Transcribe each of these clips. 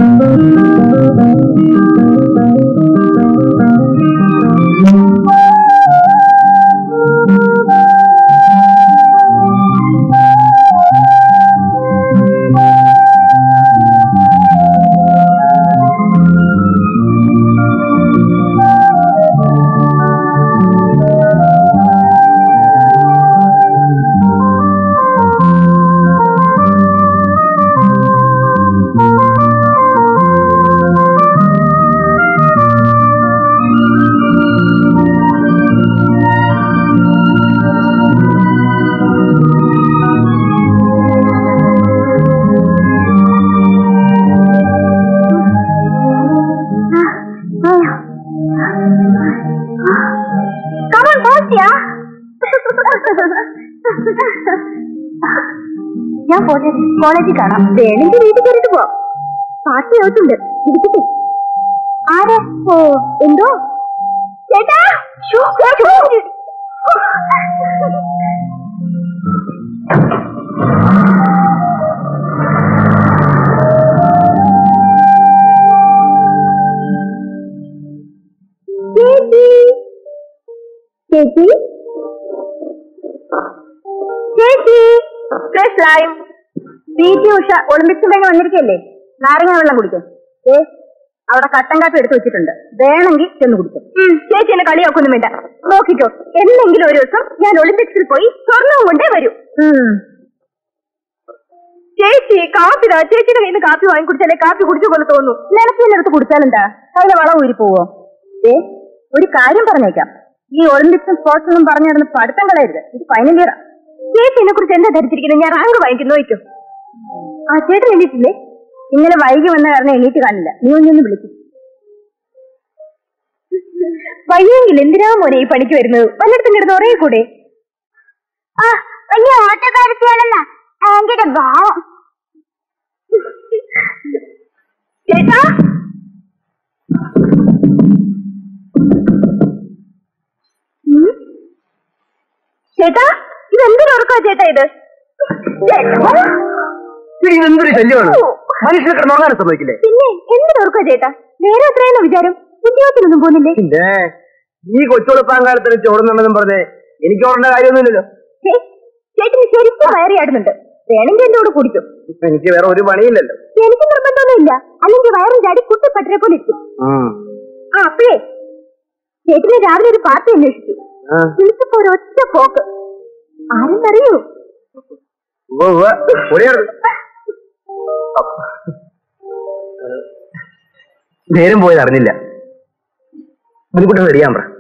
Come on, Bosya. ഞാൻ പോട്ടെ കോളേജിൽ കാണാം വേണമെങ്കിൽ വീട്ടിൽ കയറിട്ട് പോവാം പാർട്ടി ഔട്ടുണ്ട് ഇരിക്കട്ടെ ആരാ ഓ എന്തോ ചേട്ടാ ശ്ശോ, ശ്ശോ. ചേച്ചി ചേച്ചി ചേച്ചി fresh lime P T Usha Olympics കഴിഞ്ഞ് വന്നിരിക്കല്ലേ നാരങ്ങ വെള്ളം കുടിക്കും ഏ അവിടെ കട്ടൻ കാപ്പി എടുത്തു വെച്ചിട്ടുണ്ട് വേണമെങ്കിൽ ചെന്ന് കുടിക്കും ചേച്ചി എന്നെ കളിയാക്കൊന്നും വേണ്ട നോക്കിക്കോ എന്നെങ്കിലും ഒരു ദിവസം ഞാൻ ഒളിമ്പിക്സിൽ പോയി സ്വർണവും കൊണ്ടേ വരൂ ചേച്ചി കാപ്പി താ ചേച്ചിയുടെ കയ്യിൽ നിന്ന് കാപ്പി വാങ്ങി കുടിച്ചാലേ കാപ്പി കുടിച്ച പോലെ തോന്നുന്നു നിനക്ക് എന്നെടുത്ത് കുടിച്ചാലെന്താ അതിലെ വളം ഊരി പോവോ ഏ ഒരു കാര്യം പറഞ്ഞേക്കാം ഈ ഒളിമ്പിക്സും സ്പോർട്സ് ഒന്നും പറഞ്ഞു നടന്ന് പഠിത്തം കളയരുത് ഇത് ഫൈനൽ ഇയറാ ചേച്ചി എന്നെ കുറിച്ച് എന്താ ധരിച്ചിരിക്കുന്നത് ഞാൻ റാങ്ക് വാങ്ങിക്കുന്നു നോക്കും ആ ചേട്ടൻ എണീറ്റില്ലേ ഇന്നലെ വൈകി വന്ന കാരണം എണീറ്റ് കാണില്ല നീ ഒന്നൊന്ന് വിളിക്കും വയ്യെങ്കിൽ എന്തിനാ മോനെ ഈ പണിക്ക് വരുന്നത് വല്ലയിടത്തും കിടന്ന് ഉറയെ കൂടെ ആ വലിയ ഓട്ടക്കാരത്തിയാണെന്നാ ഭയങ്കര ഭാവം ചേട്ടാ ഉം? ചേട്ടാ ഇത് എന്തൊരു ഉറക്കാ ചേട്ടാ ഇത് ചേട്ടാ ഇതെന്തൊരു ശല്യമാണ് മനുഷ്യനെ കിടന്നുറങ്ങാൻ സമ്മതിക്കില്ലേ പിന്നെ എന്തൊരു ഉറക്കാ ചേട്ടാ വേറെ എത്രയെന്ന വിചാരം ഉദ്യോഗത്തിനൊന്നും പോകുന്നില്ലേ പിന്നെ ഈ കൊച്ചുളുപ്പാങ്കാലത്തിന് ചോറുന്നുണ്ടെന്നും പറഞ്ഞേ എനിക്ക് ഓടേണ്ട കാര്യമൊന്നുമില്ലല്ലോ ഛേ, ചേട്ടന് ശരിക്കും വയറിയാടുന്നുണ്ട് വേണമെങ്കിൽ എന്റെ കൂടെ കുടിക്കും എനിക്ക് വേറെ ഒരു പണിയില്ലല്ലോ എനിക്ക് നിർബന്ധമൊന്നുമില്ല അല്ലെങ്കിൽ വയറും ചാടി കുട്ടിപ്പട്ടരെ പോലെ ഇരിക്കും ആ അപ്പഴേ ചേട്ടന് രാവിലെ ഒരു പാർട്ടി അന്വേഷിച്ചു ആ. വിളിച്ചപ്പോ ഒരൊറ്റ പോക്ക് ആരെന്നറിയൂ ഉവ്വ് ഉവ്വ്. പൊടിയാണ്. നേരം പോയത് അറിഞ്ഞില്ല മുൻകൂട്ടി റെഡിയാൻ പറ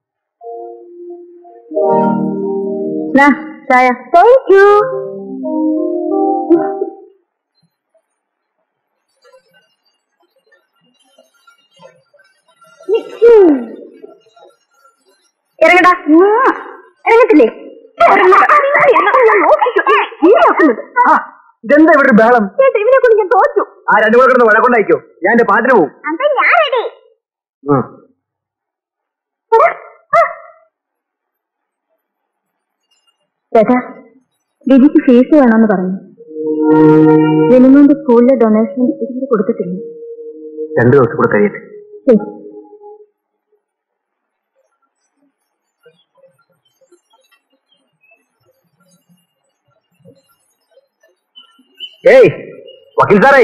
ചായ താങ്ക് യു ഇറങ്ങടാ ഇറങ്ങത്തില്ലേ ആ ഇതെന്താ ഇവിടെ ഒരു ബഹളം ഇവനെ കൊണ്ട് ഞാൻ തോറ്റു ആ രണ്ടു കൂടെ കിടന്ന് വഴക്കൊണ്ടായിക്കോ ഞാൻ എന്റെ പാട്ടിന് പോവും അപ്പൊ ഞാൻ റെഡി ഉം. ചേട്ടാ ലിജിക്ക് ഫീസ് വേണമെന്ന് പറഞ്ഞു മിനിമന്റെ സ്കൂളിലെ ഡൊണേഷൻ ഇതുവരെ കൊടുത്തിട്ടില്ല രണ്ടു ദിവസം കൂടെ കഴിയട്ടെ ശരി ഏയ് വക്കീൽ സാറേ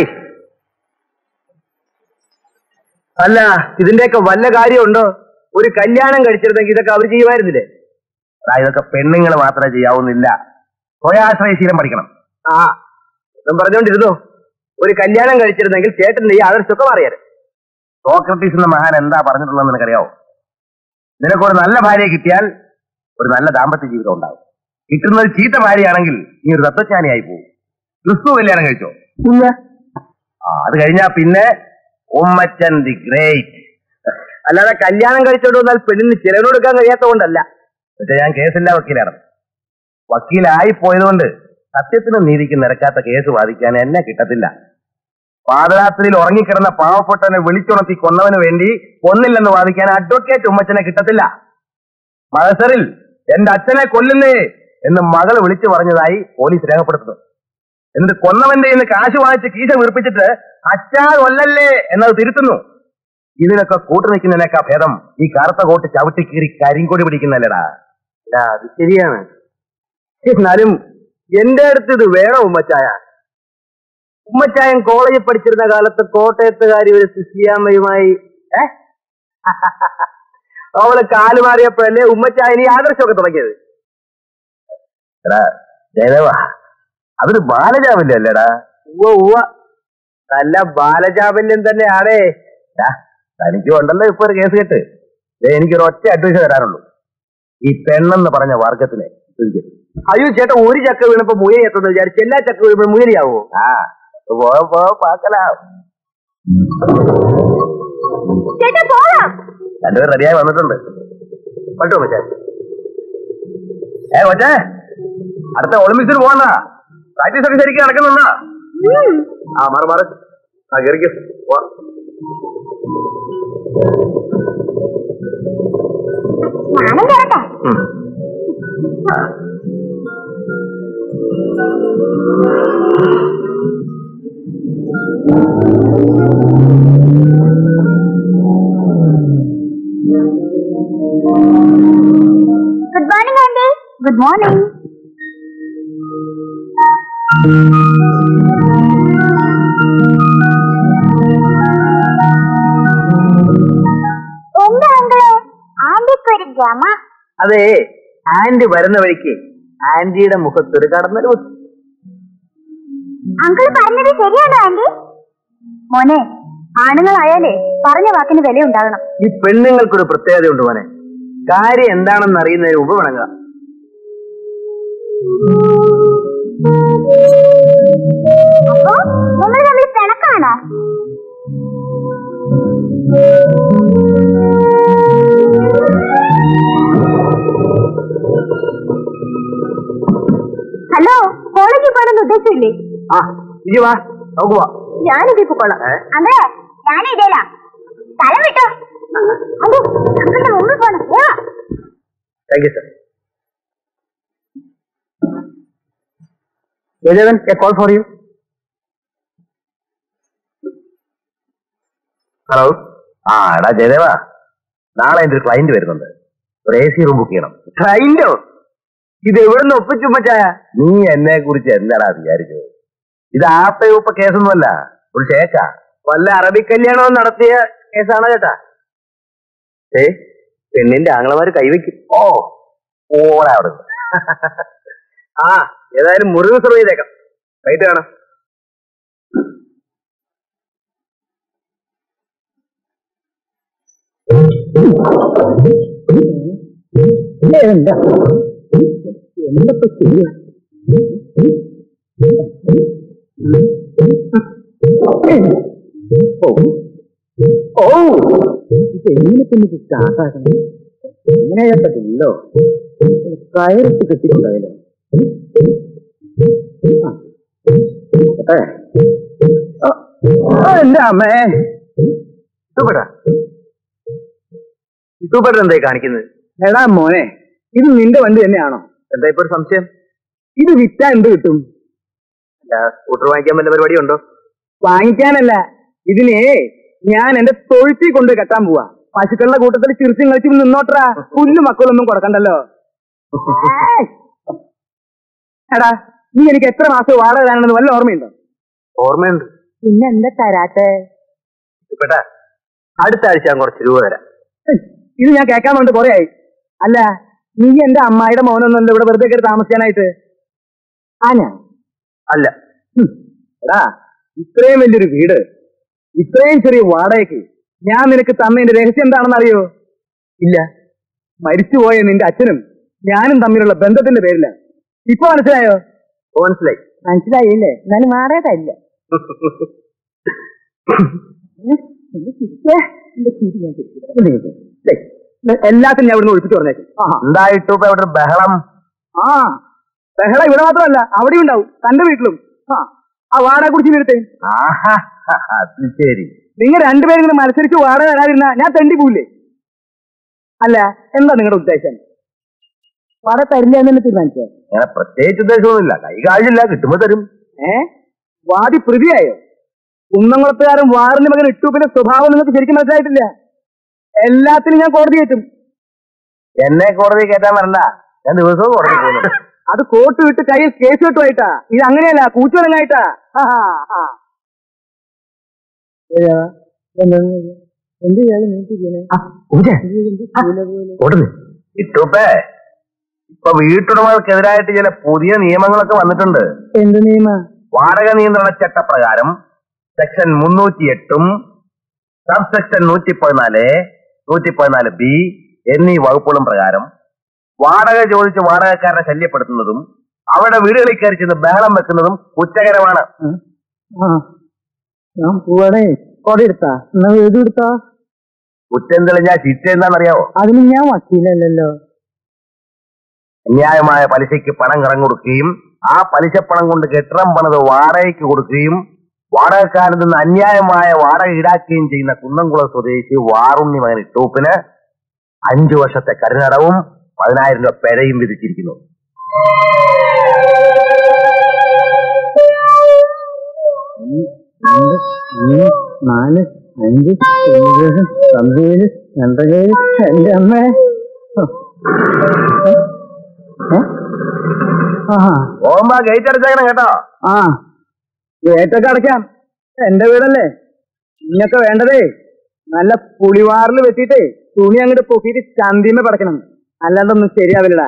അല്ല ഇതിന്റെയൊക്കെ വല്ല കാര്യമുണ്ടോ ഒരു കല്യാണം കഴിച്ചിരുന്നെങ്കിൽ ഇതൊക്കെ അവർ ചെയ്യുമായിരുന്നില്ലേ ആ, ഇതൊക്കെ പെണ്ണുങ്ങൾ മാത്രമേ ചെയ്യാവുന്നില്ല സ്വയാശ്രയശീലം പഠിക്കണം ആ ഇതും പറഞ്ഞോണ്ടിരുന്നു ഒരു കല്യാണം കഴിച്ചിരുന്നെങ്കിൽ ചേട്ടന്റെ ഈ ആദർശമൊക്കെ മാറിയാര് സോക്രട്ടീസ് എന്ന മഹാൻ എന്താ പറഞ്ഞിട്ടുള്ളതെന്ന് നിനക്കറിയാവോ നിനക്കൊരു നല്ല ഭാര്യയെ കിട്ടിയാൽ ഒരു നല്ല ദാമ്പത്യ ജീവിതം ഉണ്ടാവും കിട്ടുന്നത് ചീത്ത ഭാര്യയാണെങ്കിൽ നീ ഒരു തത്വജ്ഞാനിയായി പോകും ക്രിസ്തു കല്യാണം കഴിച്ചോ ഇല്ല ആ അത് കഴിഞ്ഞാ പിന്നെ ഉമ്മച്ചൻ ദി ഗ്രേറ്റ് അല്ലാതെ കല്യാണം കഴിച്ചോണ്ട് വന്നാൽ പെണ്ണിന് ചിലവിന് കൊടുക്കാൻ കഴിയാത്തതുകൊണ്ടല്ല പക്ഷെ ഞാൻ കേസില്ല വക്കീലാണ് വക്കീലായി പോയതുകൊണ്ട് സത്യത്തിനും നീതിക്കും നിരക്കാത്ത കേസ് വാദിക്കാൻ എന്നെ കിട്ടത്തില്ല പാതരാത്രിയിൽ ഉറങ്ങിക്കിടന്ന പാവപ്പെട്ടവനെ വിളിച്ചുണർത്തി കൊന്നവന് വേണ്ടി കൊന്നില്ലെന്ന് വാദിക്കാൻ അഡ്വക്കേറ്റ് ഉമ്മച്ചനെ കിട്ടത്തില്ല മത്സറിൽ എന്റെ അച്ഛനെ കൊല്ലുന്നേ എന്ന് മകൾ വിളിച്ചു പറഞ്ഞതായി പോലീസ് രേഖപ്പെടുത്തുന്നു എന്നിട്ട് കൊന്നവന്റെ ഇന്ന് കാശ് വാങ്ങിച്ച് കീശ വീർപ്പിച്ചിട്ട് അച്ചാ കൊല്ലല്ലേ എന്നത് തിരുത്തുന്നു ഇതിനൊക്കെ കൂട്ടു നിൽക്കുന്നതിനേക്കാ ഭേദം ഈ കറുത്ത കോട്ട് ചവിട്ടി കീറി കരിങ്കൊടി പിടിക്കുന്നല്ലടാ അത് ശരിയാണ് എന്നാലും എന്റെ അടുത്ത് ഇത് വേണോ ഉമ്മച്ചായ ഉമ്മച്ചായൻ കോളേജിൽ പഠിച്ചിരുന്ന കാലത്ത് കോട്ടയത്തുകാരി ഒരു സുശിയാമ്മയുമായി ഏ അവള് കാല് മാറിയപ്പോഴല്ലേ ഉമ്മച്ചായൻ ഈ ആദർശമൊക്കെ തുടങ്ങിയത് എടാ ജയദേവാ അതൊരു ബാലജാബല്യം അല്ലേടാ ഉവ്വ ഉവ്വ നല്ല ബാലജാബല്യം തന്നെയാണേ ഡാ, തനിക്ക് ഉണ്ടല്ലോ ഇപ്പൊ ഒരു കേസ് കെട്ട് ദേ, എനിക്കൊരു ഒറ്റ അഡ്വൈസ് തരാനുള്ളൂ ഈ പെണ്ണെന്ന് പറഞ്ഞ വർഗത്തിനെ പിടിക്കരുത്. അയ്യോ ചേട്ടാ ഒരു ചക്ക വീണപ്പോ മുയലി എത്തുന്ന വിചാരിച്ചു എല്ലാ ചക്ക വീഴുമ്പോ മുയലിയാവോ ആ പോ പോ പാക്കലാ ചേട്ടാ പോവാം രണ്ടുപേർ റെഡിയായി വന്നിട്ടുണ്ട് പറ്റോ മച്ചേ ഏ മച്ചേ അടുത്ത ഒളിമ്പിക്സിന് പോകണ്ട പ്രാക്ടീസ് ഒക്കെ ശരിക്കും നടക്കുന്നുണ്ടാ ഉം. ആ മാറി മാറി ആ കയറിക്ക് പോവാ ഞാനും കേറട്ടെ ഉം. ആ. Good morning aunty good morning എന്താ അങ്കിള് ആന്റിക്ക് ഒരു ഗമ അതെ ആന്റി വരുന്ന വഴിക്ക് ആന്റിയുടെ മുഖത്തൊരു കടന്നൽ കുത്തി. അങ്കിൾ പറഞ്ഞത് ശരിയാണോ ആന്റി മോനെ ആണുങ്ങളായാലേ പറഞ്ഞ വാക്കിന് വില ഉണ്ടാകണം ഈ പെണ്ണുങ്ങൾക്കൊരു പ്രത്യേകതയുണ്ട് മോനെ കാര്യം എന്താണെന്ന് അറിയുന്നതിന് മുമ്പ് വണങ്ങാം അപ്പോ നിങ്ങൾ തമ്മിൽ പിണക്കാണോ ഹലോ കോളേജിൽ പോകാനൊന്നും ഉദ്ദേശമില്ലേ ആ ഇനി വാ നമുക്ക് പോവാ ഞാനിതിൽ പോക്കോളാം ഏ? അതെ ഞാൻ ഇതേല സ്ഥലം വിട്ടോ അതെ ഞങ്ങളുടെ മുമ്പിൽ പോണം വാ. Thank you sir Jayadevan a call for you hello ആ എടാ ജയദേവ നാളെ എന്റെ ഒരു ക്ലയന്റ് വരുന്നുണ്ട് ഒരു എ സി റൂം ബുക്ക് ചെയ്യണം ക്ലയന്റോ ഇത് എവിടുന്ന് ഒപ്പിച്ചുമ്പച്ചായ നീ എന്നെ കുറിച്ച് എന്താടാ വിചാരിച്ചത് ഇത് ആപ്പയൂപ്പ കേസൊന്നുമല്ല ഒരു ഷേക്കാ വല്ല അറബി കല്യാണവും നടത്തിയ കേസാണോ ചേട്ടാ ഏ പെണ്ണിന്റെ ആങ്ങളമാര് കൈവയ്ക്കും ഓ ഓടാ അവിടെ ആ ഏതായാലും മുറിവ് സെർവ് ചെയ്തേക്കാം റൈറ്റ് കാണാം എന്താ എന്തൊക്കെ ചെയ്യാ ഓ ഓ ഇത് എങ്ങനെ പിന്നെ സ്റ്റാർട്ടാക്കണം എങ്ങനെ പറ്റില്ലോ കയറിട്ട് കെട്ടിക്കൊണ്ടായാലോ എന്റെ അമ്മേ ഇതുപെടാ ഇതുപെട എന്തായി കാണിക്കുന്നത് എടാ മോനെ ഇത് നിന്റെ വണ്ടി തന്നെയാണോ എന്താ ഇപ്പൊ ഒരു സംശയം ഇത് വിറ്റാ എന്ത് കിട്ടും അല്ല സ്കൂട്ടർ വാങ്ങിക്കാൻ വല്ല പരിപാടി ഉണ്ടോ വാങ്ങിക്കാനല്ല ഇതിനെ ഞാൻ എന്റെ തൊഴുത്തി കൊണ്ട് കെട്ടാൻ പോവാ പശുക്കളുടെ കൂട്ടത്തിൽ ചിരിച്ചും കളിച്ചും നിന്നോട്ടറാ പുല്ല് മക്കളൊന്നും കൊടുക്കണ്ടല്ലോ ഏയ്! എടാ നീ എനിക്ക് എത്ര മാസം വാടക തരാനെന്ന് വല്ല ഓർമ്മയുണ്ടോ ഓർമ്മയുണ്ട് പിന്നെ എന്താ തരാത്തെ ഇതുപെട്ടാ അടുത്ത ആഴ്ച ഞാൻ കുറച്ച് രൂപ തരാം ഹ്, ഇത് ഞാൻ കേൾക്കാൻ വേണ്ടി കുറെ ആയി അല്ല നീ എന്റെ അമ്മായിയുടെ മോനൊന്നുമല്ല ഇവിടെ വെറുതെ കയറി താമസിക്കാനായിട്ട് ആ ഞാൻ അല്ല ഹും, എടാ ഇത്രയും വലിയൊരു വീട് ഇത്രയും ചെറിയ വാടകയ്ക്ക് ഞാൻ നിനക്ക് തന്നതിന്റെ രഹസ്യം എന്താണെന്ന് അറിയോ ഇല്ല മരിച്ചുപോയ നിന്റെ അച്ഛനും ഞാനും തമ്മിലുള്ള ബന്ധത്തിന്റെ പേരില്ല ഇപ്പൊ മനസ്സിലായോ ഓ, മനസ്സിലായി മനസ്സിലായില്ലേ എന്നാലും വാടക ഇല്ല എല്ലാത്തിനും ഞാൻ ഇവിടുന്ന് ഒഴിപ്പിച്ചു പറഞ്ഞേക്കും ആഹാ എന്തായിട്ടു ഇപ്പൊ ഇവിടെ ഒരു ബഹളം ആ ബഹള ഇവിടെ മാത്രമല്ല അവിടെ ഉണ്ടാവും തന്റെ വീട്ടിലും ആ ആ വാടക കുടിച്ച് നിർത്തേ ആഹാ അത് ശരി നിങ്ങൾ രണ്ടുപേരും ഇങ്ങനെ മത്സരിച്ച് വാടക തരാതിരുന്ന ഞാൻ തെണ്ടി പോവില്ലേ അല്ല എന്താ നിങ്ങളുടെ ഉദ്ദേശം വാടക തരില്ല എന്ന് തീരുമാനിച്ചോ അങ്ങനെ പ്രത്യേകിച്ച് ഉദ്ദേശമൊന്നുമില്ല കൈ കാശില്ല കിട്ടുമ്പോ തരും ഏ വാദി പ്രതിയായോ കുന്നംകുളത്തുകാരൻ വാറിന്റെ മകൻ ഇട്ടൂപ്പിന്റെ സ്വഭാവം നിങ്ങൾക്ക് ശരിക്കും മനസ്സിലായിട്ടില്ല എല്ലാത്തിനും ഞാൻ കോടതി കയറ്റും എന്നെ കോടതി കയറ്റാൻ വരണ്ട ഞാൻ ദിവസവും കോടതി പോകുന്നു അത് കോട്ട് വിട്ട് കയ്യിൽ കേസ് കെട്ടുമായിട്ടാ ഇത് അങ്ങനെയല്ല കൂച്ചുവരങ്ങായിട്ടാ എന്ത് ഓടുന്നു ഇട്ടൂപ്പേ ഇപ്പൊ വീട്ടുടമകൾക്കെതിരായിട്ട് ചില പുതിയ നിയമങ്ങളൊക്കെ വന്നിട്ടുണ്ട് എന്ത് നിയമ വാടക നിയന്ത്രണ ചട്ടപ്രകാരം സെക്ഷൻ മുന്നൂറ്റി എട്ടും സബ് സെക്ഷൻ നൂറ്റി പതിനാല് നൂറ്റി പതിനാല് ബി എന്നീ വകുപ്പുകളും പ്രകാരം വാടക ചോദിച്ച് വാടകക്കാരനെ ശല്യപ്പെടുത്തുന്നതും അവരുടെ വീടുകളിൽ കയറി ചെന്ന് ബഹളം വെക്കുന്നതും കുറ്റകരമാണ് ഞാൻ പോവാടേ കൊട എടുത്താ എന്നാ വീട് എടുത്താ കുറ്റം തെളിഞ്ഞാൽ ശിക്ഷ എന്താണെന്നറിയാവോ അതിന് ഞാൻ വക്കീലല്ലല്ലോ അന്യായമായ പലിശയ്ക്ക് പണം കടം കൊടുക്കുകയും ആ പലിശ പണം കൊണ്ട് കെട്ടിടം പണിത് വാടകയ്ക്ക് കൊടുക്കുകയും വാടകക്കാരിൽ നിന്ന് അന്യായമായ വാടക ഈടാക്കുകയും ചെയ്യുന്ന കുന്നംകുളം സ്വദേശി വാറുണ്ണി മകൻ ഇട്ടൂപ്പിന് അഞ്ചു വർഷത്തെ കരുനടവും പതിനായിരം രൂപ പിഴയും വിധിച്ചിരിക്കുന്നു രണ്ട് മൂന്ന് നാല് അഞ്ച് ഏഴ് പതിനേഴ് രണ്ടേഴ് എന്റെ അമ്മ ആ ഓമ്പ ഗേറ്റ് അടച്ചേക്കണം കേട്ടോ ആ ഗേറ്റൊക്കെ അടയ്ക്കാം എന്റെ വീടല്ലേ ഇങ്ങൊക്കെ വേണ്ടതേ നല്ല പുളിവാറിൽ വെച്ചിട്ടേ തുണി അങ്ങോട്ട് പൊക്കിയിട്ട് ചന്തിമ പടക്കണം അല്ലാണ്ടൊന്നും ശരിയാവില്ലടാ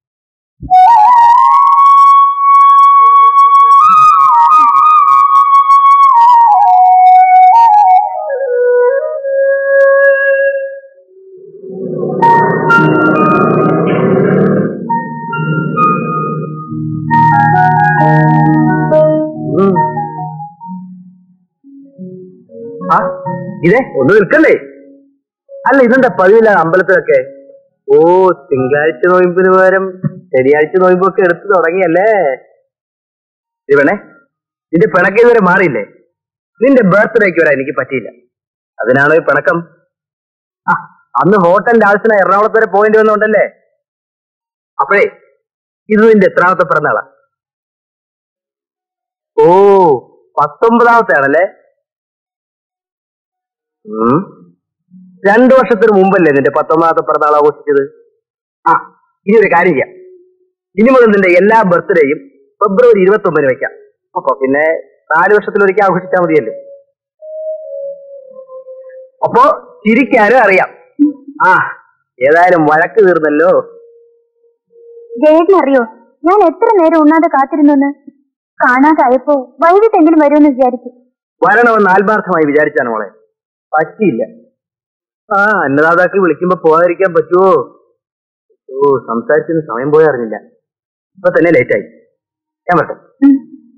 ആ ഇതേ ഒന്ന് നിൽക്കണ്ടേ അല്ല ഇതെന്താ പതിവില്ല അമ്പലത്തിലൊക്കെ ഓ തിങ്കളാഴ്ച നോയമ്പിന് പകരം ശനിയാഴ്ച നോയമ്പൊക്കെ എടുത്തു തുടങ്ങിയല്ലേ ഇവണേ നിന്റെ പിണക്കം ഇതുവരെ മാറിയില്ലേ നിന്റെ ബർത്ത്ഡേക്ക് വരാൻ എനിക്ക് പറ്റിയില്ല അതിനാണോ ഈ പിണക്കം ആ, അന്ന് ഹോട്ടലിന്റെ ആവശ്യത്തിന് എറണാകുളത്ത് വരെ പോയിന്റ് വന്നുകൊണ്ടല്ലേ അപ്പോഴേ ഇത് നിന്റെ എത്രാമത്തെ പിറന്നാളാ ഓ പത്തൊമ്പതാമത്തെ ആണല്ലേ ഉം. രണ്ടു വർഷത്തിന് മുമ്പല്ലേ നിന്റെ പത്തൊമ്പതാമത്തെ പിറന്നാൾ ആഘോഷിച്ചത് ആ ഇനി ഒരു കാര്യം ചെയ്യാം ഇനി മുതൽ നിന്റെ എല്ലാ ബർത്ത്ഡേയും ഫെബ്രുവരി ഇരുപത്തി ഒമ്പതിന് വെക്കാം അപ്പൊ പിന്നെ നാല് വർഷത്തിലൊരിക്കൽ ആഘോഷിച്ചാൽ മതിയല്ലോ അപ്പോ ചിരിക്കാനും അറിയാം ആ ഏതായാലും വഴക്ക് തീർന്നല്ലോ ജയേട്ടനറിയോ ഞാൻ എത്ര നേരം ഉണ്ണാതെ കാത്തിരുന്നെന്ന് കാണാതായപ്പോ വൈകിട്ടെങ്കിലും വരുമെന്ന് വിചാരിച്ചു വരണമെന്ന് ആത്മാർത്ഥമായി വിചാരിച്ചാണ് മോളെ പറ്റിയില്ല ആ അന്നദാതാക്കൾ വിളിക്കുമ്പോ പോകാതിരിക്കാൻ പറ്റുമോ ഓ സംസാരിച്ചതിന് സമയം പോയി അറിഞ്ഞില്ല ഇപ്പൊ തന്നെ ലേറ്റായി ഞാൻ പറ്റേ ഉം.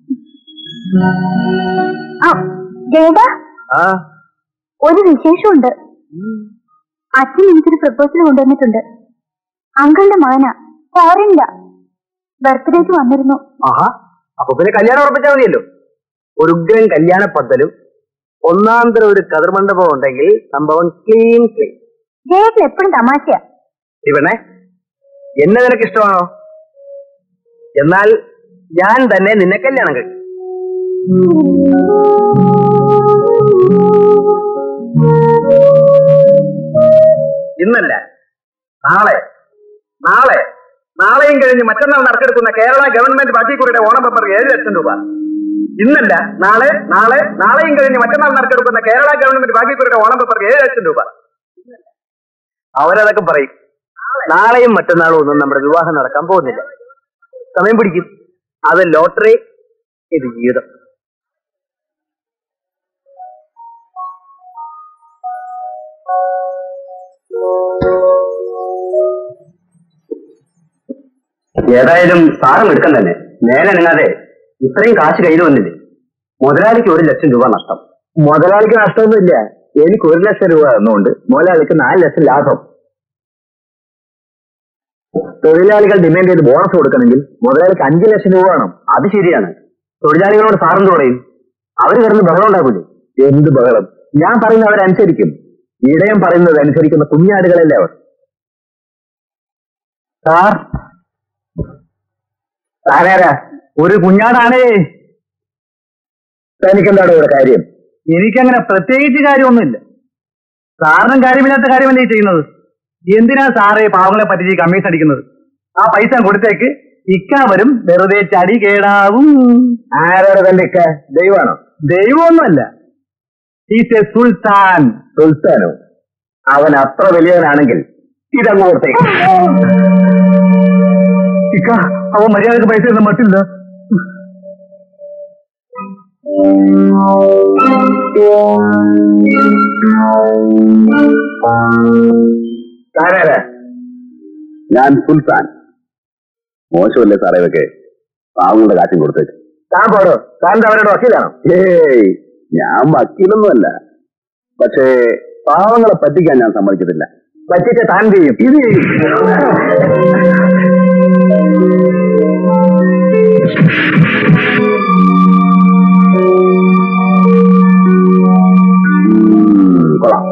ആ ജയേട്ടാ ആ ഒരു വിശേഷമുണ്ട് അച്ഛൻ എനിക്കൊരു പ്രപ്പോസൽ കൊണ്ടുവന്നിട്ടുണ്ട് അങ്കിളുടെ മകനാ ഫോറിനില്ല ബർത്ത്ഡേക്ക് വന്നിരുന്നു ആഹാ അപ്പൊ പിന്നെ കല്യാണം ഉറപ്പിച്ചാൽ മതിയല്ലോ ഒരു ഉഗ്രൻ കല്യാണ പന്തലും ഒന്നാം തരം ഒരു കതിർമണ്ഡപം ഉണ്ടെങ്കിൽ സംഭവം ക്ലീൻ ക്ലീൻ ജയേട്ടൻ എപ്പോഴും തമാശയാ ഇവണേ എന്നെ നിനക്ക് ഇഷ്ടമാണോ എന്നാൽ ഞാൻ തന്നെ നിന്നെ കല്യാണം കഴിക്കും ഇന്നല്ല നാളെ നാളെ നാളെയും കഴിഞ്ഞ് മറ്റന്നാൾ നറുക്കെടുക്കുന്ന കേരള ഗവൺമെന്റ് ബാക്കിക്കുറിയുടെ ഓണം പേപ്പർ ഏഴ് ലക്ഷം രൂപ ഇന്നല്ല നാളെ നാളെ നാളെയും കഴിഞ്ഞ് മറ്റന്നാൾ നറുക്കെടുക്കുന്ന കേരള ഗവൺമെന്റ് ബാക്കിക്കുറിയുടെ ഓണം പേപ്പർ ഏഴ് ലക്ഷം രൂപ അവരതൊക്കെ പറയും നാളെയും മറ്റന്നാളും ഒന്നും നമ്മുടെ വിവാഹം നടക്കാൻ പോകുന്നില്ല സമയം പിടിക്കും അത് ലോട്ടറി ഇത് ജീവിതം ഏതായാലും സാറും എടുക്കാൻ തന്നെ നേരനങ്ങാതെ ഇത്രയും കാശ് കയ്യിൽ വന്നില്ലേ മുതലാളിക്ക് ഒരു ലക്ഷം രൂപ നഷ്ടം മുതലാളിക്ക് നഷ്ടമൊന്നുമില്ല എനിക്ക് ഒരു ലക്ഷം രൂപ തന്നുകൊണ്ട് മുതലാളിക്ക് നാല് ലക്ഷം ലാഭം തൊഴിലാളികൾ ഡിമാൻഡ് ചെയ്ത് ബോണസ് കൊടുക്കണമെങ്കിൽ മുതലാളിക്ക് അഞ്ചു ലക്ഷം രൂപ വേണം അത് ശരിയാണ് തൊഴിലാളികളോട് സാറെന്ത് പറയും അവർ കിടന്ന് ബഹളം ഉണ്ടാക്കൂലേ എന്ത് ബഹളം ഞാൻ പറയുന്നത് അവരനുസരിക്കും ഇടയം പറയുന്നത് അനുസരിക്കുന്ന കുഞ്ഞാടുകളല്ലേ അവർ സാർ താരാരാ ഒരു കുഞ്ഞാടാണേ തനിക്കെന്താണ് ഇവിടെ കാര്യം എനിക്കങ്ങനെ പ്രത്യേകിച്ച് കാര്യമൊന്നുമില്ല സാറിനും കാര്യമില്ലാത്ത കാര്യമല്ലേ ഈ ചെയ്യുന്നത് എന്തിനാ സാറേ പാവങ്ങളെ പറ്റിച്ച് ഈ കമ്മീഷൻ അടിക്കുന്നത് ആ പൈസ കൊടുത്തേക്ക് ഇക്ക വരും വെറുതെ ചടി കേടാവും ആരാണ് തന്റെ ഇക്ക ദൈവമാണോ ദൈവമൊന്നുമല്ല ഈസ് എ സുൽത്താൻ സുൽത്താനോ അവൻ അത്ര വലിയവനാണെങ്കിൽ ഇതങ്ങ് ഓർത്തേക്ക് ഇക്ക അവൻ മര്യാദക്ക് പൈസ ഒന്നും മട്ടില്ല താനാരാ ഞാൻ സുൽത്താൻ മോശമല്ലേ സാറേ ഇതൊക്കെ പാവങ്ങളുടെ കാറ്റും കൊടുത്തേക്ക് താൻ പോടോ താൻ എന്താ അവരുടെ വക്കീലാണോ ഏയ് ഞാൻ വക്കീലൊന്നുമല്ല പക്ഷേ പാവങ്ങളെ പറ്റിക്കാൻ ഞാൻ സമ്മതിക്കത്തില്ല പറ്റിച്ച താൻ ചെയ്യും ഇത് ചെയ്യും ഉം, കൊള്ളാം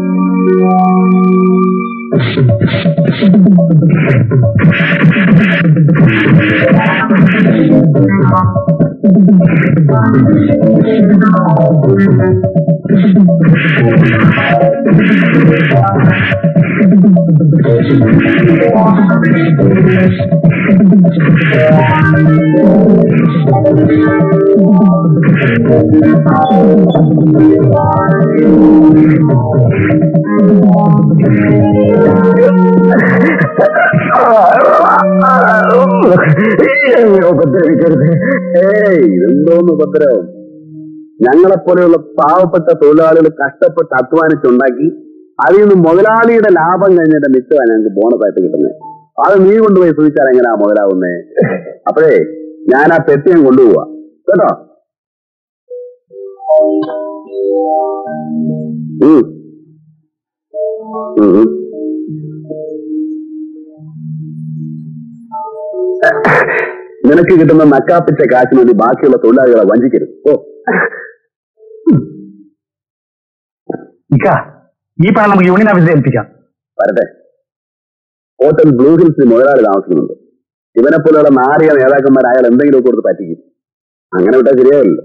ഉപദ്രവിക്കരുത് ഏയ് ഇതെന്തോന്ന് ഉപദ്രവം ഞങ്ങളെപ്പോലെയുള്ള പാവപ്പെട്ട തൊഴിലാളികൾ കഷ്ടപ്പെട്ട് അധ്വാനിച്ചുണ്ടാക്കി അതിൽ നിന്ന് മുതലാളിയുടെ ലാഭം കഴിഞ്ഞിട്ട് മിച്ചമാണ് ഞങ്ങൾക്ക് ബോണസായിട്ട് കിട്ടുന്നത് അത് നീ കൊണ്ടുപോയി സൂചിച്ചാൽ എങ്ങനെയാ മുതലാവുന്നേ അപ്പോഴേ ഞാൻ ആ പെട്ടി ഞാൻ കൊണ്ടുപോവാ കേട്ടോ ഉം. ഉം, ഉം. നിനക്ക് കിട്ടുന്ന നക്കാപ്പിച്ച കാശിന് വേണ്ടി ബാക്കിയുള്ള തൊഴിലാളികളെ വഞ്ചിക്കരുത് ഓ ഇക്ക ഈ പണം നമുക്ക് യൂണിയൻ ഓഫീസിൽ ഏൽപ്പിക്കാം വരട്ടെ ഹോട്ടൽ ബ്ലൂ ഹിൽസിൽ മുതലാളി താമസിക്കുന്നുണ്ട് ഇവനെ പോലെയുള്ള നാറിയ നേതാക്കന്മാർ അയാൾ എന്തെങ്കിലുമൊക്കെ കൊടുത്ത് പറ്റിക്കും അങ്ങനെ വിട്ടാൽ ശരിയാവില്ല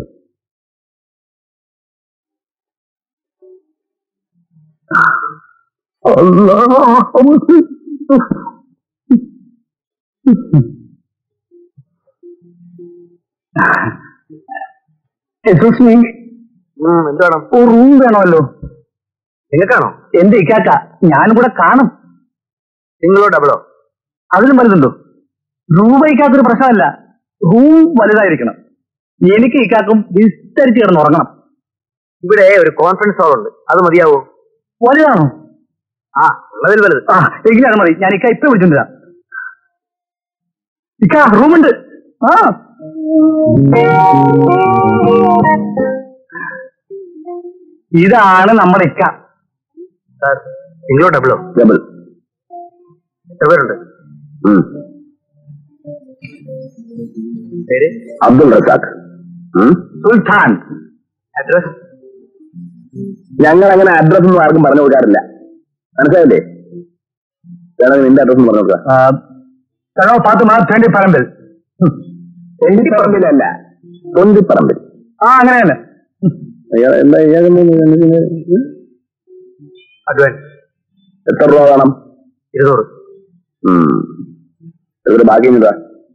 എക്സ്ക്യൂസ് മീ എന്താണ് ഒരു റൂം വേണമല്ലോ നിങ്ങൾക്കാണോ എന്റെ ഇക്കാക്ക ഞാനും കൂടെ കാണും സിംഗിളോ ഡബിളോ അതിലും വലുതുണ്ടോ രൂപ ഇക്കാക്കൊരു പ്രശ്നമല്ല റൂം വലുതായിരിക്കണം എനിക്ക് ഇക്കാക്കും വിസ്തരിച്ച് കിടന്ന് ഉറങ്ങണം ഇവിടെ ഒരു കോൺഫറൻസ് ഹാൾ ഉണ്ട് അത് മതിയാവോ വലുതാണോ ആ ഉള്ളതിൽ വലുത് ആ എങ്കിലും അത് മതി ഞാൻ ഇക്ക ഇപ്പൊ വിളിച്ചോണ്ടിരാം ഇക്ക റൂമുണ്ട് ആ ഇതാണ് നമ്മുടെ ഇക്ക സാർ സിംഗിളോ ഡബിളോ ഡബിൾ എത്ര പേരുണ്ട് പേര് അബ്ദുൾ റസാഖ് സുൽത്താൻ അഡ്രസ് ഞങ്ങൾ അങ്ങനെ അഡ്രസ് ഒന്നും ആർക്കും പറഞ്ഞു കൊടുക്കാറില്ല മനസ്സിലായില്ലേ വേണമെങ്കിൽ നിന്റെ അഡ്രസ് പറഞ്ഞു കൊടുക്കാം ആ, കടവ ഫാത്തിമ ട്വന്റി പറമ്പിൽ തൊണ്ടിപ്പറമ്പിലല്ല തൊണ്ടിപ്പറമ്പിൽ ആ അങ്ങനെ തന്നെ അയ്യോ, എന്താ ഇയാള് അഡ്വാൻസ് എത്ര രൂപ വേണം ഇരുന്നൂറ് ഉം. ഇവര് ബാക്കി ഇതാ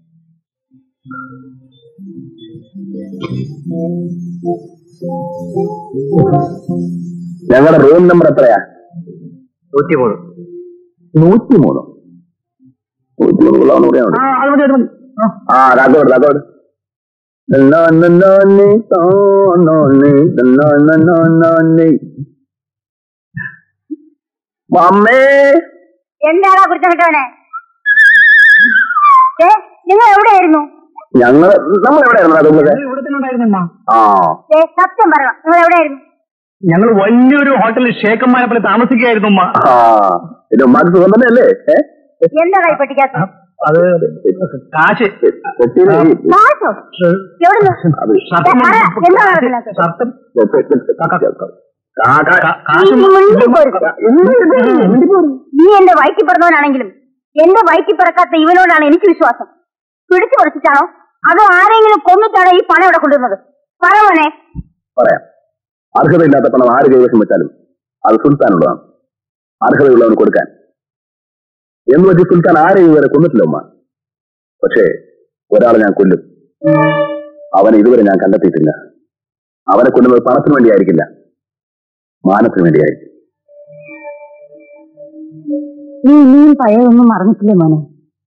ഞങ്ങളുടെ റൂം നമ്പർ എത്രയാ നൂറ്റിമൂന്ന് നൂറ്റിമൂന്നോ നൂറ്റിമൂന്ന് കൊള്ളാന്ന് പറയാൻ ആ അത് മതി അത് മതി ആ. ആ രാഘവട് രാഘവട് മമ്മേ എന്താടാ കുറിച്ചോനെ നിങ്ങൾ എവിടെയായിരുന്നു ഞങ്ങള് നമ്മൾ എവിടെയായിരുന്നു രാഘവ ഇവിടെ തന്നെ ഉണ്ടായിരുന്നു അമ്മ. ആ ദേ, സത്യം പറയണം നിങ്ങൾ എവിടെയായിരുന്നു ഞങ്ങൾ വലിയൊരു ഹോട്ടലിൽ ഷേഖന്മാരെ പോലെ താമസിക്കുകയായിരുന്നു ഉമ്മ ആ ഇത് ഉമ്മാക്ക് സുഖം തന്നെയല്ലേ ഏ? എന്താടാ ഈ പെട്ടിക്കകത്ത് അത് കാശ് പെട്ടിയില് ഈ- കാശോ എവിടുന്ന് അത് ഷർട്ടും പറ, എന്താ നടക്കുന്നത്? ഷർട്ടും കാ- കാ- കാ- കാശും നീ മിണ്ടിപ്പോരുത്. നീ എന്റെ വയറ്റി പിറന്നവനാണെങ്കിലും എന്റെ വയറ്റി പിറക്കാത്ത ഇവനോടാണ് എനിക്ക് വിശ്വാസം പിടിച്ചു പറിച്ചിട്ടാണോ അതോ ആരെങ്കിലും കൊന്നിട്ടാണോ ഈ പണം ഇവിടെ കൊണ്ടുവന്നത് പറ മോനെ പറയാം അർഹതയില്ലാത്ത പണം ആര് കൈവശം വെച്ചാലും അത് സുൽത്താനുള്ളതാണ് അർഹതയുള്ളവന് കൊടുക്കാൻ എന്ന് വെച്ച് സുൽത്താൻ ആരെയും ഇതുവരെ കൊന്നിട്ടില്ല ഉമ്മ പക്ഷേ ഒരാളെ ഞാൻ കൊല്ലും അവനെ ഇതുവരെ ഞാൻ കണ്ടെത്തിയിട്ടില്ല അവനെ കൊല്ലുന്നത് പണത്തിന് വേണ്ടിയായിരിക്കില്ല മാനത്തിന് വേണ്ടിയായിരിക്കും നീ ഇനിയും പഴയൊന്നും മറന്നിട്ടില്ലേ മോനെ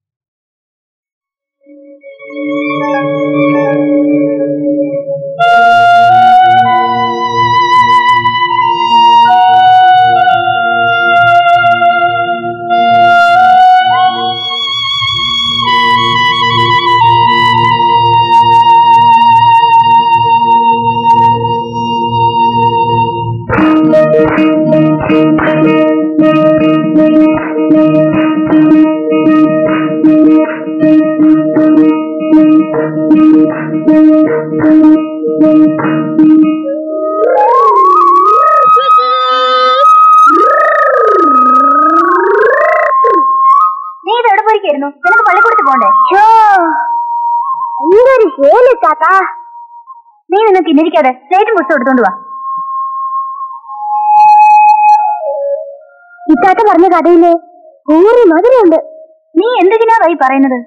നീ ഇത് എവിടെ പോയിരിക്കായിരുന്നു നിനക്ക് പള്ളിക്കൂടത്ത് പോണ്ടേ എന്തൊരു ശേലി താത്താ നീ നിനക്ക് ഇന്നിരിക്കാതെ സ്റ്റേറ്റും പുസ്തകം എടുത്തോണ്ട് വാ ഇത്താത്ത പറഞ്ഞ കഥയില്ലേ ഏറെ മധുരമുണ്ട് നീ എന്തിനായി പറയുന്നത്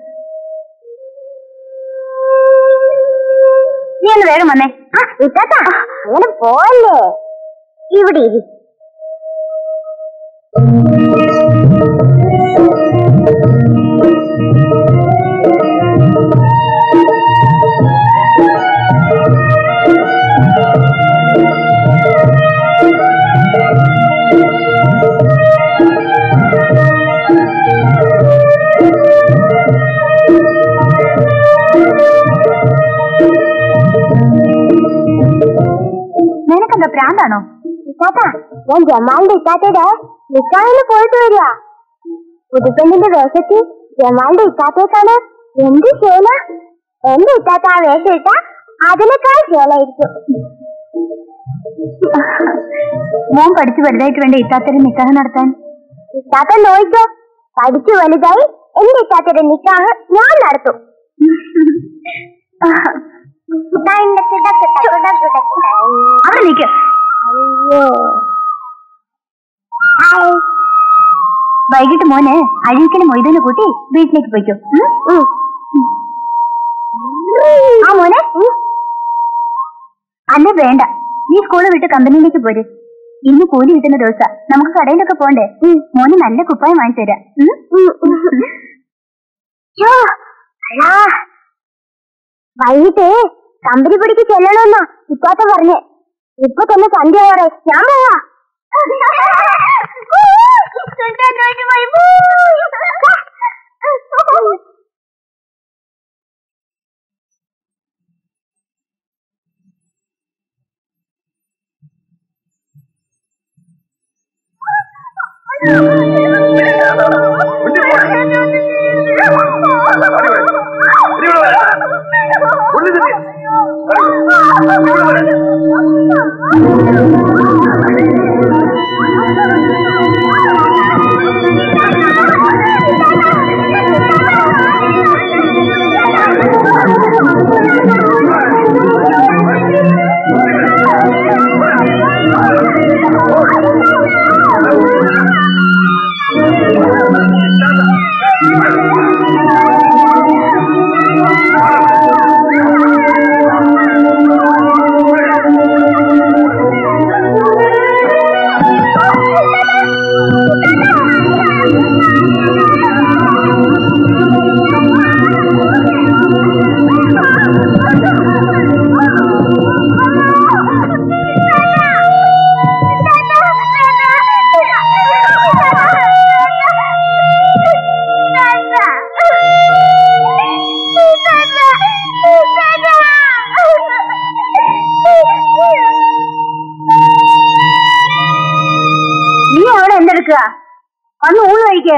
നീ ഒന്ന് വേഗം വന്നേ ഇത്താത്ത അങ്ങനെ പോവല്ലേ ഇവിടെ ഇരി നിനക്കെന്താ പ്രാന്താണോ ഇത്താത്ത ഞാൻ ജമാലിന്റെ ഇത്താത്തയുടെ നിക്കാഹിന് പോയിട്ട് വരിക പുതുപ്പെണ്ണിന്റെ വേഷത്തിൽ ജമാലിന്റെ ഇത്താത്തയെ കാണാൻ എന്ത് ശേല എന്റെ ഇത്താത്ത ആ വേഷം ഇട്ട അതിനേക്കാൾ ശേലായിരിക്കും മോൻ പഠിച്ചു വലുതായിട്ട് വേണ്ട ഇത്താത്തയുടെ നിക്കാഹ് നടത്താൻ ഇത്താത്ത നോയിക്കോ പഠിച്ചു വലുതായി എന്റെ ഇത്താത്തയുടെ നിക്കാഹ് ഞാൻ നടത്തും അവിടെ നിൽക്ക് വൈകിട്ട് മോന് അഴീക്കന് മൊയ്തനെ കൂട്ടി വീട്ടിലേക്ക് പോയിക്കോ ഉം? ആ മോനെ അല്ല വേണ്ട നീ സ്കൂള് വിട്ട് കമ്പനിയിലേക്ക് പോര് ഇന്ന് കൂലി കിട്ടുന്ന ദിവസം നമുക്ക് കടയിലൊക്കെ പോണ്ടേ മോന് നല്ല കുപ്പായം വാങ്ങിച്ചു തരാം ഉം? വൈകിട്ട് കമ്പനി പിടിക്ക് ചെല്ലണമെന്നാ ഇപ്പാത്ത പറഞ്ഞ് ഇപ്പൊ തന്നെ സന്ധ്യ വേറെ ഞാൻ പോവാ നീ അവിടെ എന്തെടുക്കുക വന്ന് ഊണ് കഴിക്ക്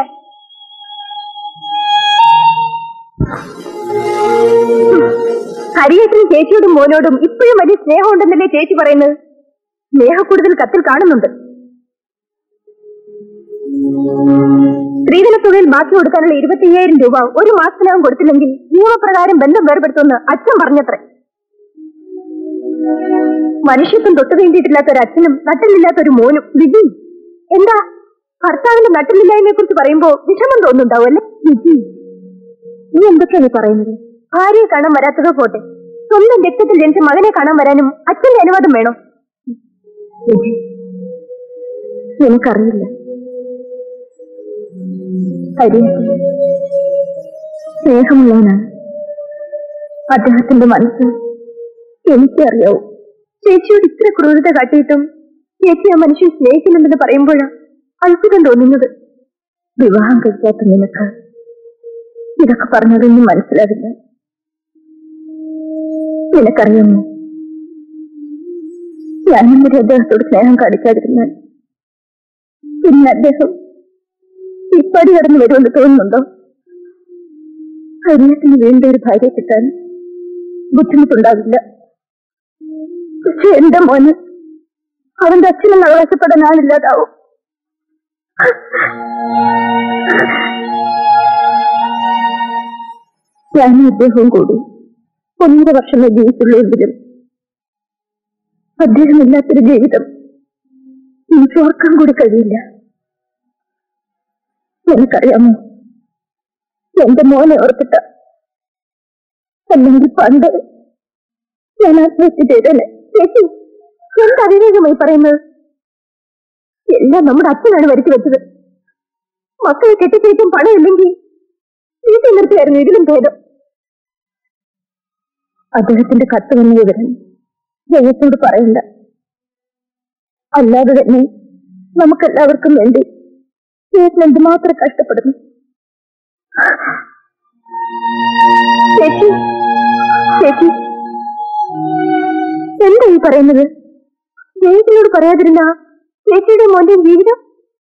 ഹരിയേട്ടനും ചേച്ചിയോടും മോനോടും ഇപ്പോഴും വലിയ സ്നേഹമുണ്ടെന്നല്ലേ ചേച്ചി പറയുന്നത് സ്നേഹ കൂടുതൽ കത്തിൽ കാണുന്നുണ്ട് സ്ത്രീധന തുകയിൽ ബാക്കി കൊടുക്കാനുള്ള ഇരുപത്തി അയ്യായിരം രൂപ ഒരു മാസത്തിനകം കൊടുത്തില്ലെങ്കിൽ നിയമപ്രകാരം ബന്ധം വേർപെടുത്തുമെന്ന് അച്ഛൻ പറഞ്ഞത്രേ മനുഷ്യത്വം തൊട്ടു വേണ്ടിയിട്ടില്ലാത്ത ഒരു അച്ഛനും നട്ടലില്ലാത്ത ഒരു മോനും വിധി എന്താ ഭർത്താവിന്റെ നട്ടലില്ലായ്മയെ കുറിച്ച് പറയുമ്പോ വിഷമം തോന്നുന്നുണ്ടാവും അല്ലേ വിധി നീ എന്തൊക്കെയാണ് ഈ പറയുന്നത് ഭാര്യയെ കാണാൻ വരാത്തതോ പോട്ടെ സ്വന്തം രക്തത്തിൽ ജനിച്ച മകനെ കാണാൻ വരാനും അച്ഛന്റെ അനുവാദം വേണോ വിധി എനിക്കറിയില്ല ഹരിയേട്ടൻ സ്നേഹമുള്ളവനാണ് അദ്ദേഹത്തിന്റെ മനസ്സ് എനിക്കറിയാവൂ ചേച്ചിയോട് ഇത്ര ക്രൂരത കാട്ടിയിട്ടും ചേച്ചി ആ മനുഷ്യൻ സ്നേഹിക്കുന്നുണ്ടെന്ന് പറയുമ്പോഴാണ് അത്ഭുതം തോന്നുന്നത് വിവാഹം കഴിക്കാത്ത നിനക്ക് ഇതൊക്കെ പറഞ്ഞതൊന്നും മനസ്സിലാവില്ല നിനക്കറിയാമോ ഞാൻ ഇന്നലെ അദ്ദേഹത്തോട് സ്നേഹം കാണിക്കാതിരുന്നാൽ പിന്നെ അദ്ദേഹം ഇപ്പടി കടന്നു വരുമെന്ന് തോന്നുന്നുണ്ടോ ഹരിയത്തിന് വീണ്ടും ഒരു ഭാര്യ കിട്ടാൻ ബുദ്ധിമുട്ടുണ്ടാവില്ല പക്ഷെ എന്റെ മോന് അവന്റെ അച്ഛനും അവകാശപ്പെടാൻ ആളില്ലാതാവും ഞാനും അദ്ദേഹവും കൂടി ഒന്നര വർഷമേ ജീവിച്ചുള്ളൂവെങ്കിലും അദ്ദേഹമില്ലാത്തൊരു ജീവിതം എനിക്ക് ഓർക്കാൻ കൂടി കഴിയില്ല എനിക്കറിയാമോ എന്റെ മോനെ ഓർത്തിട്ട അല്ലെങ്കിൽ പണ്ട് ഞാൻ ആത്മഹത്യ ചെയ്തല്ലേ ചേച്ചി എന്ത് അവിവേകമായി പറയുന്നത് എല്ലാം നമ്മുടെ അച്ഛനാണ് വരുത്തി വെച്ചത് മക്കളെ കെട്ടിച്ചേറ്റും പണമില്ലെങ്കിൽ വീട്ടിൽ നിർത്തിയായിരുന്നു ഇതിലും ഭേദം അദ്ദേഹത്തിന്റെ കത്ത് വന്ന വിവരം ജയത്തോട് പറയണ്ട അല്ലാതെ തന്നെ നമുക്കെല്ലാവർക്കും വേണ്ടി ചേട്ടൻ എന്തുമാത്രം കഷ്ടപ്പെടുന്നു ചേച്ചി ചേച്ചി എന്താ ഈ പറയുന്നത് ജയത്തിനോട് പറയാതിരുന്ന ചേച്ചിയുടെ മോന്റെയും ജീവിതം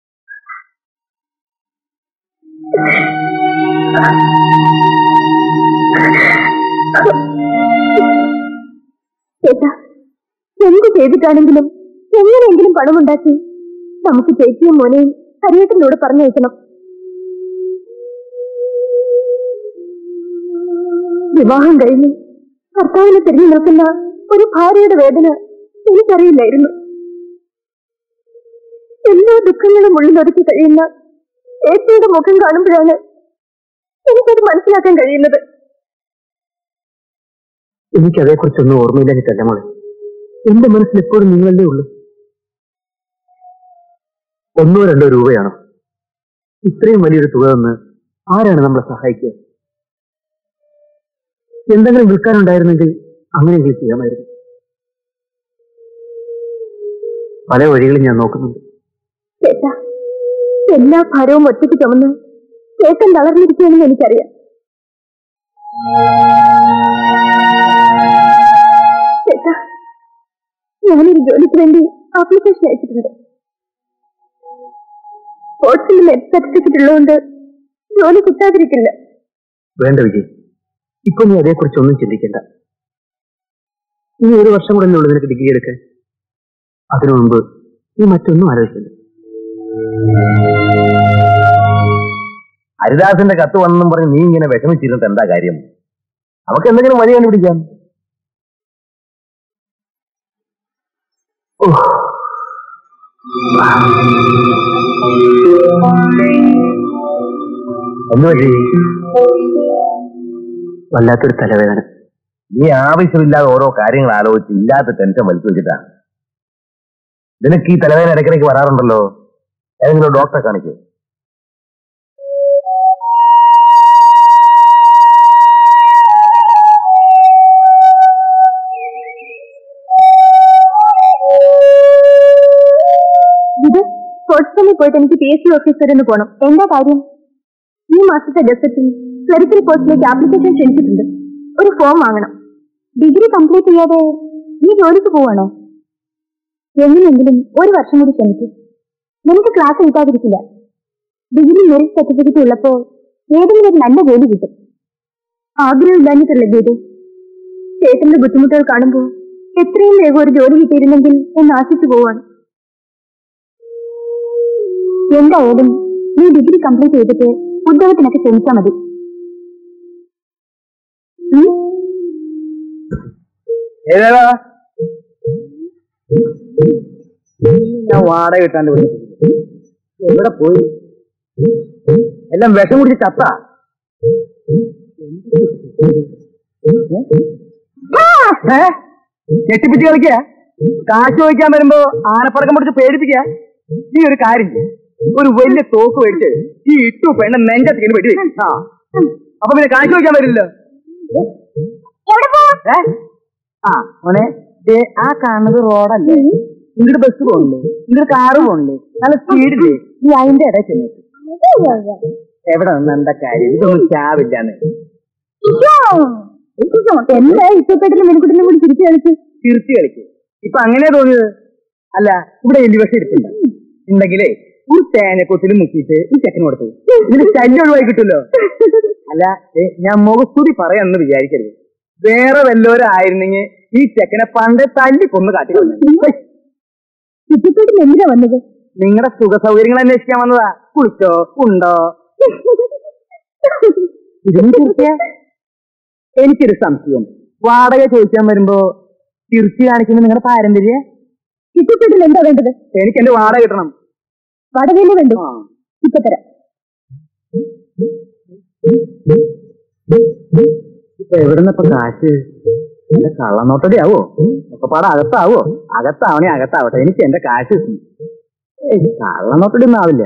ചേട്ടാ എന്ത് ചെയ്തിട്ടാണെങ്കിലും എങ്ങനെയെങ്കിലും പണമുണ്ടാക്കി നമുക്ക് ചേച്ചിയും മോനെയും ഹരിയേട്ടനോട് പറഞ്ഞയക്കണം വിവാഹം കഴിഞ്ഞ് ഭർത്താവിനെ തിരിഞ്ഞു നിൽക്കുന്ന ഒരു ഭാര്യയുടെ വേദന എനിക്കറിയില്ലായിരുന്നു എല്ലാ ദുഃഖങ്ങളും ഉള്ളിലൊതുക്കി കഴിയുന്ന ചേച്ചിയുടെ മുഖം കാണുമ്പോഴാണ് എനിക്കത് മനസ്സിലാക്കാൻ കഴിയുന്നത് എനിക്ക് അതേക്കുറിച്ചൊന്നും ഓർമ്മയില്ലെന്നിട്ടല്ല മോളെ എന്റെ മനസ്സിൽ എപ്പോഴും നിങ്ങളല്ലേ ഉള്ളൂ ഒന്നോ രണ്ടോ രൂപയാണോ ഇത്രയും വലിയൊരു തുക തന്ന് ആരാണ് നമ്മളെ സഹായിക്കുക എന്തെങ്കിലും വിൽക്കാനുണ്ടായിരുന്നെങ്കിൽ അങ്ങനെയെങ്കിലും ചെയ്യാമായിരുന്നു പല വഴികളും ഞാൻ നോക്കുന്നുണ്ട് ചേട്ടാ എല്ലാ ഭാരവും ഒറ്റയ്ക്ക് ചുമന്ന് ചേട്ടൻ തളർന്നിരിക്കുകയാണെന്ന് എനിക്കറിയാം ചേട്ടാ ഞാനൊരു ജോലിക്ക് വേണ്ടി ആപ്ലിക്കേഷൻ അയച്ചിട്ടുണ്ട് സ്പോർട്സിൽ നെറ്റ് സർട്ടിഫിക്കറ്റ് ഉള്ളതുകൊണ്ട് ജോലി കിട്ടാതിരിക്കില്ല വേണ്ട വിജയ് ഇപ്പൊ നീ അതേക്കുറിച്ച് ഒന്നും ചിന്തിക്കണ്ട ഇനി ഒരു വർഷം കൂടെ ഉള്ളൂ നിനക്ക് ഡിഗ്രി എടുക്കാൻ അതിനു മുമ്പ് നീ മറ്റൊന്നും ആലോചിക്കണ്ട ഹരിദാസിന്റെ കത്ത് വന്നെന്നും പറഞ്ഞ് നീ ഇങ്ങനെ വിഷമിച്ചിരുന്നിട്ട് എന്താ കാര്യം നമുക്ക് എന്തെങ്കിലും വഴി കണ്ടുപിടിക്കാം ഓ എന്ത് പറ്റി വല്ലാത്തൊരു തലവേദന നീ ആവശ്യമില്ലാതെ ഓരോ കാര്യങ്ങൾ ആലോചിച്ച് ഇല്ലാത്ത ടെൻഷൻ വലിച്ചു വെച്ചിട്ടാ നിനക്ക് ഈ തലവേദന ഇടയ്ക്കിടയ്ക്ക് വരാറുണ്ടല്ലോ ഏതെങ്കിലും ഡോക്ടറെ കാണിക്കൂ ഇത് സ്പോർട്സിൽ പോയിട്ട് എനിക്ക് പി എസ് സി ഓഫീസറിന് പോകണം എന്താ കാര്യം ഈ മാസത്തെ ഗസറ്റിൽ ക്ലറിക്കൽ പോസ്റ്റിലേക്ക് ആപ്ലിക്കേഷൻ ക്ഷണിച്ചിട്ടുണ്ട് ഒരു ഫോം വാങ്ങണം ഡിഗ്രി കംപ്ലീറ്റ് ചെയ്യാതെ നീ ജോലിക്ക് പോവാണോ എങ്ങനെയെങ്കിലും ഒരു വർഷം കൂടി ശ്രമിക്കും നിനക്ക് ക്ലാസ് കിട്ടാതിരിക്കില്ല ഡിഗ്രി മെറിറ്റ് സർട്ടിഫിക്കറ്റ് ഉള്ളപ്പോ ഏതെങ്കിലും ഒരു നല്ല ജോലി കിട്ടും ആഗ്രഹമില്ലാഞ്ഞിട്ടല്ലേ ഗീതു ചേട്ടന്റെ ബുദ്ധിമുട്ടുകൾ കാണുമ്പോൾ എത്രയും വേഗം ഒരു ജോലി കിട്ടിയിരുന്നെങ്കിൽ എന്ന് ആശിച്ചു പോവാണ് എന്തായാലും നീ ഡിഗ്രി കംപ്ലീറ്റ് ചെയ്തിട്ട് ഉദ്യോഗത്തിനൊക്കെ ശ്രമിച്ചാൽ മതി ഉം? ഏതാ ഞാൻ വാടക കിട്ടാണ്ട് വിളിച്ചു എവിടെ പോയി എല്ലാം വിഷം കുടിച്ച് ചത്ത ഞെട്ടിപ്പിച്ച് കളിക്കുക കാശ് ചോദിക്കാൻ വരുമ്പോ ആനപ്പടക്കം പിടിച്ച് പേടിപ്പിക്കുക ഈ ഒരു കാര്യം ചെയ്യ്. ഒരു വലിയ തോക്ക് മേടിച്ച് ഈ ഇട്ടു പെണ്ണ നെഞ്ചത്തിങ്ങനെ വെടി വെക്ക്. ആ അപ്പൊ പിന്നെ കാശ് ചോദിക്കാൻ വരില്ലല്ലോ എവിടെ പോ ഏ? ആ മോനെ ദേ ആ കാണുന്നത് റോഡല്ലേ ഇങ്ങോട്ട് ബസ് പോണില്ലേ ഇങ്ങോട്ട് കാറ് പോണില്ലേ നല്ല സ്പീഡില്ലേ നീ അതിന്റെ ഇടയിൽ ചെന്നിട്ട് എവിടെ നിന്ന് എന്താ കാര്യം ഇതൊന്നും ചാവില്ലാന്ന് എന്താ ഇഷ്ടപ്പെട്ടിലും മെനുക്കുട്ടിലും കൂടി തിരിച്ചു കളിച്ച് തിരിച്ചു കളിക്ക് ഇപ്പൊ അങ്ങനെ തോന്നിയത് അല്ല ഇവിടെ എലിവശം ഇരിപ്പുണ്ട് ഉണ്ടെങ്കിലേ ഒരു തേങ്ങക്കൊത്തിൽ മുക്കിയിട്ട് ഈ ചെക്കന് കൊടുത്തു ഇതിന് ശല്യം ഒഴിവായി കിട്ടുമല്ലോ അല്ല ഏ, ഞാൻ മുഖസ്തുതി പറയാന്ന് വിചാരിക്കരുത് വേറെ വല്ലവരും ആയിരുന്നെങ്കിൽ ഈ ചെക്കനെ പണ്ടേ തല്ലി കൊന്ന് കാട്ടി ഇഷ്ടപ്പെട്ടിൽ എന്തിനാ വന്നത് നിങ്ങളുടെ സുഖ സൗകര്യങ്ങൾ അന്വേഷിക്കാൻ വന്നതാ കുളിച്ചോ ഉണ്ടോ ഇതിന് തീർച്ചയാ എനിക്കൊരു സംശയം വാടക ചോദിക്കാൻ വരുമ്പോ തിരിച്ചു കാണിക്കുന്ന നിങ്ങളുടെ പാരമ്പര്യ ഇഷ്ടപ്പെട്ടിൽ എന്താ വേണ്ടത് എനിക്ക് എന്റെ വാടക കിട്ടണം വടവേലി വേണ്ടു ആ. ഇപ്പൊ തരാം ഇപ്പൊ എവിടുന്ന ഇപ്പൊ കാശ് എന്റെ കള്ളനോട്ടടി ആവോ ഒക്കെ പാടെ അകത്താവോ അകത്താവണേ അകത്താവട്ടെ എനിക്ക് എന്റെ കാശ് കിട്ടും ഏയ് കള്ളനോട്ടടി ഒന്നും ആവില്ല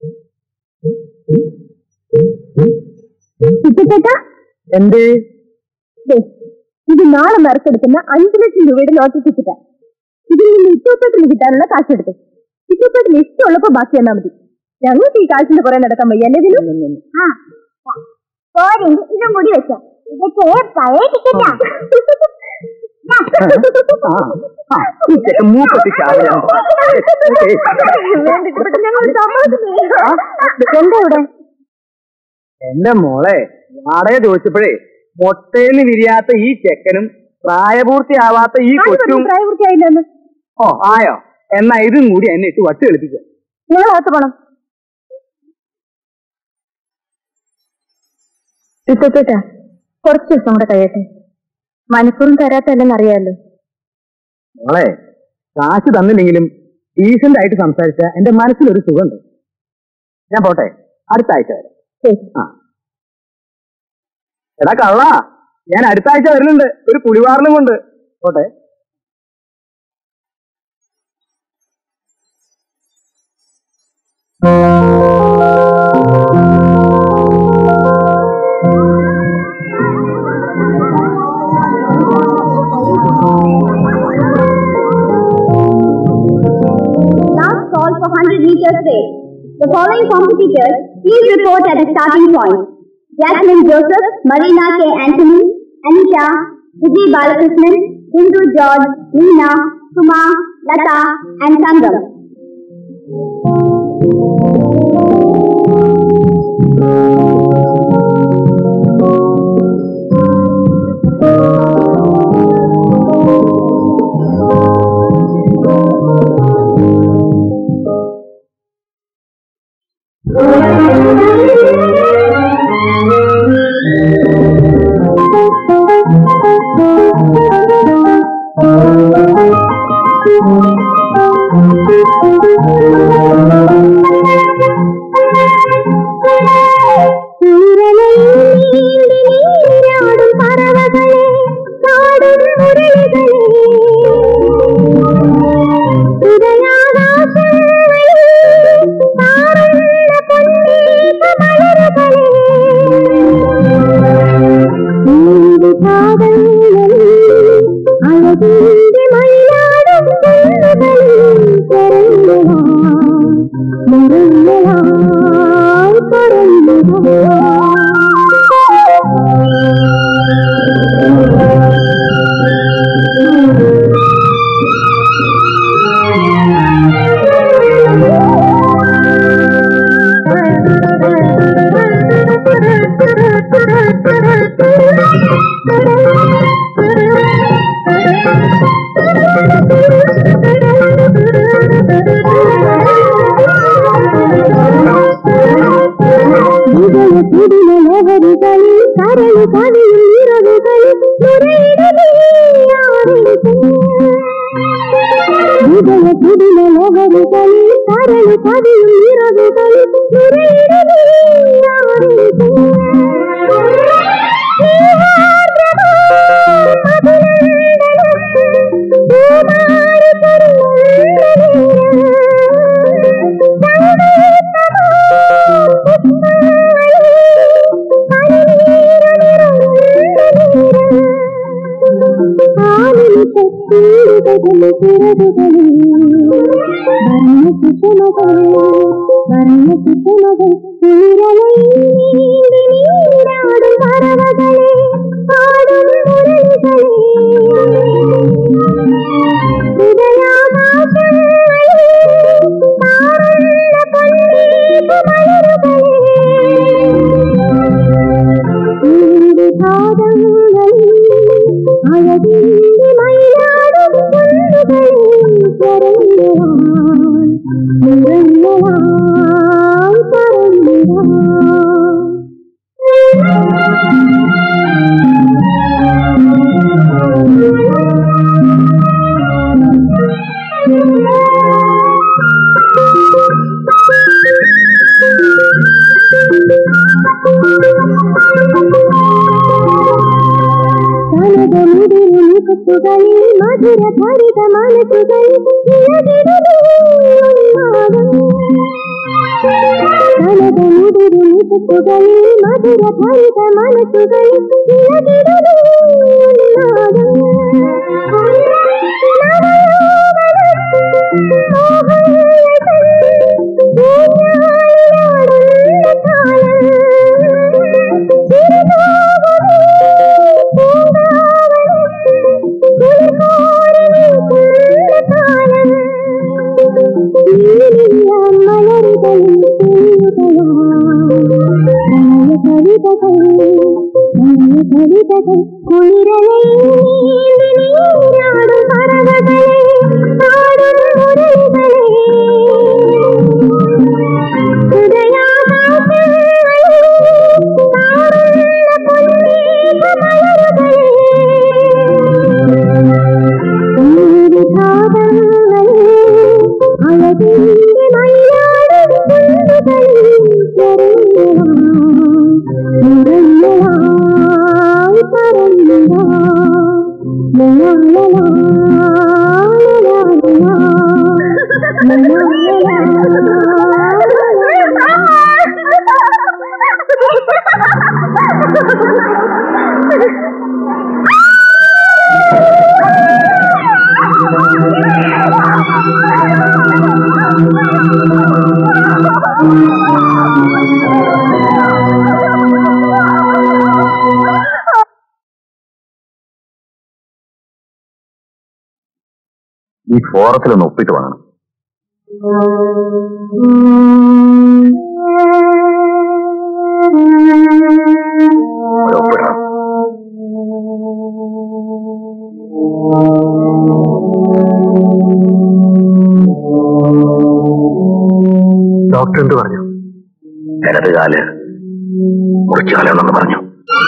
ഇഷ്ടപ്പെട്ട എന്ത് ഇത് നാളെ നറുക്കെടുക്കുന്ന അഞ്ചു ലക്ഷം രൂപയുടെ ലോട്ടറി ടിക്കറ്റാ ഇതിൽ നിന്ന് ഇഷ്ടപ്പെട്ടിൽ കിട്ടാനുള്ള കാശ് എടുത്തു ഇഷ്ടപ്പെട്ടിൽ ഇഷ്ടമുള്ളപ്പോ ബാക്കി തന്നാ മതി ഞങ്ങൾക്ക് ഈ കാശിന്റെ പുറകെ നടക്കാൻ വയ്യ അല്ലേ ഇതിന് ഇതും കൂടി വെക്കാം ഇതൊക്കെ പഴയ ടിക്കറ്റാ ആ, ആ, ഈ ചെക്കൻ മൂക്കത്തി ചാവലാണ്. എന്താ ഇവിടെ എന്റെ മോളെ വാടക ചോദിച്ചപ്പോഴേ മൊട്ടേന്ന് വിരിയാത്ത ഈ ചെക്കനും പ്രായപൂർത്തിയാവാത്ത ഈ കൊച്ചും പ്രായപൂർത്തിയായില്ലെന്ന് ഓ ആയോ എന്നാ ഇതും കൂടി എന്നെ ഇട്ട് വട്ട് കളിപ്പിക്കുക നിങ്ങൾ അകത്ത് പോണം ഇപ്പത്തേട്ടാ കുറച്ച് ദിവസം കൂടെ കഴിയട്ടെ മനഃപൂർവ്വം തരാത്തല്ലെന്ന് അറിയാമല്ലോ മോളെ കാശ് തന്നില്ലെങ്കിലും ഡീസന്റ് ആയിട്ട് സംസാരിച്ച എന്റെ മനസ്സിലൊരു സുഖമുണ്ട് ഞാൻ പോട്ടെ അടുത്ത ആഴ്ച വരാം ശരി ആ എടാ കള്ള ഞാൻ അടുത്ത ആഴ്ച വരുന്നുണ്ട് ഒരു പുളിവാറിലും കൊണ്ട് പോട്ടെ Last call for 100 meters race. The following competitors, please report at the starting point. Jasmine Joseph, Marina K. Anthony, Anisha, Vijay Balakrishnan, Hindu George, Neena, Suma, Lata, and Sangam. അഴകിന്റെ മയിലാടും ഹൃദയ കുടില ലഹരികളിൽ കരളു കവിയും ഇറവുകളിൽ അഴകിന്റെ മയിലാടും കനകമുടിരുമുഖത്തുകളിൽ മധുര ഭരിത മനസ്സുകളിൽ കനകമുടിരുമുഖത്തുകളിൽ മധുര ഭരിത മനസ്സുകളിൽ അഴകിന്റെ മയിലാടും നിറഞ്ഞലായി പറന്നതാ ഈ ഫോറത്തിൽ ഒന്ന് ഒപ്പിട്ട് വാങ്ങണം ഒരു ഒപ്പിടണം ഡോക്ടർ എന്ത് പറഞ്ഞു ഇടത് കാല് മുറിച്ചു കളയണമെന്ന് പറഞ്ഞു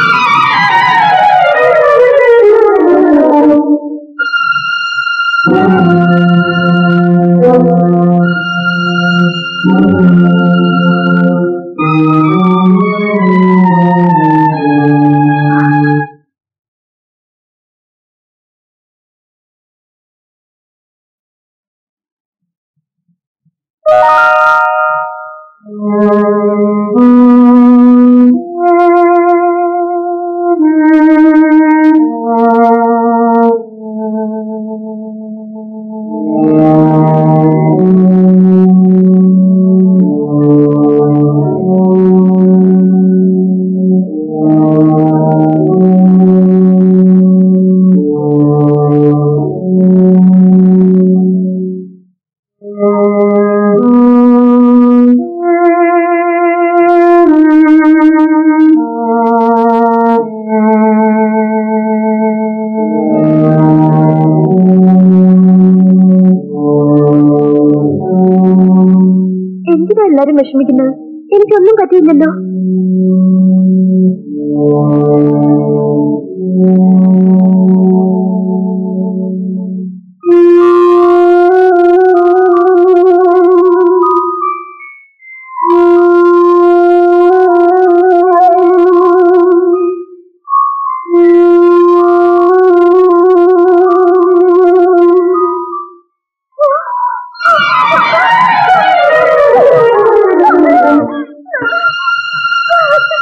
എന്തിനാ എല്ലാരും വിഷമിക്കുന്നത് എനിക്കൊന്നും പറ്റിയില്ലല്ലോ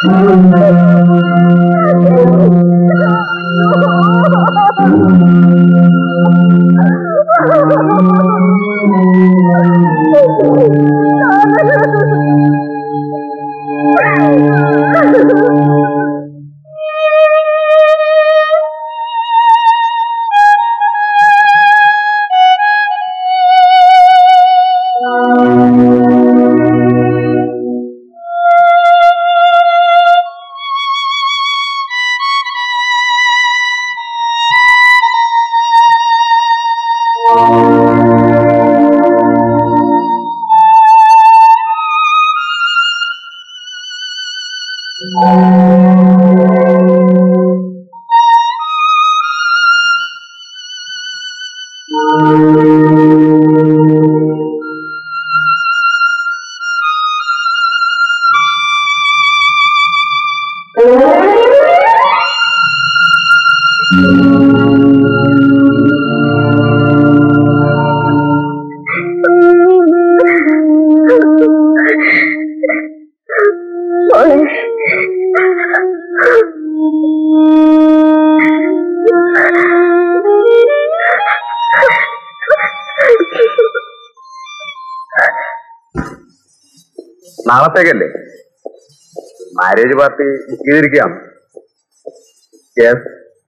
നാളത്തേക്കല്ലേ മാരേജ് പാർട്ടി ബുക്ക് ചെയ്തിരിക്കാം yes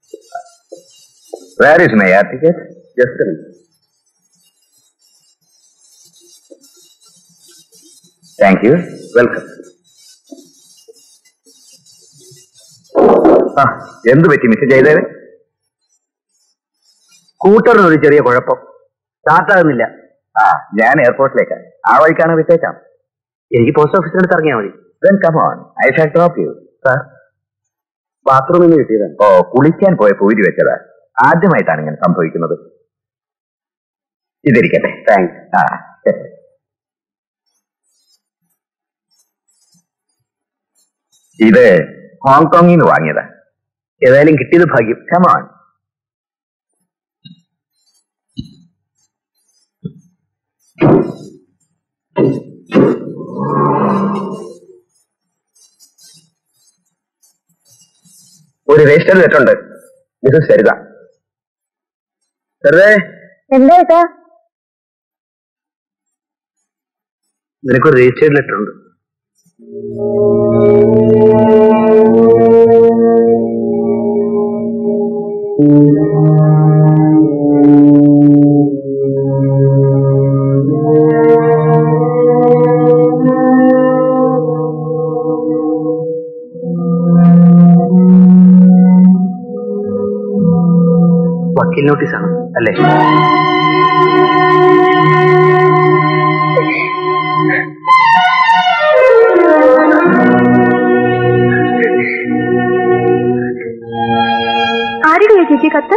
where is my air ticket just thank you welcome ആ എന്ത് പറ്റി മിസ് ചെയ്തേരെ സ്കൂട്ടറിന് ഒരു ചെറിയ കുഴപ്പം സ്റ്റാർട്ടാകുന്നില്ല ആ ഞാൻ എയർപോർട്ടിലേക്കാണ് ആ വഴിക്കാണ് വിട്ടേക്കാം എനിക്ക് പോസ്റ്റ് ഓഫീസിനടുത്ത് ഇറങ്ങിയാൽ മതി Then come on, I shall drop you. Sir ബാത്റൂമിൽ നിന്ന് കിട്ടിയതാണ് ഓ കുളിക്കാൻ പോയപ്പോ ഊരി വെച്ചതാ ആദ്യമായിട്ടാണ് ഇങ്ങനെ സംഭവിക്കുന്നത് ഇതിരിക്കട്ടെ താങ്ക്സ് ആ ശരി. ഇത് ഹോങ്കോങ്ങിൽ നിന്ന് വാങ്ങിയതാ ഏതായാലും കിട്ടിയത് ഭാഗ്യം കമോൺ ഒരു രജിസ്റ്റർ ലെറ്റർ ഉണ്ട് മിസ്സസ് സരിത സരിതേ എന്താ ഏട്ടാ നിനക്കൊരു രജിസ്റ്റേർഡ് ലെറ്റർ ഉണ്ട് വക്കീൽ നോട്ടീസാണ് അല്ലേ ആരുടെ ചേച്ചി കത്ത്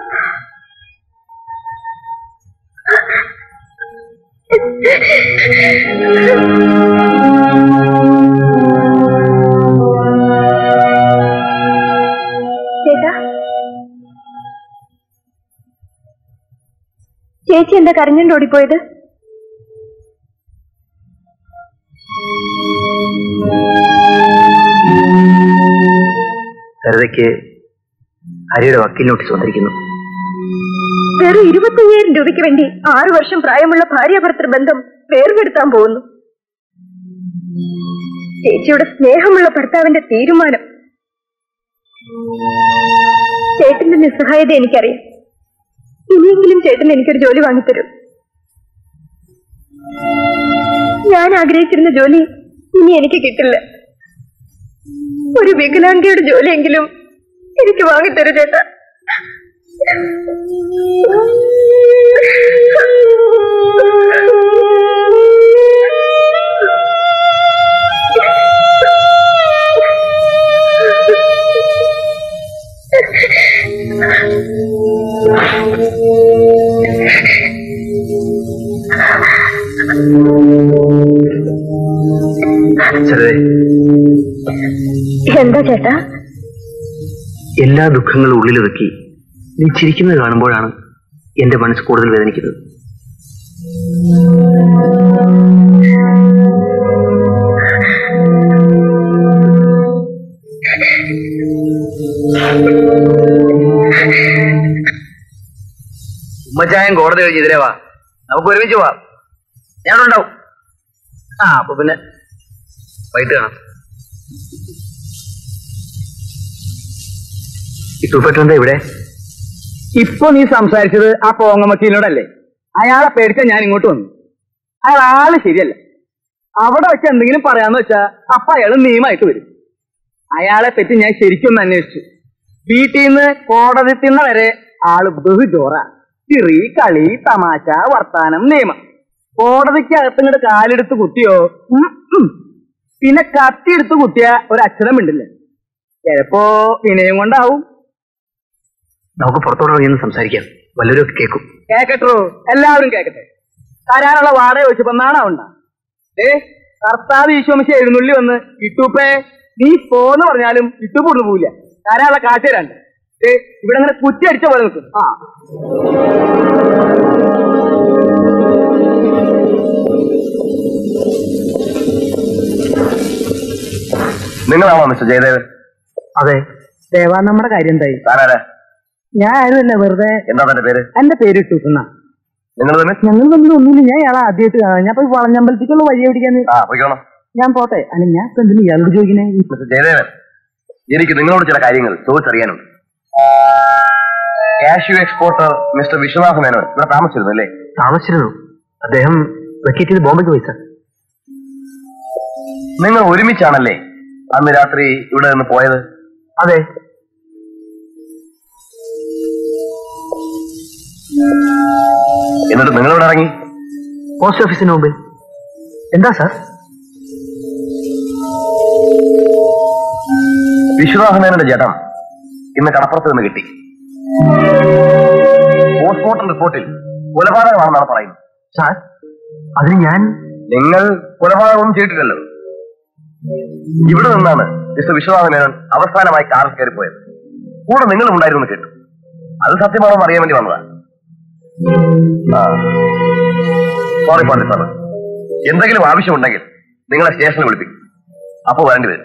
ചേട്ടാ ചേച്ചി എന്താ കരഞ്ഞുകൊണ്ട് ഓടിപ്പോയത് സരിതയ്ക്ക് ഹരിയുടെ വക്കീൽ നോട്ടീസ് വന്നിരിക്കുന്നു വെറും ഇരുപത്തയ്യായിരം രൂപയ്ക്ക് വേണ്ടി ആറു വർഷം പ്രായമുള്ള ഭാര്യാഭർത്തൃ ബന്ധം വേർപെടുത്താൻ പോകുന്നു ചേച്ചിയുടെ സ്നേഹമുള്ള ഭർത്താവിന്റെ തീരുമാനം ചേട്ടന്റെ നിസ്സഹായത എനിക്കറിയാം ഇനിയെങ്കിലും ചേട്ടൻ എനിക്കൊരു ജോലി വാങ്ങിത്തരും ഞാൻ ആഗ്രഹിച്ചിരുന്ന ജോലി ഇനി എനിക്ക് കിട്ടില്ല ഒരു വികലാംഗയുടെ ജോലിയെങ്കിലും എനിക്ക് വാങ്ങിത്തരൂ ചേട്ടാ സരിതേ എന്താ ചേട്ടാ എല്ലാ ദുഃഖങ്ങളും ഉള്ളിലൊതുക്കി നീ ചിരിക്കുന്നത് കാണുമ്പോഴാണ് എന്റെ മനസ്സ് കൂടുതൽ വേദനിക്കുന്നത് ഉമ്മച്ചായം കോടതി കഴിഞ്ഞ് ഇതിലേ വാ നമുക്ക് ഒരുമിച്ച് പോവാം ഞാനുണ്ടാവും ആ അപ്പൊ പിന്നെ വൈകിട്ട് കാണാം ഇട്ടുപെട്ടെന്താ ഇവിടെ ഇപ്പൊ നീ സംസാരിച്ചത് ആ പോങ്ങമക്കീലിനോടല്ലേ അയാളെ പേടിച്ച ഞാൻ ഇങ്ങോട്ട് വന്നു അയാൾ ആള് ശരിയല്ല അവിടെ വെച്ച് എന്തെങ്കിലും പറയാന്ന് വെച്ചാ അപ്പൊ അയാൾ നിയമായിട്ട് വരും അയാളെ പറ്റി ഞാൻ ശരിക്കും ഒന്ന് അന്വേഷിച്ചു വീട്ടിൽ നിന്ന് കോടതി തിന്ന വരെ ആള് ബഹുജോറ ചിറി കളി തമാശ വർത്താനം നിയമം കോടതിക്ക് അകത്തിങ്ങോട്ട് കാലെടുത്ത് കുത്തിയോ ഉം, ഉം. പിന്നെ കത്തിയെടുത്ത് കുത്തിയ ഒരു അക്ഷരം മിണ്ടില്ല ചിലപ്പോ വിനയം കൊണ്ടാവും നമുക്ക് പുറത്തോട്ട് ഇറങ്ങി ഒന്ന് സംസാരിക്കാം വല്ലവരും ഒക്കെ കേൾക്കും കേക്കട്ടോ എല്ലാവരും കേക്കട്ടെ തരാനുള്ള വാടക വെച്ചപ്പോ നാണാവണ്ട ഏ കർത്താവ് ഈശോമിശ എഴുന്നള്ളി വന്ന് ഇട്ടൂപ്പേ നീ പോന്ന് പറഞ്ഞാലും ഇട്ടു പൊടുന്നു പോവില്ല തരാനുള്ള കാശ് തരാണ്ട് ഏ ഇവിടെ ഇങ്ങനെ കുറ്റി അടിച്ച പോലെ നിൽക്കും ആ നിങ്ങളാണോ മിസ്റ്റർ ജയദേവൻ അതെ ദേവാ നമ്മുടെ കാര്യം എന്തായി താനാരാ ഞാൻ ആരുമല്ല വെറുതെ എന്താ തന്റെ പേര് എന്റെ പേര് ഇട്ടൂക്കുന്ന നിങ്ങൾ തന്നെ ഞങ്ങൾ തമ്മിൽ ഒന്നുമില്ല ഞാൻ ഇയാളെ ആദ്യമായിട്ട് കാണാം ഞാൻ പോയി വളഞ്ഞമ്പലത്തേക്കുള്ള വഴി ഓടിക്കാൻ ആ പോയിക്കോണം ഞാൻ പോട്ടെ അല്ല ഞാൻ ഇപ്പൊ എന്തിനാ ഇയാളോട് ചോദിക്കണേ മിസ്റ്റർ ജയദേവൻ എനിക്ക് നിങ്ങളോട് ചില കാര്യങ്ങൾ ചോദിച്ചറിയാനുണ്ട് cashew exporter mister Viswanatha Menon ഇവിടെ താമസിച്ചിരുന്നു അല്ലേ താമസിച്ചിരുന്നു അദ്ദേഹം വെക്കേറ്റ് ചെയ്ത് ബോംബെക്ക് പോയി സർ നിങ്ങൾ ഒരുമിച്ചാണല്ലേ അന്ന് രാത്രി ഇവിടെ നിന്ന് പോയത് അതെ എന്നിട്ട് നിങ്ങൾ ഇവിടെ ഇറങ്ങി പോസ്റ്റ് ഓഫീസിന് മുമ്പിൽ എന്താ സാർ വിശ്വനാഥമേനന്റെ ജഡം ഇന്ന് കടപ്പുറത്ത് നിന്ന് കിട്ടി പോസ്റ്റ്മോർട്ടം റിപ്പോർട്ടിൽ കൊലപാതകമാണെന്നാണ് പറയുന്നത് സാർ അതിന് ഞാൻ നിങ്ങൾ കൊലപാതകമൊന്നും ചെയ്തിട്ടില്ലല്ലോ ഇവിടെ നിന്നാണ് മിസ്റ്റർ വിശ്വനാഥമേനോൻ അവസാനമായി കാറിൽ കയറിപ്പോയത് കൂടെ നിങ്ങളും ഉണ്ടായിരുന്നു കേട്ടു അത് സത്യമാണോ എന്ന് അറിയാൻ വേണ്ടി വന്നതാ സോറി ഫോർ സാർ എന്തെങ്കിലും ആവശ്യമുണ്ടെങ്കിൽ നിങ്ങളെ സ്റ്റേഷനിൽ വിളിപ്പിക്കും അപ്പോൾ വരേണ്ടി വരും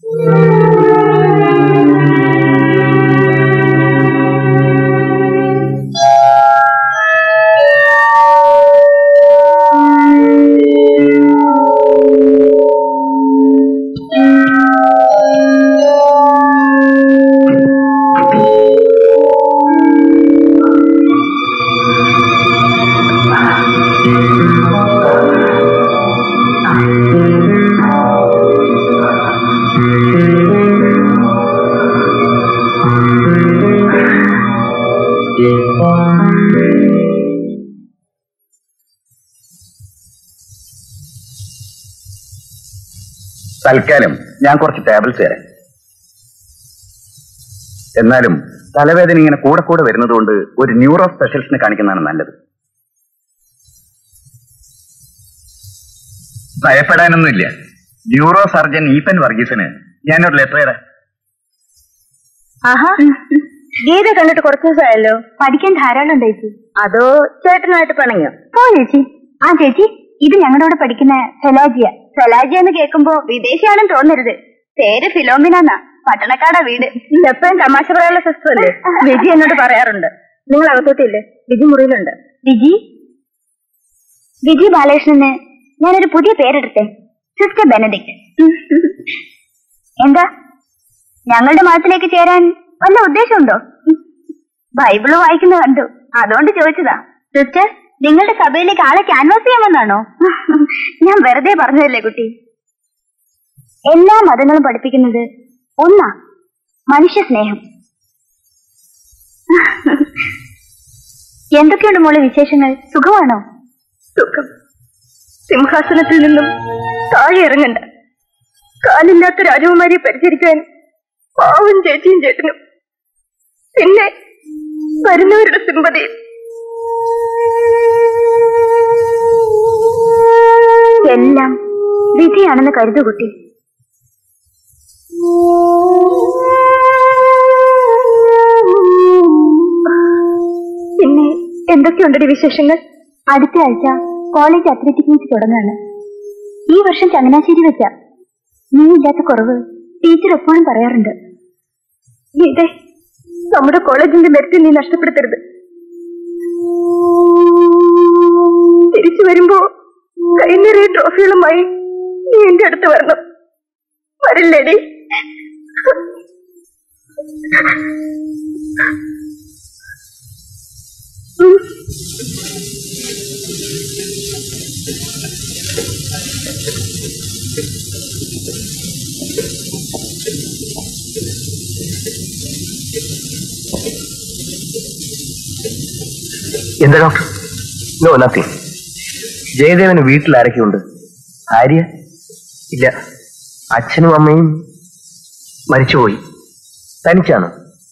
തൽക്കാലം ഞാൻ കുറച്ച് ടാബ്ലറ്റ്സ് തരാം എന്നാലും തലവേദന ഇങ്ങനെ കൂടെ കൂടെ വരുന്നതുകൊണ്ട് ഒരു ന്യൂറോ സ്പെഷ്യലിസ്റ്റിനെ കാണിക്കുന്നതാണ് നല്ലത് ഭയപ്പെടാനൊന്നുമില്ല ന്യൂറോ സർജൻ ഈപ്പൻ വർഗീസിന് ഞാനൊരു ലെറ്റർ തരാം ആഹാ ഗീത കണ്ടിട്ട് കുറച്ച് ദിവസമായല്ലോ പഠിക്കാൻ ധാരാളം ഉണ്ട് ചേച്ചി അതോ ചേട്ടനുമായിട്ട് പിണങ്ങിയോ പോ ചേച്ചി ആ ചേച്ചി ഇത് ഞങ്ങളുടെ കൂടെ പഠിക്കുന്ന ഫെലാജിയ ഫെലാജിയ എന്ന് കേൾക്കുമ്പോ വിദേശിയാണെന്ന് തോന്നരുത് പേര് ഫിലോമിനാന്നാ പട്ടണക്കാടാ വീട് എപ്പോഴും തമാശ പറയാനുള്ള സിസ്റ്റർ അല്ലേ വിജി എന്നോട് പറയാറുണ്ട് നിങ്ങൾ അകത്തോട്ടില്ലേ വിജി മുറിയിലുണ്ട് വിജി വിജി ബാലകൃഷ്ണന് ഞാനൊരു പുതിയ പേരെടുത്തേ സിസ്റ്റർ ബെനഡിക്ട് എന്താ ഞങ്ങളുടെ മതത്തിലേക്ക് ചേരാൻ വല്ല ഉദ്ദേശമുണ്ടോ ബൈബിള് വായിക്കുന്ന കണ്ടു അതുകൊണ്ട് ചോദിച്ചതാ സിസ്റ്റർ നിങ്ങളുടെ സഭയിലേക്ക് ആളെ ക്യാൻവാസ് ചെയ്യാമെന്നാണോ ഞാൻ വെറുതെ പറഞ്ഞതല്ലേ കുട്ടി എല്ലാ മതങ്ങളും പഠിപ്പിക്കുന്നത് ഒന്നാ മനുഷ്യ സ്നേഹം എന്തൊക്കെയുണ്ട് മോളെ വിശേഷങ്ങൾ സുഖമാണോ സുഖം സിംഹാസനത്തിൽ നിന്നും താഴെ ഇറങ്ങണ്ട കാലില്ലാത്ത രാജകുമാരിയെ പരിചരിക്കാൻ പാവം ചേച്ചിയും ചേട്ടനും പിന്നെ വരുന്നവരുടെ സിമ്പതി എല്ലാം വിധിയാണെന്ന് കരുതു കുട്ടി പിന്നെ എന്തൊക്കെയുണ്ടടി വിശേഷങ്ങൾ അടുത്ത ആഴ്ച കോളേജ് അത്ലറ്റിക് മീറ്റ് തുടങ്ങാണ് ഈ വർഷം ചങ്ങനാശ്ശേരി വെച്ച നീ ഇല്ലാത്ത കുറവ് ടീച്ചർ എപ്പോഴും പറയാറുണ്ട് ഗീതേ നമ്മുടെ കോളേജിന്റെ മെറിറ്റ് നീ നഷ്ടപ്പെടുത്തരുത് തിരിച്ചു വരുമ്പോ കൈ നിറയെ ട്രോഫികളുമായി നീ എന്റെ അടുത്ത് വരണം വരില്ലേടി എന്താ ഡോക്ടർ നോ നത്തിങ് ജയദേവന് വീട്ടിൽ ആരൊക്കെയുണ്ട് ഭാര്യ ഇല്ല അച്ഛനും അമ്മയും മരിച്ചുപോയി തനിച്ചാണ്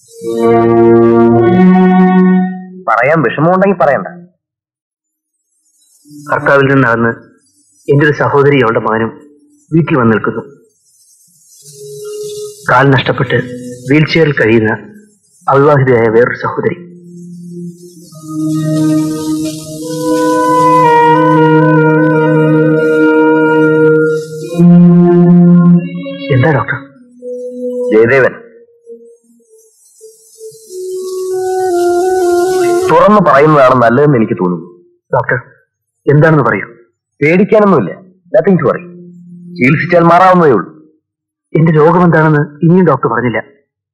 പറയാൻ വിഷമമുണ്ടെങ്കിൽ പറയണ്ട ഭർത്താവിൽ നിന്നകന്ന് എന്റെ ഒരു സഹോദരി അവളുടെ മകനും വീട്ടിൽ വന്ന് നിൽക്കുന്നു കാൽ നഷ്ടപ്പെട്ട് വീൽ ചെയറിൽ കഴിയുന്ന അവിവാഹിതയായ വേറൊരു സഹോദരി എന്താ ഡോക്ടർ ജയദേവൻ തുറന്നു പറയുന്നതാണ് നല്ലതെന്ന് എനിക്ക് തോന്നുന്നു ഡോക്ടർ എന്താണെന്ന് പറയൂ പേടിക്കാനൊന്നുമില്ല നത്തിങ് ടു പറയും ചികിത്സിച്ചാൽ മാറാവുന്നതേ ഉള്ളൂ എന്റെ രോഗം എന്താണെന്ന് ഇനിയും ഡോക്ടർ പറഞ്ഞില്ല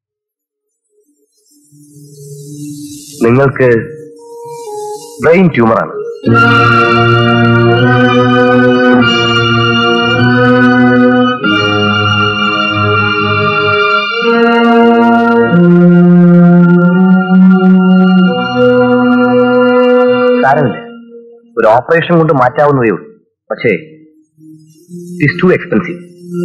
നിങ്ങൾക്ക് ബ്രെയിൻ ട്യൂമറാണ് സാരമില്ല ഒരു ഓപ്പറേഷൻ കൊണ്ട് മാറ്റാവുന്നതേ ഉള്ളൂ പക്ഷേ ഇറ്റ് ടു എക്സ്പെൻസീവ്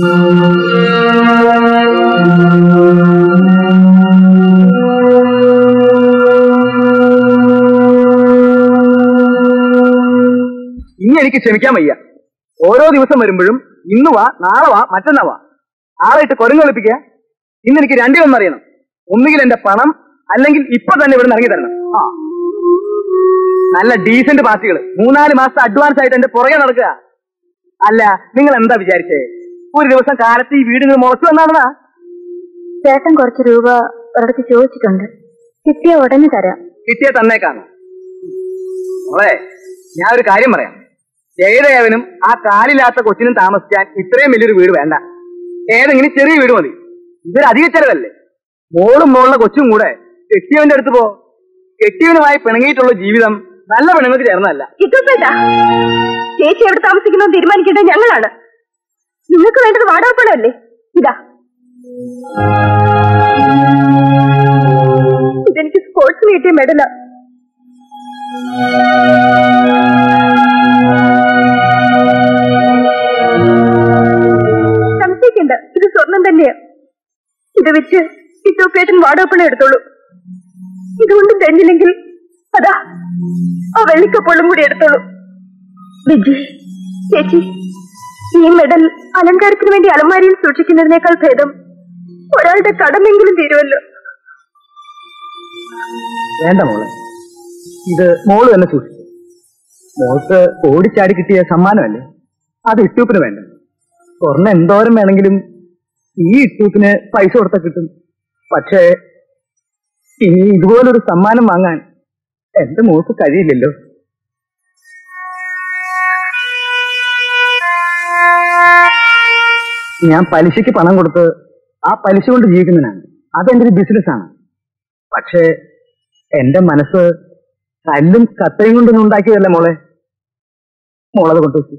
ഇനി എനിക്ക് ക്ഷമിക്കാൻ വയ്യ ഓരോ ദിവസം വരുമ്പോഴും ഇന്ന് വാ നാളെ വാ മറ്റന്നാ വാ ആളെ ഇട്ട് കൊരങ്ങ് കളിപ്പിക്കുക ഇന്ന് എനിക്ക് രണ്ടിലൊന്നും അറിയണം ഒന്നുകിൽ എന്റെ പണം അല്ലെങ്കിൽ ഇപ്പൊ തന്നെ ഇവിടെ ഇറങ്ങി തരണം ആ നല്ല ഡീസന്റ് പാർട്ടികൾ മൂന്നാല് മാസത്തെ അഡ്വാൻസ് ആയിട്ട് എന്റെ പുറകെ നടക്കുക അല്ല നിങ്ങൾ എന്താ വിചാരിച്ചേ ഒരു ദിവസം കാലത്ത് ഈ വീട് മുളച്ചു വന്നാണെന്നാ ചേട്ടൻ കുറച്ച് രൂപ ഒരിടത്ത് ചോദിച്ചിട്ടുണ്ട് കിട്ടിയ ഉടനെ തരാം കിട്ടിയ തന്നേക്കാണ് മോളെ ഞാൻ ഒരു കാര്യം പറയാം ജയദേവനും ആ കാലില്ലാത്ത കൊച്ചിനും താമസിക്കാൻ ഇത്രയും വലിയൊരു വീട് വേണ്ട ഏതെങ്കിലും ചെറിയ വീട് മതി ഇതൊരു അധിക ചെലവല്ലേ മോളും മോളുടെ കൊച്ചും കൂടെ കെട്ടിയവന്റെ അടുത്ത് പോ കെട്ടിയവനുമായി പിണങ്ങിയിട്ടുള്ള ജീവിതം നല്ല പെണ്ണുങ്ങൾക്ക് ചേർന്നതല്ല ഇതൊന്നുമില്ല ചേച്ചി എവിടെ താമസിക്കുന്നു തീരുമാനിക്കേണ്ടത് ഞങ്ങളാണ് നിങ്ങൾക്ക് വേണ്ടത് വാടകപ്പണമല്ലേ ഇതാ ഇതെനിക്ക് സ്പോർട്സിന് കിട്ടിയ മെഡലാ സംശയിക്കണ്ട ഇത് സ്വർണം തന്നെയാ ഇത് വെച്ച് ഇറ്റോപ്പേട്ടൻ വാടകപ്പണം എടുത്തോളൂ ഇതുകൊണ്ടും കഴിഞ്ഞില്ലെങ്കിൽ അതാ ആ വെള്ളിക്കപ്പൊള്ളും കൂടി എടുത്തോളൂ വിജയ് ചേച്ചി ഈ മെഡൽ അലങ്കാരത്തിന് വേണ്ടി അലമാരിയിൽ സൂക്ഷിക്കുന്നതിനേക്കാൾ ഭേദം ഒരാളുടെ കടമെങ്കിലും തീരുമല്ലോ വേണ്ട മോളെ ഇത് മോള് തന്നെ സൂക്ഷിച്ചു മോൾക്ക് ഓടിച്ചാടി കിട്ടിയ സമ്മാനമല്ലേ അത് ഇട്ടൂപ്പിന് വേണ്ട സ്വർണ്ണ എന്തോരം വേണമെങ്കിലും ഈ ഇട്ടൂപ്പിന് പൈസ കൊടുത്താൽ കിട്ടും പക്ഷേ ഇനി ഇതുപോലൊരു സമ്മാനം വാങ്ങാൻ എന്റെ മോൾക്ക് കഴിയില്ലല്ലോ ഞാൻ പലിശയ്ക്ക് പണം കൊടുത്ത് ആ പലിശ കൊണ്ട് ജീവിക്കുന്നതിനാണ് അതെന്റെ ഒരു ബിസിനസ്സാണ് പക്ഷേ എന്റെ മനസ്സ് കല്ലും കത്തയും കൊണ്ടൊന്നും ഉണ്ടാക്കിയതല്ല മോളെ മോളത് കൊണ്ടുവച്ചു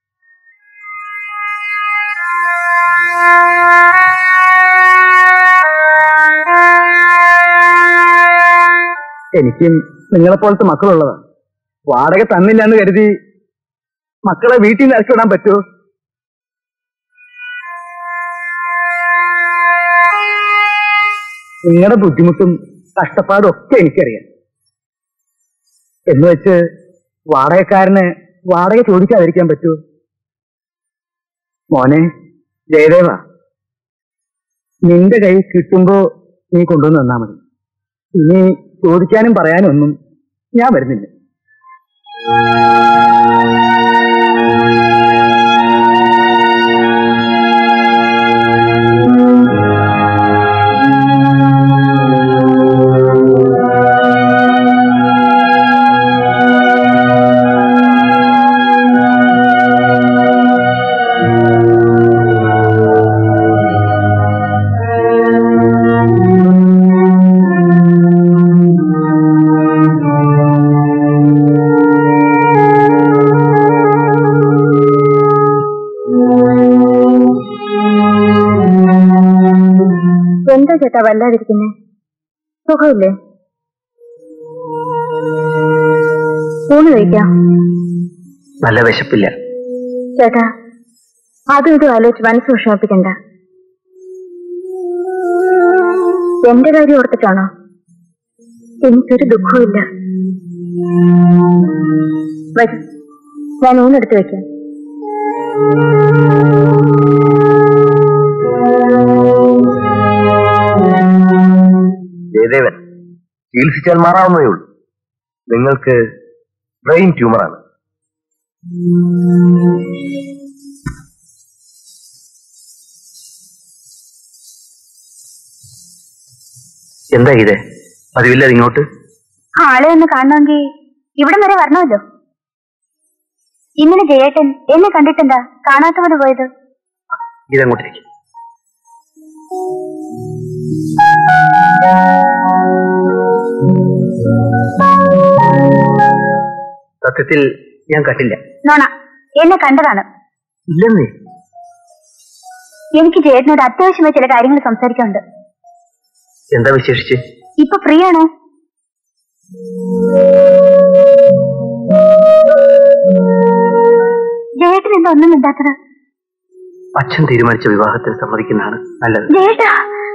എനിക്കും നിങ്ങളെപ്പോലത്തെ മക്കളുള്ളതാണ് വാടക തന്നില്ല എന്ന് കരുതി മക്കളെ വീട്ടിൽ നിന്ന് ഇറക്കി വിടാൻ പറ്റുമോ നിങ്ങളുടെ ബുദ്ധിമുട്ടും കഷ്ടപ്പാടും ഒക്കെ എനിക്കറിയാം എന്ന് വെച്ച് വാടകക്കാരന് വാടക ചോദിക്കാതിരിക്കാൻ പറ്റുമോ മോനെ ജയദേവ നിന്റെ കൈ കിട്ടുമ്പോ നീ കൊണ്ടുവന്ന് തന്നാ മതി ഇനി ചോദിക്കാനും പറയാനും ഒന്നും ഞാൻ വരുന്നില്ല ചേട്ടാ വല്ലാതിരിക്കുന്നേ സുഖമില്ലേ ഊണ് കഴിക്കാം നല്ല വിശപ്പില്ല ചേട്ടാ അതും ഇതും ആലോചിച്ച് മനസ്സ് വിഷമിപ്പിക്കണ്ട എന്റെ കാര്യം ഓർത്തിട്ടാണോ എനിക്കൊരു ദുഃഖവുമില്ല വരും ഞാൻ ഊണെടുത്ത് വെക്കാം ജയദേവൻ ചികിത്സിച്ചാൽ മാറാവുന്നതേ ഉള്ളൂ നിങ്ങൾക്ക് ബ്രെയിൻ ട്യൂമറാണ് എന്താ ഇത് പതിവില്ല ഇങ്ങോട്ട് ആളെ ഒന്ന് കാണണമെങ്കിൽ ഇവിടം വരെ വരണമല്ലോ ഇന്നലെ ജയേട്ടൻ എന്നെ കണ്ടിട്ടെന്താ കാണാത്ത പോലെ പോയത് ഇതങ്ങോട്ടേക്ക് സത്യത്തിൽ ഞാൻ കണ്ടില്ല നോണ എന്നെ കണ്ടതാണ് ഇല്ലെന്നേ എനിക്ക് ജയേട്ടനോട് അത്യാവശ്യമായ ചില കാര്യങ്ങൾ സംസാരിക്കാനുണ്ട് എന്താ വിശേഷിച്ച് ഇപ്പൊ ഫ്രീ ആണോ ജയേട്ടൻ എന്താ ഒന്നും മിണ്ടാത്തത് അച്ഛൻ തീരുമാനിച്ച വിവാഹത്തിന് സമ്മതിക്കുന്നതാണ് നല്ലത് ജയേട്ടാ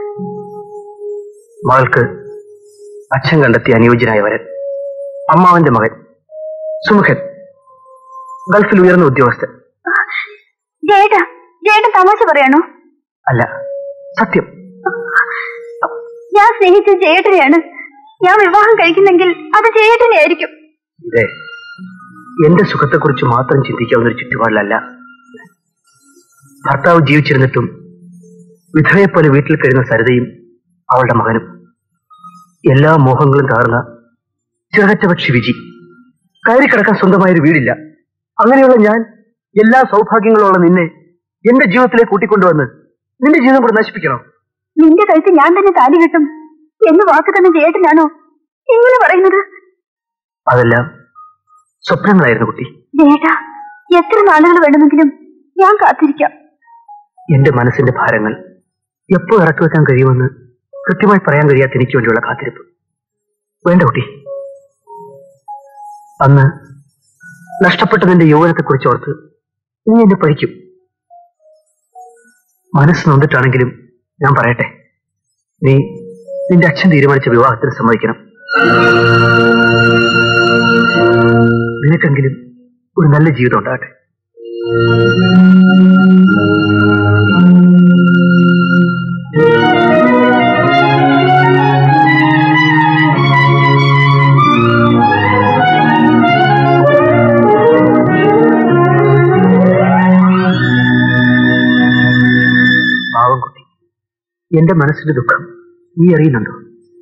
മകൾക്ക് അച്ഛൻ കണ്ടെത്തിയ അനുയോജ്യനായ വരൻ അമ്മാവന്റെ മകൻ സുമുഖൻ ഗൾഫിൽ ഉയർന്ന ഉദ്യോഗസ്ഥൻ ജയേട്ടാ ജയേട്ടൻ തമാശ പറയാണോ അല്ല സത്യം ഞാൻ സ്നേഹിച്ച ജയേട്ടനെയാണ് ഞാൻ വിവാഹം കഴിക്കുന്നെങ്കിൽ അത് ജയേട്ടനെ ആയിരിക്കും ഇതേ എന്റെ സുഖത്തെക്കുറിച്ച് മാത്രം ചിന്തിക്കാവുന്ന ഒരു ചുറ്റുപാടിലല്ല ഭർത്താവ് ജീവിച്ചിരുന്നിട്ടും വിധവയെപ്പോലെ വീട്ടിൽ കഴിയുന്ന സരിതയും അവളുടെ മകനും എല്ലാ മോഹങ്ങളും തകർന്ന ചിറകറ്റ പക്ഷി വിജി കയറി കിടക്കാൻ സ്വന്തമായൊരു വീടില്ല അങ്ങനെയുള്ള ഞാൻ എല്ലാ സൗഭാഗ്യങ്ങളുള്ള നിന്നെ എന്റെ ജീവിതത്തിലേക്ക് കൂട്ടിക്കൊണ്ടുവന്ന് നിന്റെ ജീവിതം കൂടെ നശിപ്പിക്കണോ നിന്റെ കഴുത്ത് ഞാൻ തന്നെ താലി കെട്ടും എന്ന് വാക്ക് തന്നെ ജയേട്ടനാണോ ഇങ്ങനെ പറയുന്നത് അതെല്ലാം സ്വപ്നങ്ങളായിരുന്നു കുട്ടി ജയേട്ടാ എത്ര നാളുകൾ വേണമെങ്കിലും ഞാൻ കാത്തിരിക്കാം എന്റെ മനസ്സിന്റെ ഭാരങ്ങൾ എപ്പോ ഇറക്കി വെക്കാൻ കഴിയുമെന്ന് കൃത്യമായി പറയാൻ കഴിയാത്ത എനിക്ക് വേണ്ടിയുള്ള കാത്തിരിപ്പ് വേണ്ട കുട്ടി അന്ന് നഷ്ടപ്പെട്ട നിന്റെ യൗവനത്തെക്കുറിച്ച് ഓർത്ത് നീ എന്നെ പഠിക്കും മനസ്സ് നൊന്നിട്ടാണെങ്കിലും ഞാൻ പറയട്ടെ നീ നിന്റെ അച്ഛൻ തീരുമാനിച്ച വിവാഹത്തിന് സമ്മതിക്കണം നിനക്കെങ്കിലും ഒരു നല്ല ജീവിതം ഉണ്ടാകട്ടെ പാവം കുട്ടി എന്റെ മനസ്സിന്റെ ദുഃഖം നീ അറിയുന്നുണ്ടോ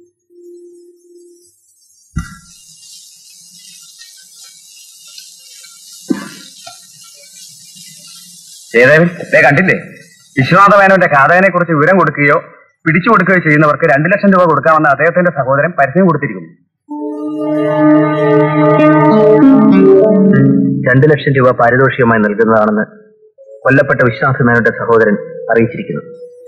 ജയദേവൻ ദേ കണ്ടില്ലേ വിശ്വനാഥ മേനോന്റെ ഘാതകനെ കുറിച്ച് വിവരം കൊടുക്കുകയോ പിടിച്ചു കൊടുക്കുകയോ ചെയ്യുന്നവർക്ക് രണ്ടു ലക്ഷം രൂപ കൊടുക്കാമെന്ന് അദ്ദേഹത്തിന്റെ സഹോദരൻ പരസ്യം കൊടുത്തിരിക്കുന്നു രണ്ടു ലക്ഷം രൂപ പാരിതോഷികമായി നൽകുന്നതാണെന്ന് കൊല്ലപ്പെട്ട വിശ്വനാഥ മേനോന്റെ സഹോദരൻ അറിയിച്ചിരിക്കുന്നു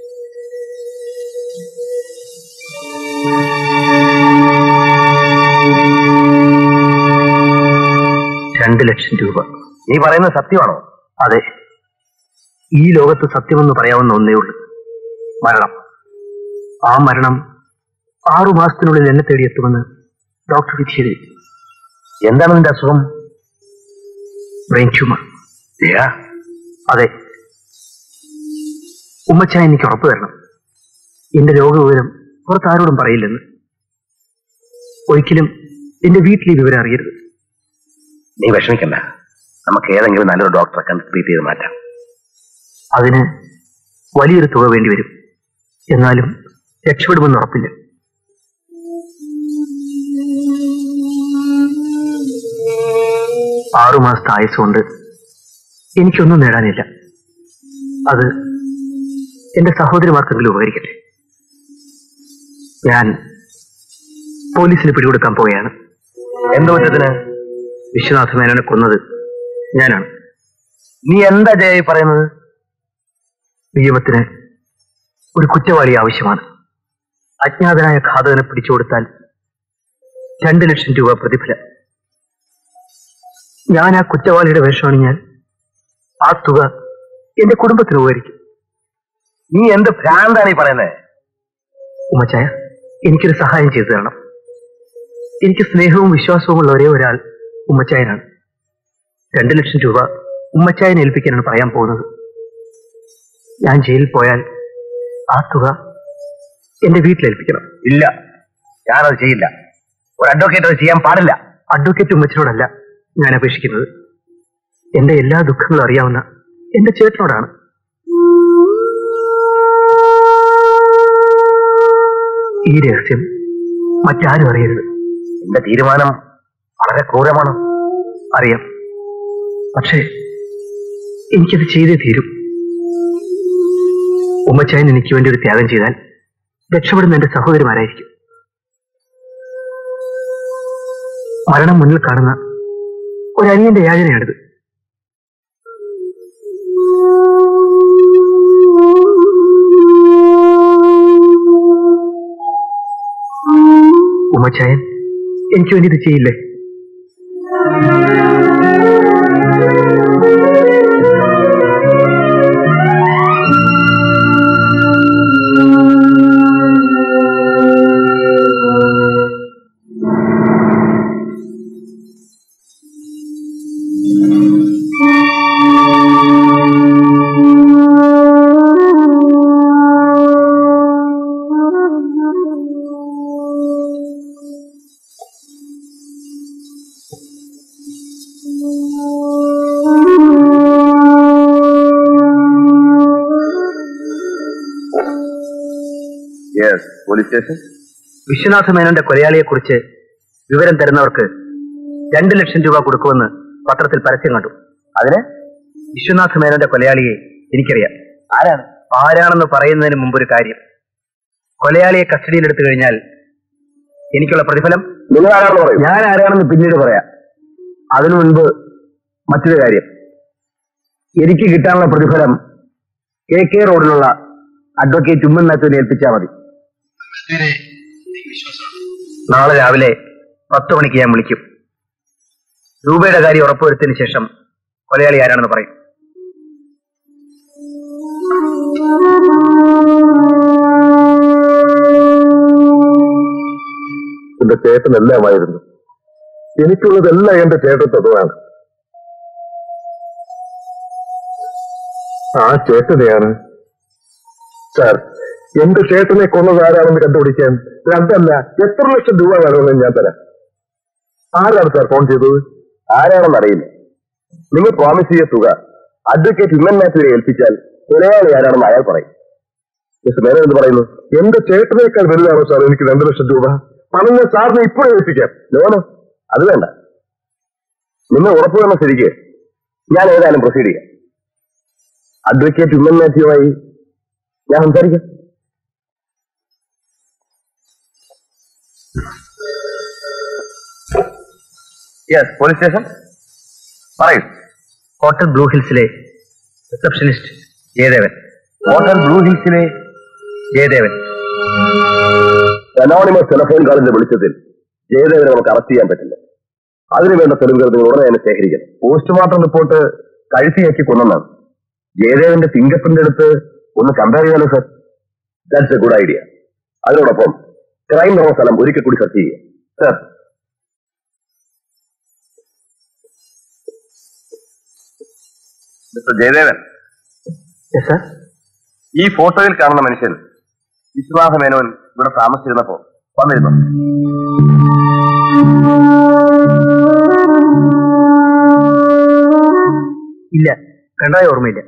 രണ്ട് ലക്ഷം രൂപ നീ പറയുന്നത് സത്യമാണോ അതെ ഈ ലോകത്ത് സത്യമെന്ന് പറയാവുന്ന ഒന്നേ ഉള്ളൂ മരണം ആ മരണം ആറു മാസത്തിനുള്ളിൽ എന്നെ തേടിയെത്തുമെന്ന് ഡോക്ടർ വിധിയെഴുതി എന്താണ് നിന്റെ അസുഖം ബ്രെയിൻ ട്യൂമർ ജയ അതെ ഉമ്മച്ചായ എനിക്ക് ഉറപ്പ് തരണം എന്റെ രോഗവിവരം പുറത്താരോടും പറയില്ലെന്ന് ഒരിക്കലും എന്റെ വീട്ടിൽ ഈ വിവരം അറിയരുത് നീ വിഷമിക്കണ്ട നമുക്ക് ഏതെങ്കിലും നല്ലൊരു ഡോക്ടറെ കണ്ട് ട്രീറ്റ് ചെയ്ത് മാറ്റാം അതിന് വലിയൊരു തുക വേണ്ടി വരും എന്നാലും രക്ഷപ്പെടുമെന്ന് ഉറപ്പില്ല ആറു മാസത്തെ ആയുസ് കൊണ്ട് എനിക്കൊന്നും നേടാനില്ല അത് എന്റെ സഹോദരിമാർക്കെങ്കിലും ഉപകരിക്കട്ടെ ഞാൻ പോലീസിന് പിടികൊടുക്കാൻ പോവുകയാണ് എന്ത് കുറ്റത്തിന് വിശ്വനാഥ മേനോനെ കൊന്നത് ഞാനാണ് നീ എന്താ ജയ ഈ പറയുന്നത് നിയമത്തിന് ഒരു കുറ്റവാളി ആവശ്യമാണ് അജ്ഞാതനായ ഘാതകനെ പിടിച്ചുകൊടുത്താൽ രണ്ട് ലക്ഷം രൂപ പ്രതിഫലം ഞാൻ ആ കുറ്റവാളിയുടെ വേഷമാണ് ഞാൻ ആ തുക എന്റെ കുടുംബത്തിന് ഉപകരിക്കും നീ എന്ത് ഭ്രാന്താണ് ഈ പറയുന്നത് ഉമ്മച്ചായ എനിക്കൊരു സഹായം ചെയ്തു തരണം എനിക്ക് സ്നേഹവും വിശ്വാസവും ഉള്ള ഒരേ ഒരാൾ ഉമ്മച്ചായനാണ് രണ്ടു ലക്ഷം രൂപ ഉമ്മച്ചായനെ ഏൽപ്പിക്കാനാണ് പറയാൻ പോകുന്നത് ഞാൻ ജയിലിൽ പോയാൽ ആ തുക എന്റെ വീട്ടിലേൽപ്പിക്കണം ഇല്ല ഞാനത് ചെയ്യില്ല ഒരു അഡ്വക്കേറ്റ് അത് ചെയ്യാൻ പാടില്ല അഡ്വക്കേറ്റ് ഉമ്മച്ചിനോടല്ല ഞാൻ അപേക്ഷിക്കുന്നത് എന്റെ എല്ലാ ദുഃഖങ്ങളും അറിയാവുന്ന എന്റെ ചേട്ടനോടാണ് ഈ രഹസ്യം മറ്റാരും അറിയരുത് എന്റെ തീരുമാനം വളരെ ക്രൂരമാണ് അറിയാം പക്ഷേ എനിക്കത് ചെയ്തേ തീരും ഉമ്മച്ചായൻ എനിക്ക് വേണ്ടി ഒരു ത്യാഗം ചെയ്താൽ രക്ഷപ്പെടുന്ന എന്റെ സഹോദരിമാരായിരിക്കും മരണം മുന്നിൽ കാണുന്ന ഒരനിയന്റെ യാചനയാണിത് ഉമ്മച്ചായൻ എനിക്ക് വേണ്ടി ഇത് ചെയ്യില്ലേ യെസ് പോലീസ് സ്റ്റേഷൻ വിശ്വനാഥ മേനോന്റെ കൊലയാളിയെക്കുറിച്ച് വിവരം തരുന്നവർക്ക് രണ്ട് ലക്ഷം രൂപ കൊടുക്കുമെന്ന് പത്രത്തിൽ പരസ്യം കണ്ടു അതിന് വിശ്വനാഥ മേനോന്റെ കൊലയാളിയെ എനിക്കറിയാം ആരാണ് ആരാണെന്ന് പറയുന്നതിന് മുമ്പ് ഒരു കാര്യം കൊലയാളിയെ കസ്റ്റഡിയിലെടുത്തു കഴിഞ്ഞാൽ എനിക്കുള്ള പ്രതിഫലം നിങ്ങൾ ആരാണെന്ന് പറയും ഞാൻ ആരാണെന്ന് പിന്നീട് പറയാം അതിനു മുൻപ് മറ്റൊരു കാര്യം എനിക്ക് കിട്ടാനുള്ള പ്രതിഫലം കെ കെ റോഡിലുള്ള അഡ്വക്കേറ്റ് ഉമ്മൻ മാത്യുവിനെ ഏൽപ്പിച്ചാൽ മതി നാളെ രാവിലെ പത്ത് മണിക്ക് ഞാൻ വിളിക്കും രൂപയുടെ കാര്യം ഉറപ്പുവരുത്തിയതിനു ശേഷം കൊലയാളി ആരാണെന്ന് പറയും എന്റെ ചേട്ടനെല്ലാമായിരുന്നു എനിക്കുള്ളതെല്ലാം എന്റെ ചേട്ടൻ തന്നതാണ് ആ ചേട്ടനെയാണ് സാർ എന്റെ ചേട്ടനെ കൊന്നത് ആരാണെന്ന് കണ്ടുപിടിക്കാൻ രണ്ടല്ല എത്ര ലക്ഷം രൂപ വേണമെന്ന് ഞാൻ തരാം ആരാണ് സാർ ഫോൺ ചെയ്തത് ആരാണെന്ന് അറിയില്ല നിങ്ങൾ പ്രോമിസ് ചെയ്ത തുക അഡ്വക്കേറ്റ് വിമൻ മാത്യുവിനെ ഏൽപ്പിച്ചാൽ കൊലയാളി ആരാണെന്ന് അയാൾ പറയും മിസ്റ്റർ മേനോൻ എന്ത് പറയുന്നു എന്റെ ചേട്ടനേക്കാൾ വലുതാണോ സാർ എനിക്ക് രണ്ട് ലക്ഷം രൂപ പണം ഞാൻ സാറിനെ ഇപ്പോഴേ ഏൽപ്പിക്കാം ലോനോ അത് വേണ്ട നിങ്ങൾ ഉറപ്പ് തന്ന സ്ഥിതിക്ക് ഞാൻ ഏതായാലും പ്രൊസീഡ് ചെയ്യാം അഡ്വക്കേറ്റ് വിമൻ മാത്യുവുമായി ഞാൻ സംസാരിക്കാം യെസ് പോലീസ് സ്റ്റേഷൻ പറയൂ ഹോട്ടൽ ബ്ലൂ ഹിൽസിലെ റിസപ്ഷനിസ്റ്റ് ജയദേവൻ ഹോട്ടൽ ബ്ലൂ ഹിൽസിലെ ജയദേവൻ അനോണിമസ് ടെലിഫോൺ കാളിന്റെ വെളിച്ചത്തിൽ ജയദേവനെ നമുക്ക് അറസ്റ്റ് ചെയ്യാൻ പറ്റില്ല അതിനു വേണ്ട തെളിവുകൾ നിങ്ങൾ ഉടനെ തന്നെ ശേഖരിക്കണം പോസ്റ്റ്മോർട്ടം റിപ്പോർട്ട് കഴുത്തിയാക്കി കൊന്നെന്നാണ് ജയദേവന്റെ ഫിംഗർ പ്രിന്റ് എടുത്ത് ഒന്ന് കമ്പയർ ചെയ്യാലോ sir that's a good idea അതിനോടൊപ്പം ക്രൈം നടന്ന സ്ഥലം ഒരിക്കൽ കൂടി സെർച്ച് ചെയ്യുക sir mister Jayadevan yes sir ഈ ഫോട്ടോയിൽ കാണുന്ന മനുഷ്യൻ വിശ്വനാഥ മേനോൻ ഇവിടെ താമസിച്ചിരുന്നപ്പോ വന്നിരുന്നു ഇല്ല കണ്ടതായി ഓർമ്മയില്ല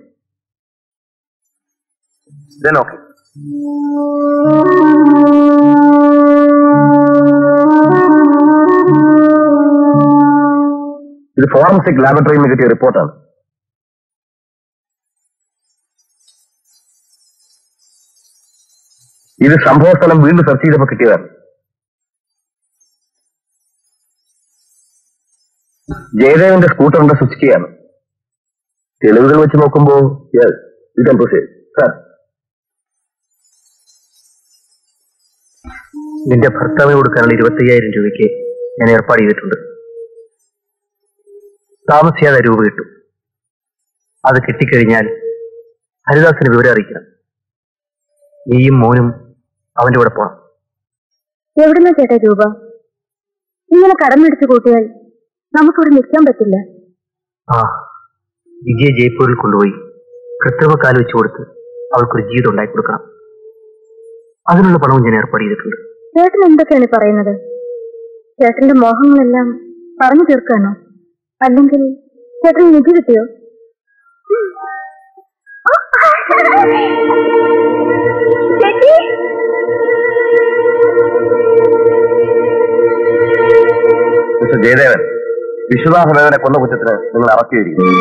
Then okay. ഇത് ഫോറൻസിക് ലാബറട്ടറിയിൽ നിന്ന് കിട്ടിയ റിപ്പോർട്ടാണ് ഇത് സംഭവ സ്ഥലം വീണ്ടും സെർച്ച് ചെയ്തപ്പോൾ കിട്ടിയതാണ് ജയദേവന്റെ സ്കൂട്ടറിന്റെ സ്വിച്ച് കീയാണ് തെളിവുകൾ വെച്ച് നോക്കുമ്പോ yes you can proceed sir നിന്റെ ഭർത്താവിന് കൊടുക്കാനുള്ള ഇരുപത്തയ്യായിരം രൂപയ്ക്ക് ഞാൻ ഏർപ്പാട് ചെയ്തിട്ടുണ്ട് താമസിയാതെ രൂപ കിട്ടും അത് കിട്ടിക്കഴിഞ്ഞാൽ ഹരിദാസിന് വിവരം അറിയിക്കണം നീയും മോനും അവന്റെ കൂടെ പോണം എവിടുന്ന ചേട്ടാ രൂപ ഇങ്ങനെ കടം മേടിച്ചു കൂട്ടിയാൽ നമുക്കിവിടെ നിൽക്കാൻ പറ്റില്ല ആ വിജയ ജയ്പൂരിൽ കൊണ്ടുപോയി കൃത്രിമ കാല് വെച്ച് കൊടുത്ത് അവൾക്കൊരു ജീവിതം ഉണ്ടാക്കി കൊടുക്കണം അതിനുള്ള പണവും ഞാൻ ഏർപ്പാട് ചെയ്തിട്ടുണ്ട് ചേട്ടൻ എന്തൊക്കെയാണ് ഈ പറയുന്നത് ചേട്ടന്റെ മോഹങ്ങളെല്ലാം പറഞ്ഞു തീർക്കാനോ അല്ലെങ്കിൽ ചേട്ടന് നിധി കിട്ടിയോ ചേച്ചി മിസ്റ്റർ ജയദേവൻ വിശ്വനാഥമേവനെ കൊന്ന കുറ്റത്തിന് നിങ്ങൾ അറസ്റ്റ് ചെയ്തിരിക്കുന്നു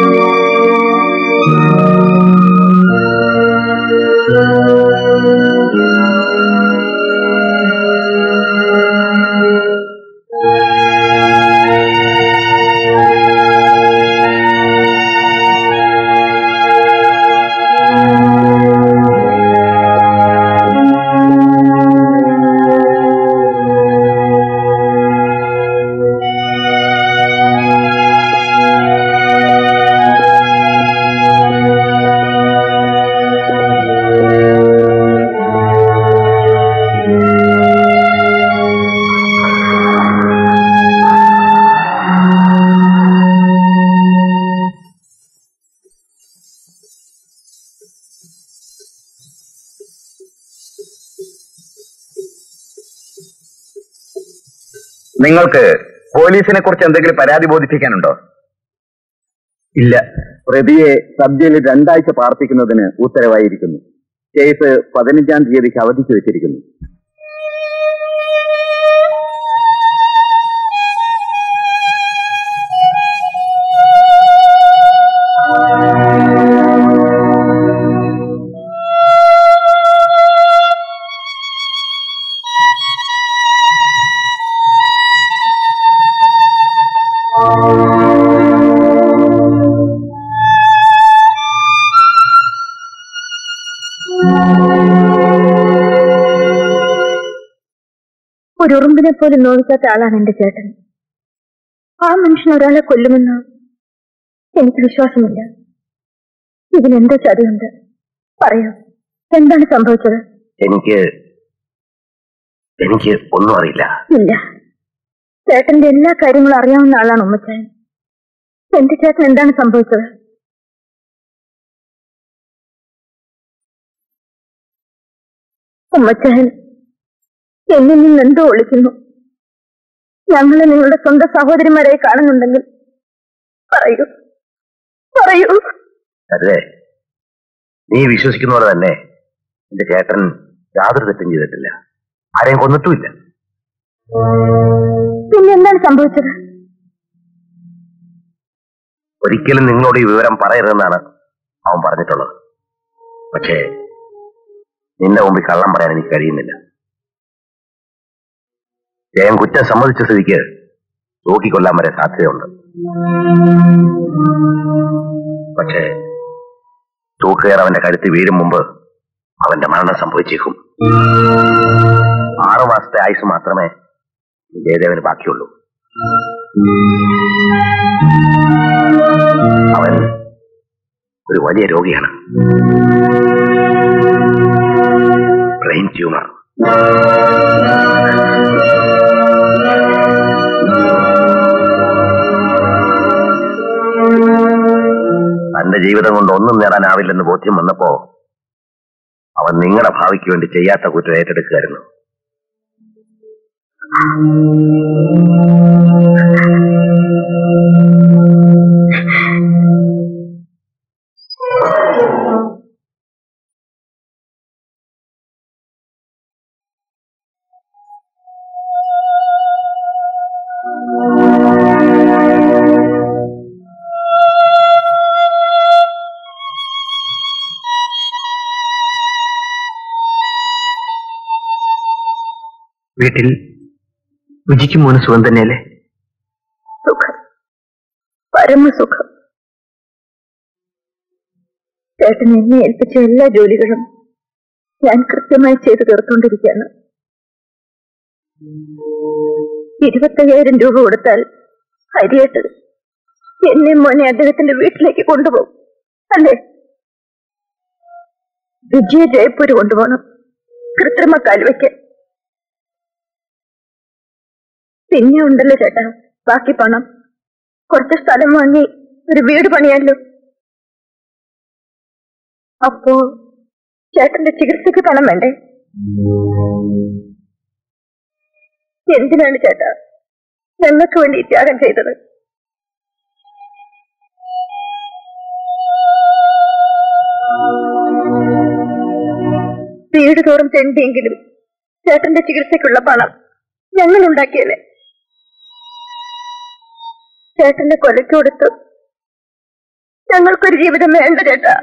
നിങ്ങൾക്ക് പോലീസിനെ കുറിച്ച് എന്തെങ്കിലും പരാതി ബോധിപ്പിക്കാനുണ്ടോ ഇല്ല പ്രതിയെ സബ് ജയിലിൽ രണ്ടാഴ്ച പാർപ്പിക്കുന്നതിന് ഉത്തരവായിരിക്കുന്നു കേസ് പതിനഞ്ചാം തീയതിക്ക് അവധിക്ക് വെച്ചിരിക്കുന്നു ഒരു ഉറുമ്പിനെ പോലും നോവിക്കാത്ത ആളാണ് എന്റെ ചേട്ടൻ ആ മനുഷ്യൻ ഒരാളെ കൊല്ലുമെന്ന് എനിക്ക് വിശ്വാസമില്ല ഇതിനെന്തോ ചതിയുണ്ട് പറയൂ എന്താണ് സംഭവിച്ചത് എനിക്ക് എനിക്ക് ഒന്നും അറിയില്ല ഇല്ല ചേട്ടന്റെ എല്ലാ കാര്യങ്ങളും അറിയാവുന്ന ആളാണ് ഉമ്മച്ചായൻ എന്റെ ചേട്ടൻ എന്താണ് സംഭവിച്ചത് ഉമ്മച്ചായൻ എന്നിൽ നിന്ന് എന്തോ ഒളിക്കുന്നു ഞങ്ങളെ നിങ്ങളുടെ സ്വന്തം സഹോദരിമാരായി കാണുന്നുണ്ടെങ്കിൽ പറയൂ പറയൂ അതെ നീ വിശ്വസിക്കുന്ന പോലെ തന്നെ എന്റെ ചേട്ടൻ യാതൊരു തെറ്റും ചെയ്തിട്ടില്ല ആരെയും കൊന്നിട്ടുമില്ല പിന്നെ എന്താണ് സംഭവിച്ചത് ഒരിക്കലും നിങ്ങളോട് ഈ വിവരം പറയരുതെന്നാണ് അവൻ പറഞ്ഞിട്ടുള്ളത് പക്ഷേ നിന്റെ മുമ്പിൽ കള്ളം പറയാൻ എനിക്ക് കഴിയുന്നില്ല ജയൻ കുറ്റം സമ്മതിച്ച സ്ഥിതിക്ക് തൂക്കിക്കൊല്ലാൻ വരെ സാധ്യതയുണ്ട് പക്ഷേ തൂക്കുകയർ അവന്റെ കഴുത്ത് വീഴും മുമ്പ് അവന്റെ മരണം സംഭവിച്ചേക്കും ആറു മാസത്തെ ആയുസ് മാത്രമേ ജയദേവന് ബാക്കിയുള്ളൂ അവൻ ഒരു വലിയ രോഗിയാണ് ബ്രെയിൻ ട്യൂമർ തന്റെ ജീവിതം കൊണ്ട് ഒന്നും നേടാനാവില്ലെന്ന് ബോധ്യം വന്നപ്പോ അവൻ നിങ്ങളുടെ ഭാവിക്ക് വേണ്ടി ചെയ്യാത്ത കുറ്റം ഏറ്റെടുക്കുകയായിരുന്നു വീട്ടിൽ വിജിക്കും മോന് സുഖം തന്നെയല്ലേ സുഖം പരമസുഖം ചേട്ടൻ എന്നെ ഏൽപ്പിച്ച എല്ലാ ജോലികളും ഞാൻ കൃത്യമായി ചെയ്തു തീർത്തുകൊണ്ടിരിക്കുകയാണ് ഇരുപത്തയ്യായിരം രൂപ കൊടുത്താൽ ഹരിയേട്ട് എന്നെ മോനെ അദ്ദേഹത്തിന്റെ വീട്ടിലേക്ക് കൊണ്ടുപോകും അല്ലേ വിജയ ജയപ്പൂര് കൊണ്ടുപോകണം കൃത്രിമ കാലുവയ്ക്ക് പിന്നെ ഉണ്ടല്ലോ ചേട്ടാ ബാക്കി പണം കുറച്ച് സ്ഥലം വാങ്ങി ഒരു വീട് പണിയാലോ അപ്പോ ചേട്ടന്റെ ചികിത്സയ്ക്ക് പണം വേണ്ടേ എന്തിനാണ് ചേട്ടാ ഞങ്ങൾക്ക് വേണ്ടി ഈ ത്യാഗം ചെയ്തത് വീട് തോറും തെണ്ടിയെങ്കിലും ചേട്ടന്റെ ചികിത്സയ്ക്കുള്ള പണം ഞങ്ങൾ ഉണ്ടാക്കിയല്ലേ ചേട്ടന്റെ കൊലയ്ക്ക് കൊടുത്തു ഞങ്ങൾക്കൊരു ജീവിതം വേണ്ട ചേട്ടാ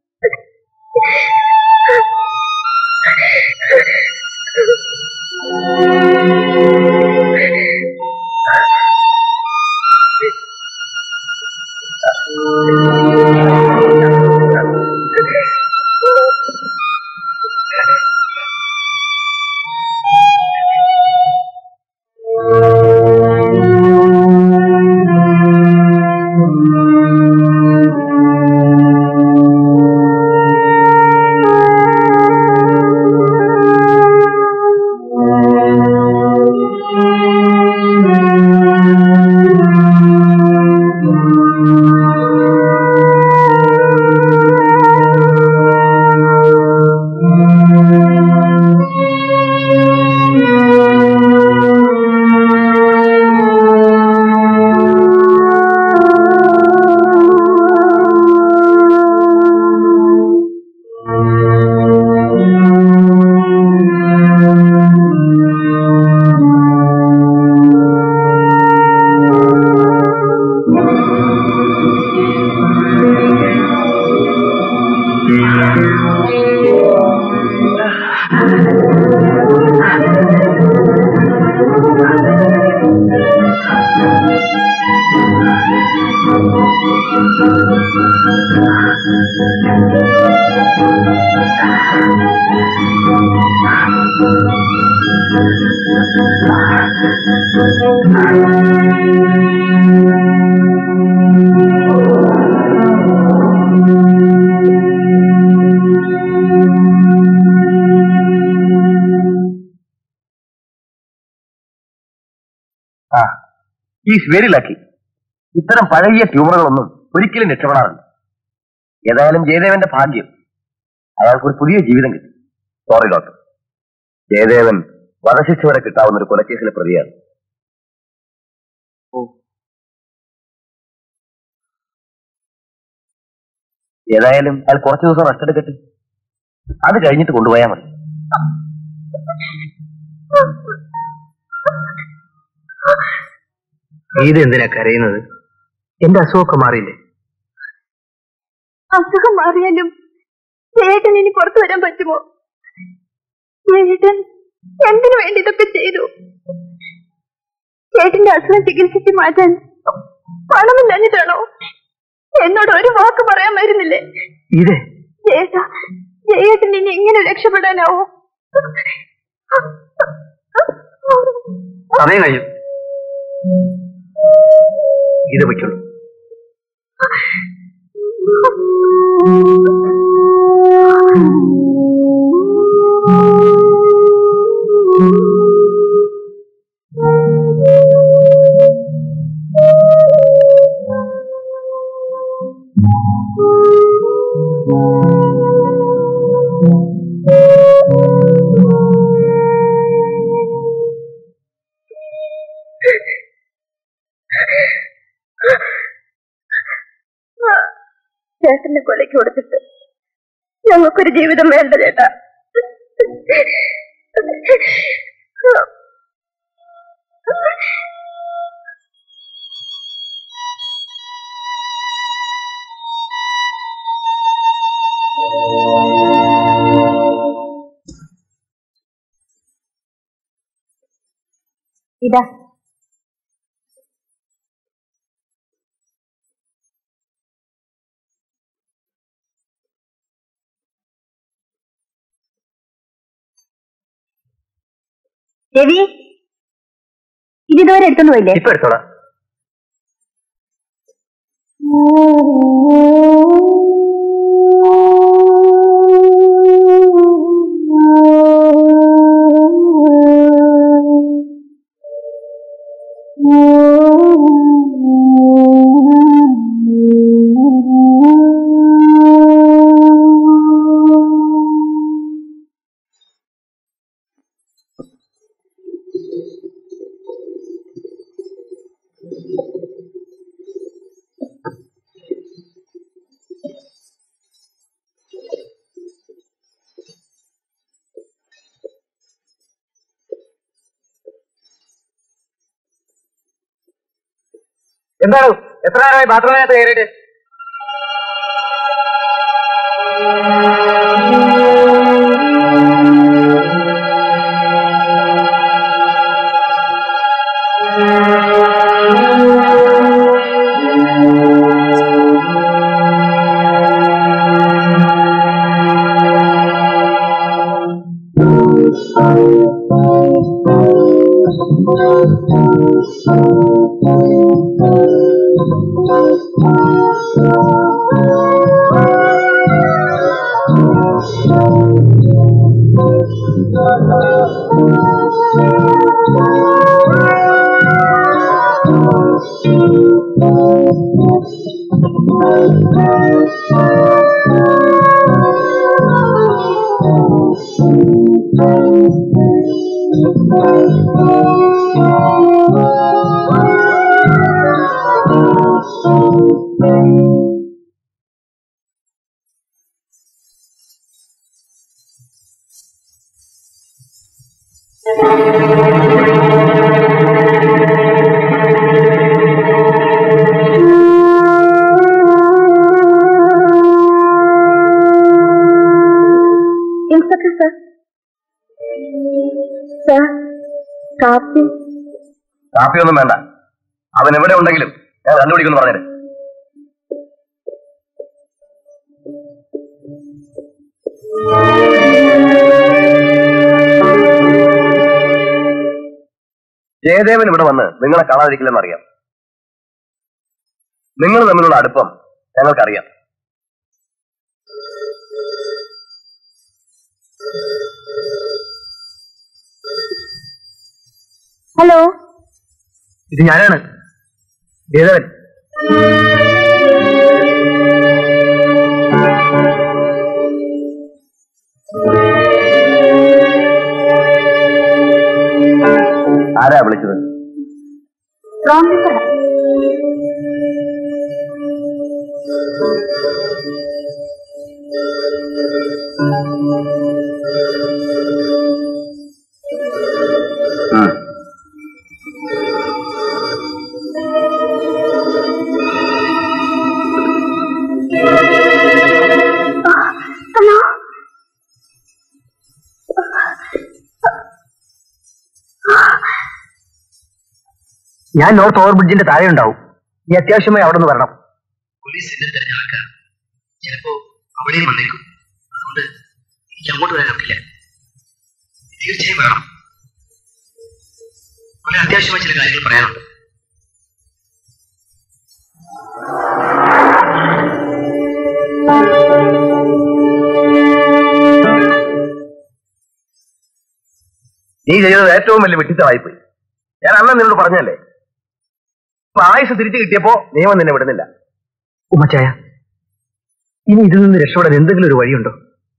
ആ ഈസ് വെരി ലക്കി ഇത്തരം പഴകിയ ട്യൂമറുകളൊന്നും ഒരിക്കലും രക്ഷപ്പെടാറില്ല ഏതായാലും ജയദേവന്റെ ഭാഗ്യം അയാൾക്കൊരു പുതിയ ജീവിതം കിട്ടി സോറി ഡോക്ടർ ജയദേവൻ വധശിക്ഷ വരെ കിട്ടാവുന്ന ഒരു കൊലക്കേസിലെ പ്രതിയാണ് ഏതായാലും അയാൾ കുറച്ചു ദിവസം റെസ്റ്റ് എടുക്കട്ടെ അത് കഴിഞ്ഞിട്ട് കൊണ്ടുപോയാൽ മതി ഇത് എന്തിനാ കരയുന്നത് എന്റെ അസുഖമൊക്കെ മാറിയില്ലേ അസുഖം മാറിയാലും ചേട്ടൻ ഇനി പുറത്തു വരാൻ പറ്റുമോ ചേട്ടൻ എന്തിനു വേണ്ടി ഇതൊക്കെ ചെയ്തു ചേട്ടന്റെ അസുഖം ചികിത്സിച്ച് മാറ്റാൻ പണമില്ലാഞ്ഞിട്ടാണോ എന്നോട് ഒരു വാക്ക് പറയാൻ വരുന്നില്ലേ ഇതേ ചേട്ടാ ചേട്ടൻ ഇനി എങ്ങനെ രക്ഷപ്പെടാനാവോ സമയം കഴിഞ്ഞു ഇത് വയ്ക്കുള്ളൂ ചേട്ടന്റെ കൊലയ്ക്ക് കൊടുത്തിട്ട് ഞങ്ങൾക്കൊരു ജീവിതം വേണ്ട ചേട്ടാ ഇതാ രവി ഇതുവരെ എടുത്തോണ്ട് പോയില്ലേ ഇപ്പൊ എടുത്തോളാം എന്താണ് എത്ര നേരമായി ബാത്റൂമിനകത്ത് കയറിയിട്ട് ഇൻസ്പെക്ടർ സർ സർ കാപ്പി കാപ്പിയൊന്നും വേണ്ട അവൻ എവിടെ ഉണ്ടെങ്കിലും ഞാൻ കണ്ടുപിടിക്കുന്നു പറഞ്ഞത് ജയദേവൻ ഇവിടെ വന്ന് നിങ്ങളെ കാണാതിരിക്കില്ലെന്ന് അറിയാം നിങ്ങൾ തമ്മിലുള്ള അടുപ്പം ഞങ്ങൾക്കറിയാം ഹലോ ഇത് ഞാനാണ് ജയദേവൻ ആരാ വിളിച്ചത് റോങ് നമ്പർ ഉം. ഹലോ ഞാൻ നോർത്ത് ഓവർ ബ്രിഡ്ജിന്റെ താഴെ ഉണ്ടാവും നീ അത്യാവശ്യമായി അവിടെ നിന്ന് വരണം പോലീസ് എന്നെ തെരഞ്ഞ ആൾക്കാർ ചിലപ്പോ അവിടെയും വന്നേക്കും അതുകൊണ്ട് എനിക്ക് അങ്ങോട്ട് വരാൻ പറ്റില്ല തീർച്ചയായും വേണം വളരെ അത്യാവശ്യമായ ചില കാര്യങ്ങൾ പറയാനുണ്ട് നീ ചെയ്തത് ഏറ്റവും വലിയ വിട്ടിത്തമായിപ്പോയി ഞാൻ അന്ന് നിന്നോട് പറഞ്ഞല്ലേ ഇപ്പൊ ആയുസ് തിരിച്ചു കിട്ടിയപ്പോ നിയമം നിന്നെ വിടുന്നില്ല ഉമ്മച്ചായ ഇനി ഇതിൽ നിന്ന് രക്ഷപ്പെടാൻ എന്തെങ്കിലും ഒരു വഴിയുണ്ടോ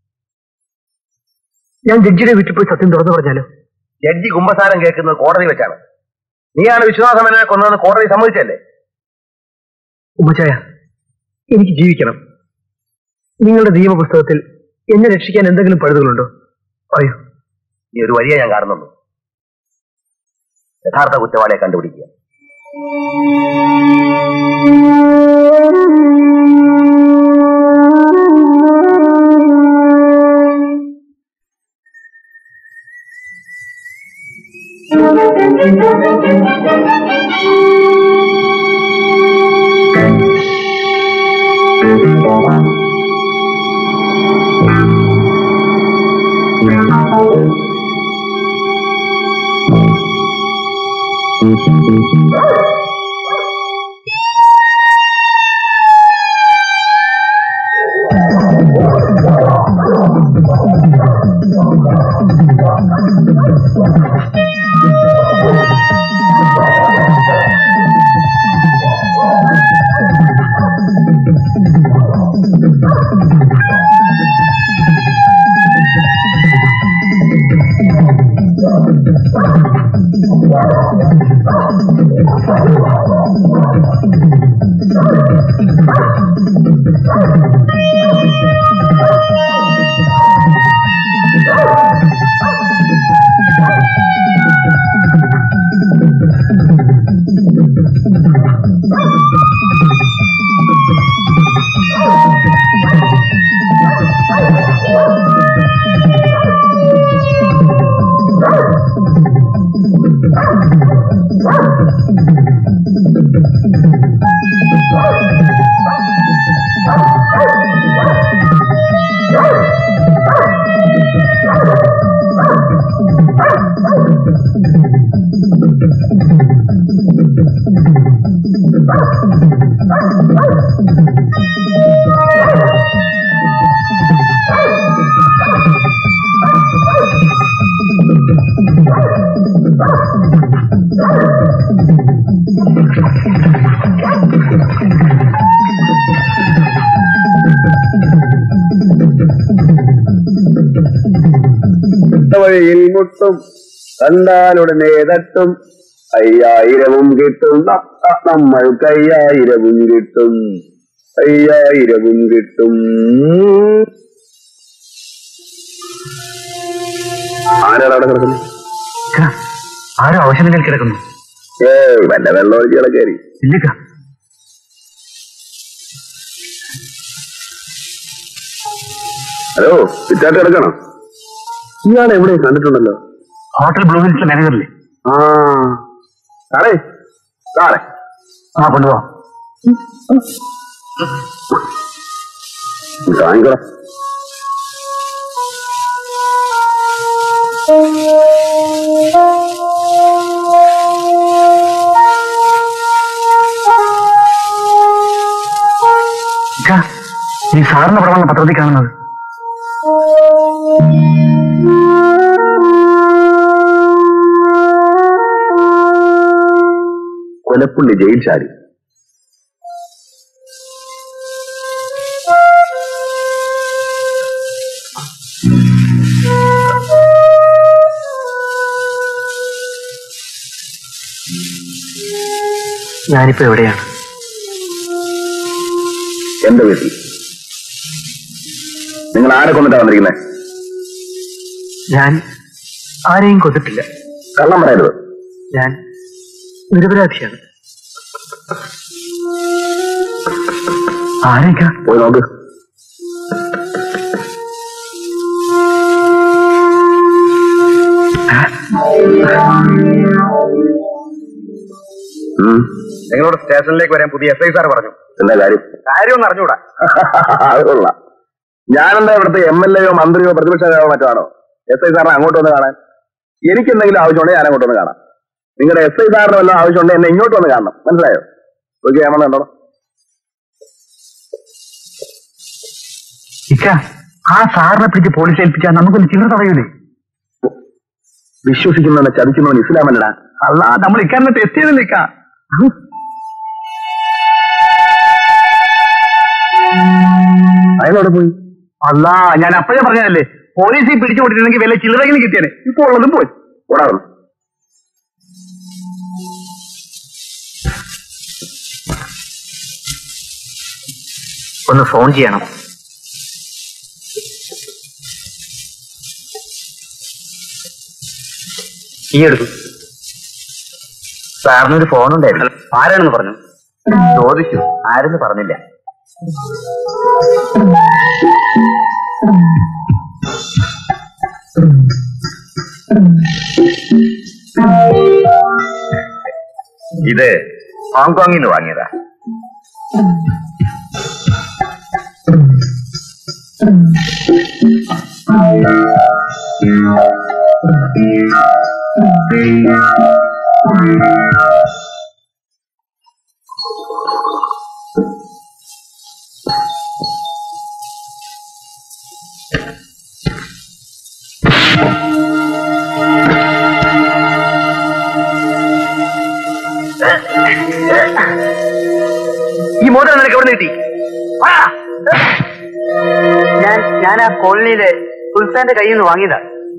ഞാൻ ജഡ്ജിയുടെ വീട്ടിൽ പോയി സത്യം തുറന്നു പറഞ്ഞാലോ ജഡ്ജി കുമ്പസാരം കേൾക്കുന്നത് കോടതി വെച്ചാണ് നീയാണ് വിശ്വാസമനെ കൊന്നതെന്ന് കോടതി സമ്മതിച്ചല്ലേ ഉമ്മച്ചായ എനിക്ക് ജീവിക്കണം നിങ്ങളുടെ നിയമപുസ്തകത്തിൽ എന്നെ രക്ഷിക്കാൻ എന്തെങ്കിലും പഴുതുകളുണ്ടോ പറയൂ ഈ ഒരു വഴിയെ ഞാൻ കാണുന്നുള്ളൂ യഥാർത്ഥ കുറ്റവാളിയെ കണ്ടുപിടിക്കുക വഴിയിൽ മുട്ടും കണ്ടാലുടനെ തട്ടും അയ്യായിരവും കിട്ടും ന- ന- നമ്മൾക്ക് അയ്യായിരവും കിട്ടും അയ്യായിരവും കിട്ടും ആരാണ് അവിടെ കിടക്കുന്നത് ആരോ ആവശ്യമില്ല കിടക്കുന്നു ഏ വല്ല വെള്ളം ഒഴിച്ച് കിടക്കേറി ഇല്ലിക്ക ഹലോ പിറ്റാട്ട് കിടക്കണം ഇയാളെ എവിടെ കണ്ടിട്ടുണ്ടല്ലോ ഹോട്ടൽ ബ്ലൂ ഹിൽസിലെ മാനേജറില്ലേ ആ സാറേ സാറേ ആ കൊണ്ടുപോവാം കാണിക്കട ഇക്ക, ഈ സാറിന്റെ പടമാണ് പത്രത്തിൽ കാണുന്നത് കൊലപ്പുള്ളി ജയിൽ ചാടി ഞാനിപ്പോ എവിടെയാണ് എന്റെ വീട്ടിൽ നിങ്ങൾ ആരെ കൊന്നിട്ടാ വന്നിരിക്കുന്നത് ഞാൻ ആരെയും കൊന്നിട്ടില്ല കള്ളം പറയരുത് ഞാൻ നിരപരാധിയാണ് ആരേക്കാ പോയി നോക്ക് ഉം. നിങ്ങളോട് സ്റ്റേഷനിലേക്ക് വരാൻ പുതിയ എസ് ഐ സാർ പറഞ്ഞു എന്താ കാര്യം കാര്യമൊന്നും അറിഞ്ഞൂടാ അത് കൊള്ളാം ഞാനെന്താ ഇവിടുത്തെ എം എൽ എയോ മന്ത്രിയോ പ്രതിപക്ഷ നേതാവോ മറ്റോ ആണോ എസ് ഐ സാറിനെ അങ്ങോട്ട് വന്ന് കാണാൻ എനിക്ക് എന്തെങ്കിലും ആവശ്യമുണ്ടെങ്കിൽ ഞാൻ അങ്ങോട്ട് വന്ന് കാണാം നിങ്ങളുടെ എസ് ഐ സാറിന് വല്ല ആവശ്യമുണ്ടെങ്കിൽ എന്നെ ഇങ്ങോട്ട് വന്ന് കാണണം മനസ്സിലായോ ഓക്കെ ക്യാമറ കണ്ടോ ഇക്ക ആ സാറിനെ പിടിച്ച് പോലീസ് ഏൽപ്പിച്ചാൽ നമുക്കൊന്ന് ചില്ലറ തടയൂലേ വിശ്വസിക്കുന്നവനെ ചതിക്കുന്നവൻ ഇസ്ലാമല്ലടാ അല്ല നമ്മൾ ഇക്കാരനെ ടെസ്റ്റ് ചെയ്തില്ല ഇക്ക അയാളോടെ പോയി അല്ല ഞാൻ അപ്പോഴേ പറഞ്ഞതല്ലേ പോലീസിൽ പിടിച്ചു കൊടുത്തിട്ടുണ്ടെങ്കിൽ വല്ല ചില്ലറെങ്കിലും കിട്ടിയേനെ ഇപ്പോൾ ഉള്ളതും പോയി ഓടാറുന്നു ഒന്ന് ഫോൺ ചെയ്യണം ഈ എടുത്തു സാറിനൊരു ഫോൺ ഉണ്ടായിരുന്നു ആരാണെന്ന് പറഞ്ഞു ചോദിച്ചു ആരെന്ന് പറഞ്ഞില്ല ഇത് ഹോങ്കോങ്ങിൽ നിന്ന് വാങ്ങിയതാ ആ ഞാൻ ഞാൻ ആ കോളനിയിലെ സുൽത്താന്റെ കയ്യിൽ നിന്ന് വാങ്ങിയതാ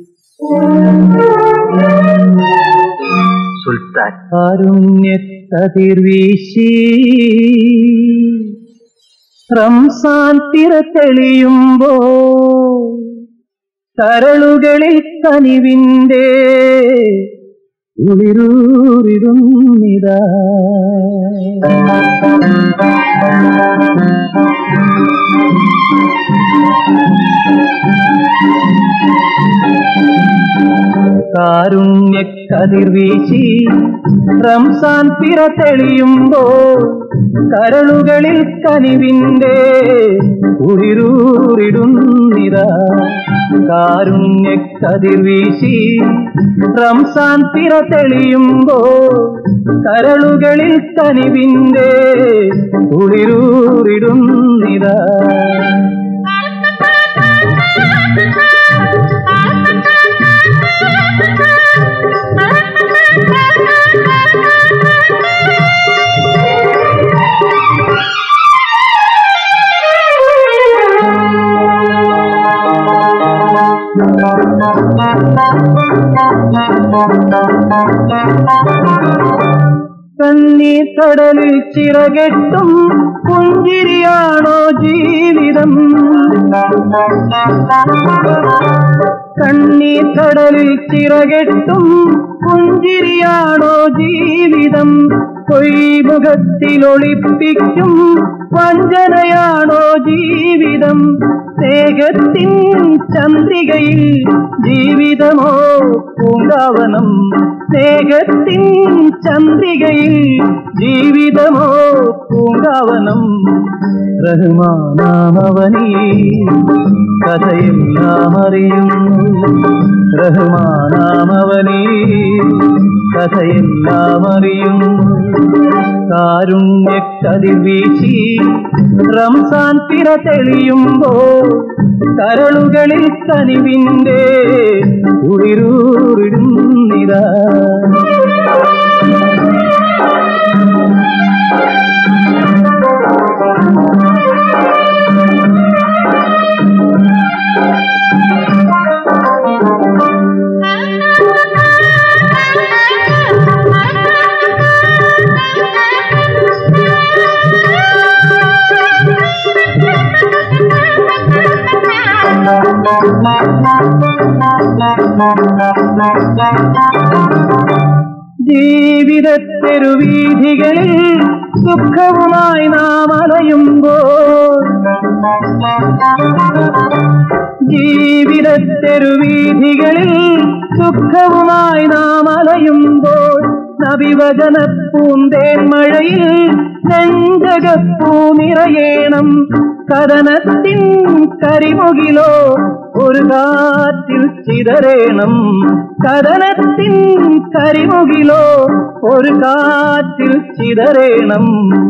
സുൽത്താൻ കാരുണ്യക്കതിർവീശി റംസാൻ തിര തെളിയുമ്പോ കരളുകളിൽ കനിവിന്റെ ഉളിരൂറിടുന്നിതാ കാരുണ്യക്കതിർവീശി റംസാൻ തിര തെളിയുമ്പോ കരളുകളിൽ കനിവിന്റെ ഉളിരൂറിടുന്നിതാ കാരുണ്യക്കതിർവീശി റംസാൻ തിര തെളിയുമ്പോ കരളുകളിൽ കനിവിന്റെ ഉളിരൂറിടുന്നിതാ കണ്ണീർ കടലിൽ ചിറകെട്ടും പുഞ്ചിരിയാണോ ജീവിതം കണ്ണീർ കടലിൽ ചിറകെട്ടും പുഞ്ചിരിയാണോ ജീവിതം പൊയ്മുഖത്തിലൊളിപ്പിക്കും വഞ്ചനയാണോ ജീവിതം സ്നേഹത്തിൻ ചന്ദ്രികയിൽ ജീവിതമോ പൂങ്കാവനം സ്നേഹത്തിൻ ചന്ദ്രികയിൽ ജീവിതമോ പൂങ്കാവനം റഹ്മാനാമവനീ കഥയെല്ലാം അറിയുന്നു റഹ്മാനാമവനീ കഥയെല്ലാം അറിയുന്നു കാരുണ്യക്കതിർ വീശി റംസാൻ തിര തെളിയുമ്പോ കരളുകളിൽ കനിവിന്റെ ഉളിരൂറിടുന്നിതാ ജീവിതത്തെരുവീഥികളിൽ ദുഃഖവുമായി നാം അലയുമ്പോൾ ജീവിതത്തെരുവീഥികളിൽ ദുഃഖവുമായി നാം അലയുമ്പോൾ നബിവചന പൂന്തേൻ മഴയിൽ നെഞ്ചകപ്പൂ നിറയേണം കഥനത്തിൻ കരിമുകിലോ ഒരു കാറ്റിൽ ചിതറേണം കഥനത്തിൻ കരിമുകിലോ ഒരു കാറ്റിൽ ചിതറേണം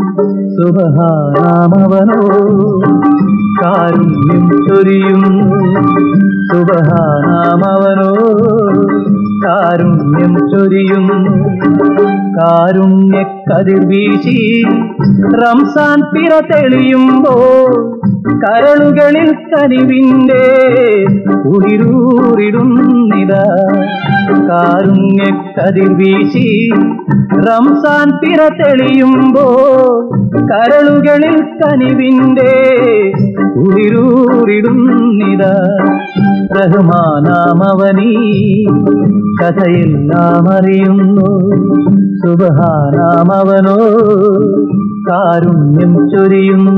സുബഹാമവനോ കാരുണ്യം ചൊരിയുന്നു സുബഹാനാമവനോ കാരുണ്യം ചൊരിയുന്നു കാരുണ്യക്കതിർ വീശി റംസാൻ പിറ തെളിയുമ്പോ കരളുകളിൽ കനിവിന്റെ ഉളിരൂറിടുന്നിതാ കാരുണ്യക്കതിർ വീശി റംസാൻ പിറ തെളിയുമ്പോ കരളുകളിൽ കനിവിന്റെ ഉളിരൂറിടുന്നിതാ റഹ്മാനാമവനീ കഥയെല്ലാം അറിയുന്നു സുബഹാനാമവനോ കാരുണ്യം ചൊരിയുന്നു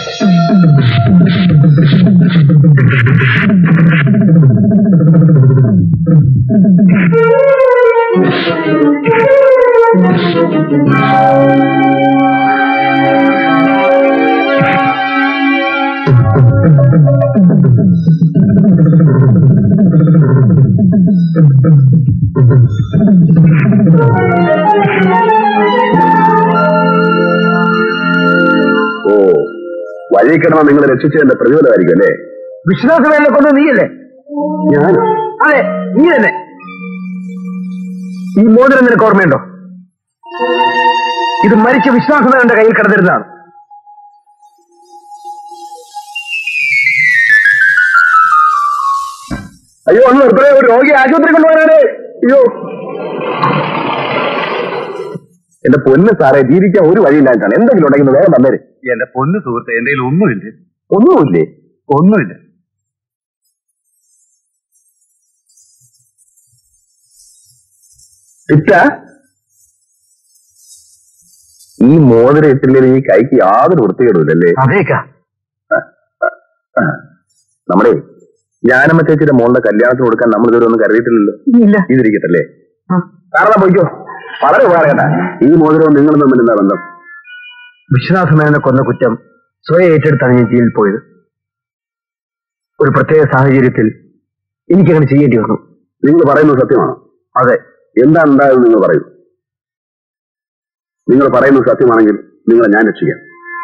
ഓ വഴി കിടന്ന നിങ്ങൾ രക്ഷിച്ചതിന്റെ പ്രതിഫലമായിരിക്കും അല്ലേ വിശ്വാസമേനെ കൊണ്ട് നീയല്ലേ ഞാൻ അതെ നീ തന്നെ ഈ മോതിരം നിനക്ക് ഓർമ്മയുണ്ടോ ഇത് മരിച്ച വിശ്വാസമേനന്റെ കയ്യിൽ കിടന്നിരുന്നതാണ് അയ്യോ ഒന്ന് നിർത്തണേ ഒരു രോഗി ആശുപത്രി കൊണ്ടുപോകാനേ അയ്യോ എന്റെ പൊന്ന് സാറേ ജീവിക്കാൻ ഒരു വഴിയില്ലായിട്ടാണ് എന്തെങ്കിലും ഉണ്ടെങ്കിൽ ഒന്ന് വേഗം തന്നേര് എന്റെ പൊന്നു സുഹൃത്തെ എന്റെ കയ്യിൽ ഒന്നുമില്ല ഒന്നുമില്ലേ ഒന്നുമില്ല ഇറ്റ ഈ മോതിരം ഇട്ടില്ലെങ്കിൽ ഈ കൈക്ക് യാതൊരു വൃത്തികേടുമില്ലല്ലേ അതേക്കാ നമ്മുടെ ജ്ഞാനമ്മ ചേച്ചിയുടെ മോളുടെ കല്യാണത്തിന് കൊടുക്കാൻ നമ്മൾ ഇതുവരെ ഒന്നും കരുതിയിട്ടില്ലല്ലോ ഇല്ല ഇതിരിക്കട്ടല്ലേ കാരണം പോയിക്കോ വളരെ ഉപകാരണ്ട ഈ മോതിരവും നിങ്ങളും തമ്മിൽ എന്താ ബന്ധം വിശ്വനാഥമേനനെ കൊന്ന കുറ്റം സ്വയം ഏറ്റെടുത്താണ് ഞാൻ ജയിലിൽ പോയത് ഒരു പ്രത്യേക സാഹചര്യത്തിൽ എനിക്കങ്ങനെ ചെയ്യേണ്ടി വന്നു നിങ്ങൾ പറയുന്നത് സത്യമാണോ അതെ എന്താണ് ഉണ്ടായത് നിങ്ങൾ പറയൂ നിങ്ങൾ പറയുന്നത് സത്യമാണെങ്കിൽ നിങ്ങളെ ഞാൻ രക്ഷിക്കാം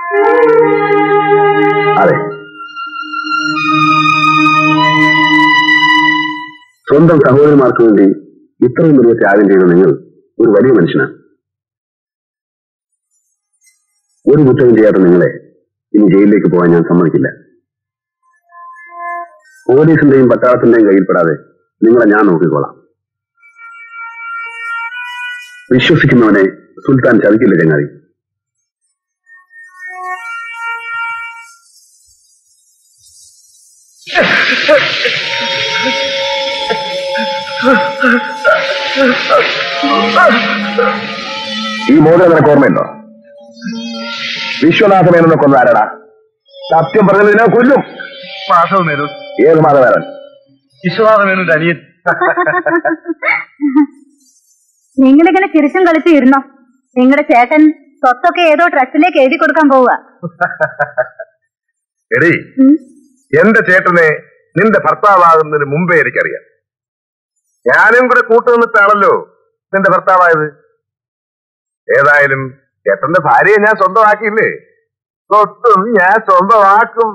അതെ സ്വന്തം സഹോദരിമാർക്ക് വേണ്ടി ഇത്രയും വലിയ ത്യാഗം ചെയ്ത നിങ്ങൾ ഒരു വലിയ മനുഷ്യനാണ് ഒരു കുറ്റവും ചെയ്യാത്ത നിങ്ങളെ ഇനി ജയിലിലേക്ക് പോകാൻ ഞാൻ സമ്മതിക്കില്ല പോലീസിന്റെയും പട്ടാളത്തിന്റെയും കയ്യിൽപ്പെടാതെ നിങ്ങളെ ഞാൻ നോക്കിക്കോളാം വിശ്വസിക്കുന്നവനെ സുൽത്താൻ ചതിക്കില്ല ചങ്ങാതി ഈ മോദം നിനക്ക് ഓർമ്മയുണ്ടോ വിശ്വനാഥമേനൊന്ന് കൊന്ന ആരടാ സത്യം പറഞ്ഞതിനെ കൊല്ലും മാധവമേനു ഏത് മാധവേരൻ വിശ്വനാഥമേനുന്റെ അനിയൻ നിങ്ങളിങ്ങനെ ചിരിച്ചും കളിച്ചും ഇരുന്നോ നിങ്ങളുടെ ചേട്ടൻ സ്വത്തൊക്കെ ഏതോ ട്രസ്റ്റിലേക്ക് എഴുതി കൊടുക്കാൻ പോവുക എടി എന്റെ ചേട്ടനെ നിന്റെ ഭർത്താവാകുന്നതിന് മുമ്പേ എനിക്കറിയാം ഞാനും കൂടെ കൂട്ടുനിന്നിട്ടാണല്ലോ നിന്റെ ഭർത്താവായത് ഏതായാലും ചേട്ടന്റെ ഭാര്യയെ ഞാൻ സ്വന്തമാക്കിയില്ലേ സ്വത്തും ഞാൻ സ്വന്തമാക്കും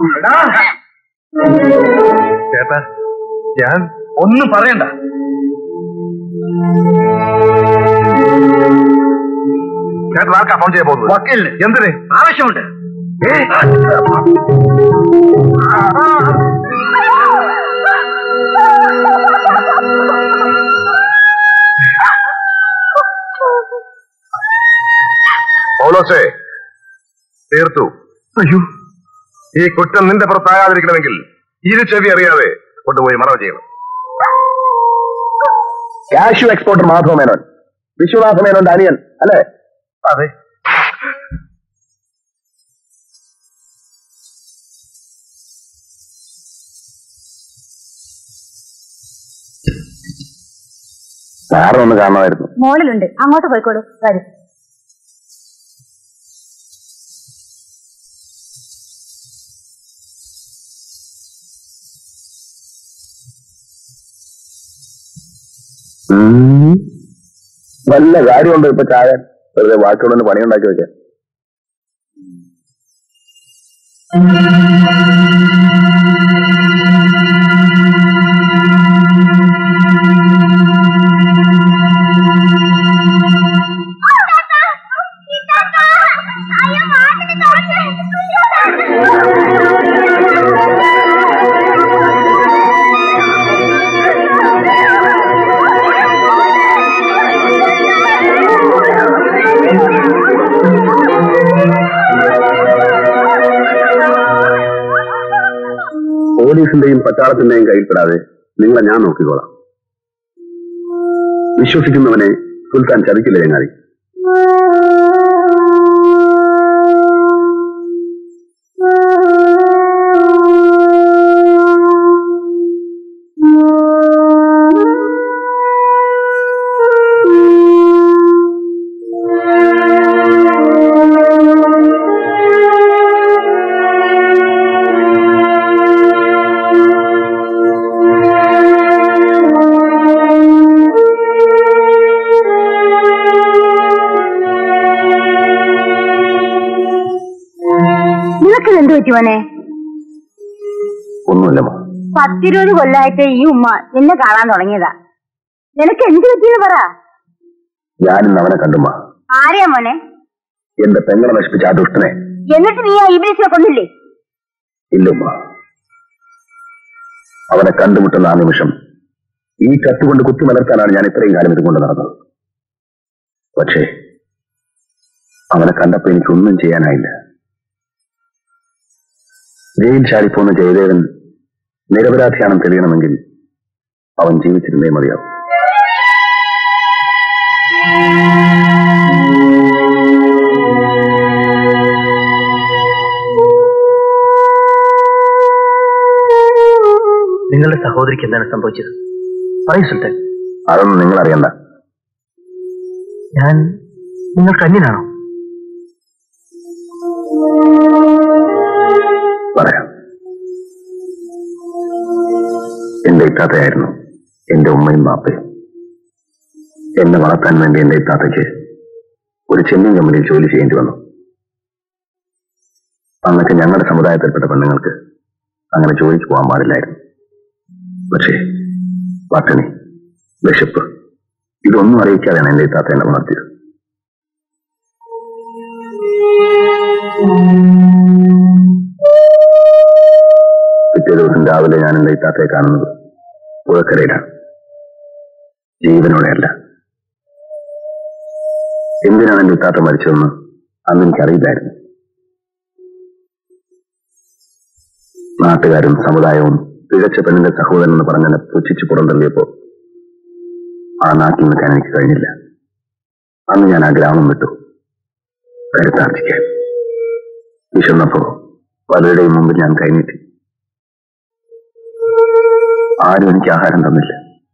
ചേട്ടാ ഞാൻ ഒന്നും പറയണ്ട ചേട്ടൻ ആർക്കാ ഫോൺ ചെയ്യാൻ പോകുന്നത് വക്കീലിന് എന്തിന് ആവശ്യമുണ്ട് ഏ? പൗലോസേ തീർത്തു അയ്യോ ഈ കുറ്റം നിന്റെ പുറത്താകാതിരിക്കണമെങ്കിൽ ഇരു ചെവി അറിയാതെ കൊണ്ടുപോയി മറവ് ചെയ്യണം കാഷ്യു എക്സ്പോർട്ടർ മാധവ മേനോൻ വിശ്വനാഥ മേനോന്റെ അനിയൻ അല്ലേ അതെ സാറിനെ ഒന്ന് കാണണമായിരുന്നു മോളിലുണ്ട് അങ്ങോട്ട് പോയിക്കോളൂ വരും ഉം. വല്ല കാര്യമുണ്ടോ ഇപ്പൊ ചായ വെറുതെ ബാക്കിയുള്ളതിന് പണിയുണ്ടാക്കി വെക്കാൻ പോലീസിന്റെയും പട്ടാളത്തിന്റെയും കയ്യിൽപ്പെടാതെ നിങ്ങളെ ഞാൻ നോക്കിക്കോളാം വിശ്വസിക്കുന്നവനെ സുൽത്താൻ ചതിക്കില്ല ചങ്ങാതി ആ പറ്റി മോനെ ഒന്നുമില്ലമ്മ പത്തിരുപത് കൊല്ലായിട്ട് ഈ ഉമ്മ നിന്നെ കാണാൻ തുടങ്ങിയതാ നിനക്ക് എന്ത് പറ്റിയെന്ന് പറ ഞാനിന്ന് അവനെ കണ്ടുമ്മ ആരെയാ മോനെ എന്റെ പെങ്ങളെ നശിപ്പിച്ച ആ ദുഷ്ടനെ എന്നിട്ട് നീ ആ ഇബിലിസിനെ കൊന്നില്ലേ ഇല്ലുമ്മ അവനെ കണ്ടുമുട്ടുന്ന ആ നിമിഷം ഈ കത്തുകൊണ്ട് കുത്തി മലർത്താനാണ് ഞാൻ ഇത്രയും കാലം ഇതുകൊണ്ട് നടന്നത് പക്ഷേ അവനെ കണ്ടപ്പോ എനിക്കൊന്നും ചെയ്യാനായില്ല ജയിൽ ചാടിപ്പോന്ന ജയദേവൻ നിരപരാധിയാണെന്ന് തെളിയണമെങ്കിൽ അവൻ ജീവിച്ചിരുന്നേ മതിയാവും നിങ്ങളുടെ സഹോദരിക്ക് എന്താണ് സംഭവിച്ചത് പറയൂ സുൽത്താൻ അതൊന്നും നിങ്ങൾ അറിയണ്ട ഞാൻ നിങ്ങൾക്ക് അന്യനാണോ പറയാം എന്റെ ഇത്താത്തയായിരുന്നു എന്റെ ഉമ്മയും ബാപ്പയും എന്നെ വളർത്താൻ വേണ്ടി എന്റെ ഇത്താത്തയ്ക്ക് ഒരു ചെമ്മീൻ കമ്പനിയിൽ ജോലി ചെയ്യേണ്ടി വന്നു അന്നൊക്കെ ഞങ്ങളുടെ സമുദായത്തിൽപ്പെട്ട പെണ്ണുങ്ങൾക്ക് അങ്ങനെ ജോലിക്ക് പോകാൻ പാടില്ലായിരുന്നു പക്ഷേ പട്ടിണി വിശപ്പ് ഇതൊന്നും അറിയിക്കാതെയാണ് എന്റെ ഇത്താത്ത എന്നെ വളർത്തിയത് പിറ്റേ ദിവസം രാവിലെ ഞാൻ എന്റെ ഇത്താത്തയെ കാണുന്നത് പുഴക്കരയിലാണ് ജീവനോടെയല്ല എന്തിനാണ് എന്റെ ഇത്താത്ത മരിച്ചതെന്ന് അന്ന് എനിക്കറിയില്ലായിരുന്നു നാട്ടുകാരും സമുദായവും തികച്ച പെണ്ണിന്റെ സഹോദരൻ എന്ന് പറഞ്ഞെന്നെ പുച്ഛിച്ച് പുറന്തള്ളിയപ്പോ ആ നാട്ടിൽ നിൽക്കാൻ എനിക്ക് കഴിഞ്ഞില്ല അന്ന് ഞാൻ ആ ഗ്രാമം വിട്ടു കരുത്താർജിക്കാൻ വിശന്നപ്പോ പലരുടെയും മുമ്പിൽ ഞാൻ കൈനീട്ടി ആരും എനിക്ക് ആഹാരം തന്നില്ല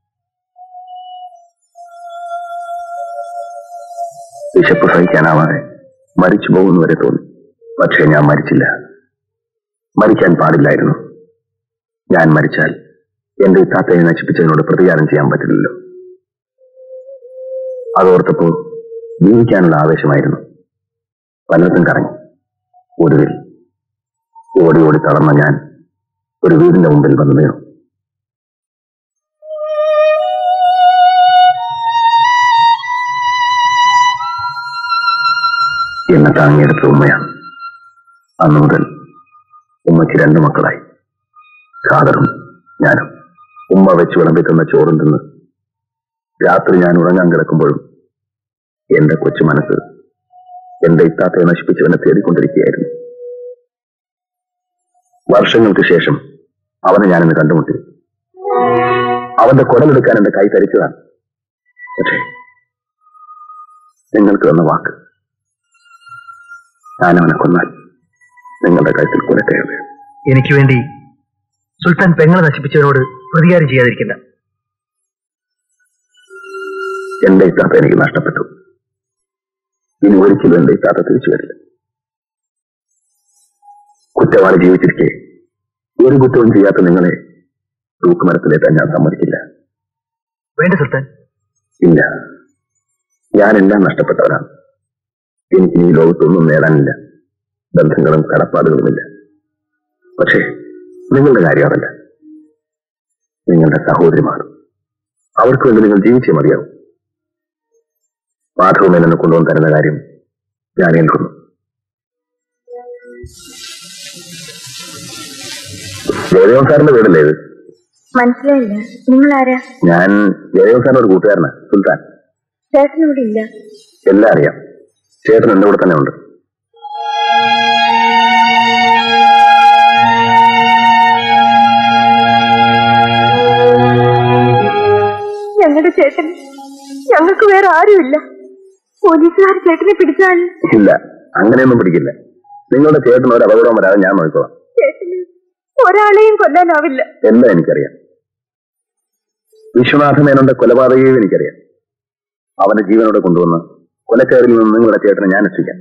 വിശപ്പ് സഹിക്കാനാവാതെ മരിച്ചു പോകുന്നു വരെ തോന്നി പക്ഷേ ഞാൻ മരിച്ചില്ല മരിക്കാൻ പാടില്ലായിരുന്നു ഞാൻ മരിച്ചാൽ എന്റെ ഇത്താത്തയെ നശിപ്പിച്ചതിനോട് പ്രതികാരം ചെയ്യാൻ പറ്റില്ലല്ലോ അതോർത്തപ്പോൾ ജീവിക്കാനുള്ള ആവേശമായിരുന്നു പലർക്കും കറങ്ങി ഒടുവിൽ ഓടി ഓടി തളർന്ന ഞാൻ ഒരു വീടിന്റെ മുമ്പിൽ വന്നു വീണു എന്നെ താങ്ങിയെടുത്ത ഉമ്മയാണ് അന്നു മുതൽ ഉമ്മയ്ക്ക് രണ്ടു മക്കളായി ഖാദറും ഞാനും ഉമ്മ വെച്ച് വിളമ്പി തന്ന ചോറും തിന്ന് രാത്രി ഞാൻ ഉറങ്ങാൻ കിടക്കുമ്പോഴും എന്റെ കൊച്ചു മനസ്സ് എന്റെ ഇത്താത്തയെ നശിപ്പിച്ചവനെ തേടിക്കൊണ്ടിരിക്കുകയായിരുന്നു വർഷങ്ങൾക്ക് ശേഷം അവനെ ഞാനിന്ന് കണ്ടുമുട്ടി അവന്റെ കുടലെടുക്കാൻ എന്റെ കൈ തരിച്ചതാണ് പക്ഷേ നിങ്ങൾക്ക് തന്ന വാക്ക് ഞാൻ അവനെ കൊന്നാൽ നിങ്ങളുടെ കഴുത്തിൽ കുലക്കയർ വീഴും എനിക്ക് വേണ്ടി സുൽത്താൻ പെങ്ങളെ നശിപ്പിച്ചവരോട് പ്രതികാരം ചെയ്യാതിരിക്കണ്ട എന്റെ ഇത്താത്ത എനിക്ക് നഷ്ടപ്പെട്ടു ഇനി ഒരിക്കലും എന്റെ ഇത്താത്ത തിരിച്ചു വരില്ല കുറ്റവാളി ജീവിച്ചിരിക്കെ ഒരു കുറ്റവും ചെയ്യാത്ത നിങ്ങളെ തൂക്കുമരത്തിലേറ്റാൻ ഞാൻ സമ്മതിക്കില്ല വേണ്ട സുൽത്താൻ ഇല്ല ഞാനെല്ലാം നഷ്ടപ്പെട്ടവരാണ് എനിക്ക് ഈ ലോകത്തൊന്നും നേടാനില്ല ബന്ധങ്ങളും കടപ്പാടുകളുമില്ല പക്ഷേ നിങ്ങളുടെ കാര്യം അതല്ല നിങ്ങളുടെ സഹോദരിമാർ അവർക്ക് വേണ്ടി നിങ്ങൾ ജീവിച്ചേ മതിയാവും മാധവമേനനെ കൊണ്ടുവന്ന് തരുന്ന കാര്യം ഞാൻ ഏൽക്കുന്നു ജയദേവൻ സാറിന്റെ വീടല്ലേ ഇത് മനസ്സിലായില്ല നിങ്ങളാരാ ഞാൻ ജയദേവൻ സാറിന്റെ ഒരു കൂട്ടുകാരനാണ് സുൽത്താൻ ചേട്ടൻ ഇവിടെ ഇല്ല എല്ലാം അറിയാം ചേട്ടൻ എന്റെ കൂടെ തന്നെ ഉണ്ട് ഞങ്ങളുടെ ചേട്ടൻ ഞങ്ങൾക്ക് വേറെ ആരുമില്ല പോലീസുകാർ ചേട്ടനെ പിടിച്ചാൽ ഇല്ല അങ്ങനെയൊന്നും പിടിക്കില്ല നിങ്ങളുടെ ചേട്ടൻ ഒരു അപകടം വരാതെ ഞാൻ നോക്കിക്കോളാം ചേട്ടന് ഒരാളെയും കൊല്ലാനാവില്ല എല്ലാം എനിക്കറിയാം വിശ്വനാഥ മേനോന്റെ കൊലപാതകയും എനിക്കറിയാം അവന്റെ ജീവനോടെ കൊണ്ടുവന്ന് കൊലക്കാരിൽ നിന്ന് നിങ്ങളുടെ ചേട്ടനെ ഞാൻ രക്ഷിക്കാം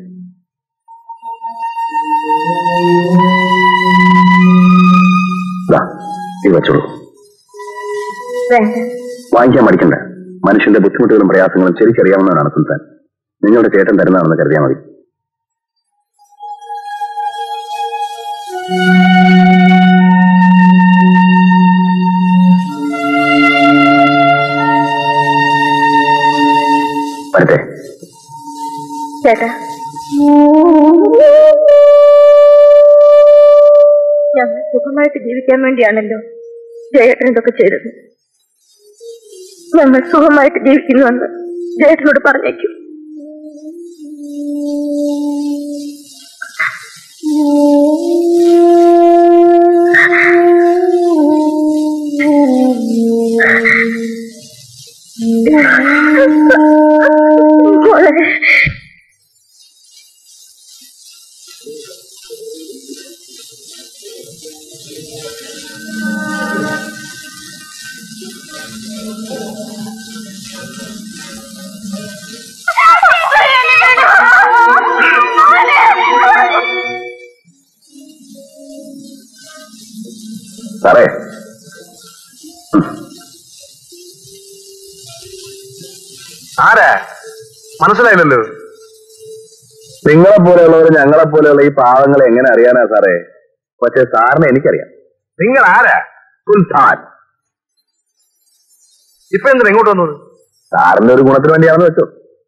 ദാ, ഇത് വെച്ചോളൂ വേണ്ട വാങ്ങിക്കാൻ മടിക്കണ്ട മനുഷ്യന്റെ ബുദ്ധിമുട്ടുകളും പ്രയാസങ്ങളും ശരിക്കറിയാവുന്നതാണ് സുൽത്താൻ നിങ്ങളുടെ ചേട്ടൻ തരുന്നതാണെന്ന് കരുതിയാൽ മതി വരട്ടെ ചേട്ടാ ഞങ്ങൾ സുഖമായിട്ട് ജീവിക്കാൻ വേണ്ടിയാണല്ലോ ജയേട്ടൻ ഇതൊക്കെ ചെയ്തത് ഞങ്ങൾ സുഖമായിട്ട് ജീവിക്കുന്നുവെന്ന് ജയേട്ടനോട് പറഞ്ഞേക്കും മോളെ സാറേ ആരാ മനസ്സിലായില്ലല്ലോ നിങ്ങളെ പോലെയുള്ളവർ ഞങ്ങളെ പോലെയുള്ള ഈ പാവങ്ങളെ എങ്ങനെ അറിയാനാ സാറേ പക്ഷെ സാറിനെ എനിക്കറിയാം നിങ്ങൾ ആരാ സുൽത്താൻ ഇപ്പൊ എന്തിനാ ഇങ്ങോട്ട് വന്നത് സാറിന്റെ ഒരു ഗുണത്തിന് വേണ്ടിയാണെന്ന് വെച്ചോ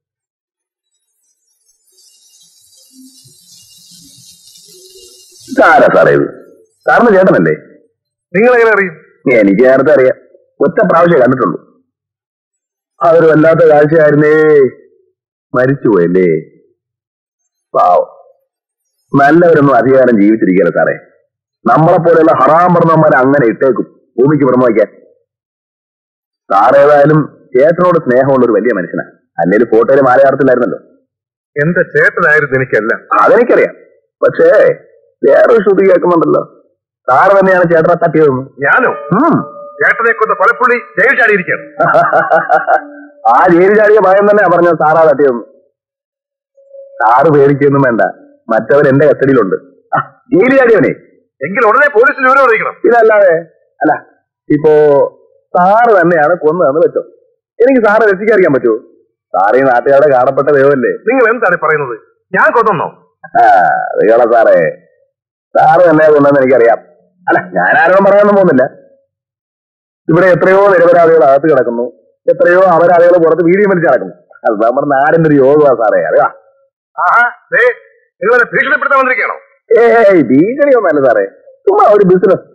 സാരാ സാറേ ഇത് സാറിന് ചേട്ടനല്ലേ നിങ്ങൾ എങ്ങനെ അറിയും എനിക്ക് നേരത്തെ അറിയാം ഒറ്റ പ്രാവശ്യം കണ്ടിട്ടുള്ളൂ അതൊരു വല്ലാത്ത കാഴ്ചയായിരുന്നേ മരിച്ചുപോയല്ലേ പാവം നല്ലവരൊന്നും അധികാരം ജീവിച്ചിരിക്കുകയല്ല സാറേ നമ്മളെ പോലെയുള്ള ഹറാം പറഞ്ഞവന്മാർ അങ്ങനെ ഇട്ടേക്കും ഭൂമിക്ക് പുറമെ വയ്ക്കാൻ സാറേതായാലും ചേട്ടനോട് സ്നേഹമുള്ള ഒരു വലിയ മനുഷ്യനാണ് അല്ലെങ്കിൽ ഫോട്ടോയിൽ മാലയാർത്തില്ലായിരുന്നല്ലോ എന്റെ ചേട്ടനായിരുന്നു എനിക്കല്ല അതെനിക്കറിയാം പക്ഷേ വേറൊരു ശ്രുതി കേൾക്കുന്നുണ്ടല്ലോ സാറ് തന്നെയാണ് ചേട്ടനെ തട്ടിയതെന്ന് ഞാനോ ഉം. ചേട്ടനെ കൊണ്ട് പലപ്പുള്ളി ജയിൽ ചാടിയിരിക്കുകയാണ് ആ ജയില് ചാടിയ ഭയം തന്നെ പറഞ്ഞ സാറാ തട്ടിയെന്ന് സാറ് പേടിക്കൊന്നും വേണ്ട മറ്റവൻ എന്റെ കസ്റ്റഡിയിലുണ്ട് ആ, ജയില് ചാടിയവനെ എങ്കിൽ ഉടനെ പോലീസിൽ വിവരം അറിയിക്കണം ഇതല്ലാതെ അല്ല ഇപ്പോ സാറ് തന്നെയാണ് കൊന്നതെന്ന് വെച്ചോ എനിക്ക് സാറെ രക്ഷിക്കാതിരിക്കാൻ പറ്റുമോ സാറ് ഈ നാട്ടുകാരുടെ കാണപ്പെട്ട ദൈവമല്ലേ നിങ്ങൾ എന്താണ് ഈ പറയുന്നത് ഞാൻ കൊന്നോ ആ അതുകള സാറേ സാറ് തന്നെ കൊന്നെന്ന് എനിക്കറിയാം അല്ല ഞാൻ ആരോടും പറയാനൊന്നും പോകുന്നില്ല ഇവിടെ എത്രയോ നിരപരാധികൾ അകത്ത് കിടക്കുന്നു എത്രയോ അപരാധികൾ പുറത്ത് വീഡിയോ വലിച്ച് കിടക്കുന്നു അത് നമ്മുടെ നാടിന്റെ ഒരു യോഗമാണ് സാറേ അറിയാ ആഹാ ദേ നിങ്ങളെ ഭീഷണിപ്പെടുത്താൻ വന്നിരിക്കുകയാണോ ഏയ് ഭീഷണിയൊന്നല്ല സാറേ ചുമ്മാ ഒരു ബിസിനസ്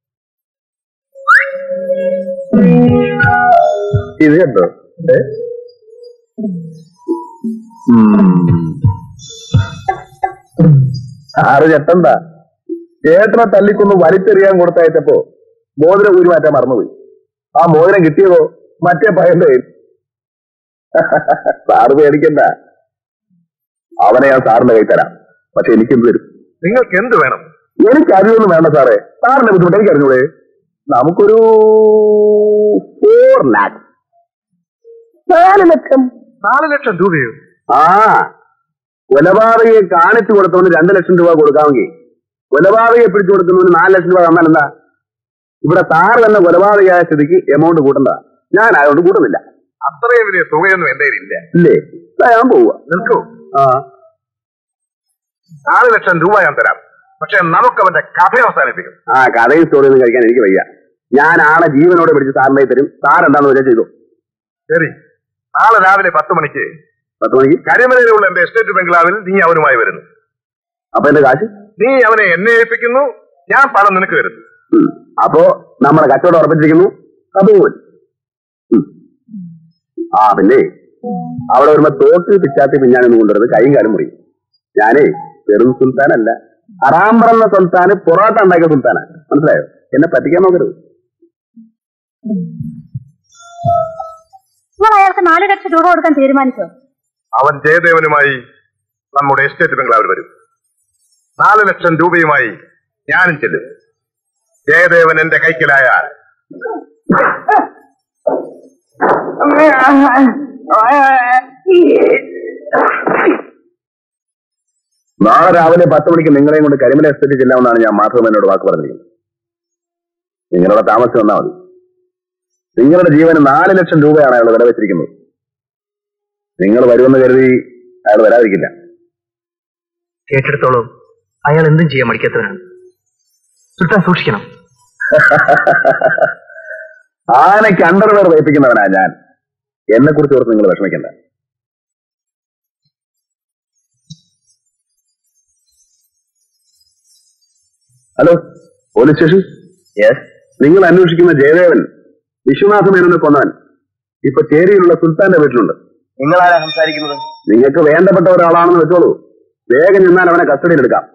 ഇത് കണ്ടോ ഏ? ഉം. സാറ് ചെട്ടണ്ട ചേട്ടനെ തല്ലിക്കൊന്ന് വലിച്ചെറിയാൻ കൊടുത്തയച്ചപ്പോ മോതിരം ഊരി മാറ്റാൻ മറന്നുപോയി ആ മോതിരം കിട്ടിയതോ മറ്റേ പയ്യന്റെ കയ്യിൽ സാറ് പേടിക്കണ്ട അവനെ ഞാൻ സാറിന്റെ കൈ തരാം പക്ഷെ എനിക്കെന്ത് തരും നിങ്ങൾക്ക് എന്ത് വേണം എനിക്ക് അറിയൊന്നും വേണ്ട സാറേ സാറിന്റെ ബുദ്ധിമുട്ട് എനിക്ക് അറിഞ്ഞൂടെ നമുക്കൊരു ഫോർ ലാക്ക് നാല് ലക്ഷം നാല് ലക്ഷം രൂപയോ ആ കൊലപാതകയെ കാണിച്ചു കൊടുത്തവന് രണ്ട് ലക്ഷം രൂപ കൊടുക്കാമെങ്കിൽ കൊലപാതകയെ പിടിച്ചു കൊടുക്കുന്നവന് നാല് ലക്ഷം രൂപ തന്നാൽ എന്താ ഇവിടെ സാറ് തന്നെ കൊലപാതകയായ സ്ഥിതിക്ക് എമൗണ്ട് കൂട്ടണ്ട ഞാൻ ആയതുകൊണ്ട് കൂട്ടുന്നില്ല അത്രയും വലിയ തുകയൊന്നും എന്റെ കയ്യിലില്ല ഇല്ലേ ദാ ഞാൻ പോവുക നിൽക്കൂ ആ നാല് ലക്ഷം രൂപ ഞാൻ തരാം പക്ഷെ നമുക്ക് അവന്റെ കഥ അവസാനിപ്പിക്കും ആ കഥയും സ്റ്റോറി ഒന്നും കഴിക്കാൻ എനിക്ക് വയ്യ ഞാൻ ആളെ ജീവനോടെ പിടിച്ച് സാറിനെ തരും സാർ എന്താന്ന് വെച്ചാൽ ചെയ്തു ശരി നാളെ രാവിലെ പത്ത് മണിക്ക് പത്ത് മണിക്ക് കരിമലയിലുള്ള എന്റെ എസ്റ്റേറ്റ് ബംഗ്ലാവിൽ നീ അവനുമായി വരുന്നു അപ്പൊ എന്റെ കാശ് നീ അവനെ എന്നെ ഏൽപ്പിക്കുന്നു ഞാൻ പണം നിനക്ക് തരുന്നു ഉം. അപ്പോ നമ്മുടെ കച്ചവടം ഉറപ്പിച്ചിരിക്കുന്നു കബൂൽ ഉം. ആ പിന്നെ അവിടെ വരുമ്പോ തോട്ടിൽ പിച്ചാത്തി പിഞ്ഞാനൊന്നും കൊണ്ടുവരുന്നത് കൈയും കാലും മുറി ഞാനേ വെറും സുൽത്താനല്ല അറാം പറഞ്ഞ സുൽത്താന് പൊറോട്ട ഉണ്ടാക്കിയ സുൽത്താനാ മനസ്സിലായോ എന്നെ പറ്റിക്കാൻ നോക്കരുത് നിങ്ങൾ അയാൾക്ക് നാല് ലക്ഷം രൂപ കൊടുക്കാൻ തീരുമാനിച്ചോ അവൻ ജയദേവനുമായി നമ്മുടെ എസ്റ്റേറ്റ് ബംഗ്ലാവിൽ വരും നാല് ലക്ഷം രൂപയുമായി ഞാനും ചെല്ലും ജയദേവൻ എന്റെ കൈക്കലായാൽ നാളെ രാവിലെ പത്ത് മണിക്ക് നിങ്ങളെയും കൊണ്ട് കരിമല എസ്റ്റേറ്റ് ചെല്ലാമെന്നാണ് ഞാൻ മാധവൻ എന്നോട് വാക്ക് പറഞ്ഞിരിക്കുന്നത് നിങ്ങളുടെ താമസം വന്നാൽ മതി നിങ്ങളുടെ ജീവന് നാല് ലക്ഷം രൂപയാണ് അയാൾ വില വെച്ചിരിക്കുന്നത് നിങ്ങൾ വരുമെന്ന് കരുതി അയാൾ വരാതിരിക്കില്ല കേട്ടിടത്തോളം അയാൾ എന്തും ചെയ്യാൻ മടിക്കാത്തവനാണ് സുൽത്താൻ സൂക്ഷിക്കണം ആനയ്ക്ക് അണ്ടർവെയർ തയ്പ്പിക്കുന്നവനാ ഞാൻ എന്നെ കുറിച്ച് ഓർത്ത് നിങ്ങൾ വിഷമിക്കണ്ട ഹലോ പോലീസ് സ്റ്റേഷൻ യെസ് നിങ്ങൾ അന്വേഷിക്കുന്ന ജയദേവൻ വിശ്വനാഥ മേനോനെ കൊന്നവൻ ഇപ്പൊ ചേരിയിലുള്ള സുൽത്താന്റെ വീട്ടിലുണ്ട് നിങ്ങളാരാ സംസാരിക്കുന്നത് നിങ്ങൾക്ക് വേണ്ടപ്പെട്ട ഒരാളാണെന്ന് വെച്ചോളൂ വേഗം ചെന്നാൽ അവനെ കസ്റ്റഡിയിലെടുക്കാം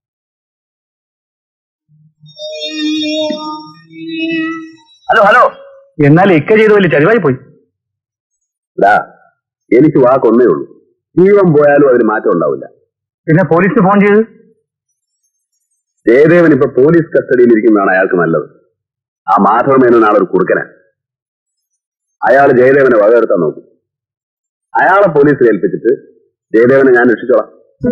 ഹലോ ഹലോ എന്നാൽ ഇക്ക ചെയ്ത് വലിയ ചരിവായി പോയി ഡാ എനിക്ക് വാക്കൊന്നേ ഉള്ളൂ ജീവൻ പോയാലും അതിന് മാറ്റം ഉണ്ടാവില്ല പിന്നെ പോലീസിന് ഫോൺ ചെയ്ത് ജയദേവൻ ഇപ്പൊ പോലീസ് കസ്റ്റഡിയിൽ ഇരിക്കുന്നതാണ് അയാൾക്ക് നല്ലത് ആ മാധവ മേനോൻ ആളൊരു കുറുക്കനാ അയാൾ ജയദേവനെ വകയെടുത്താൻ നോക്കും അയാളെ പോലീസിൽ ഏൽപ്പിച്ചിട്ട് ജയദേവനെ ഞാൻ രക്ഷിച്ചോളാം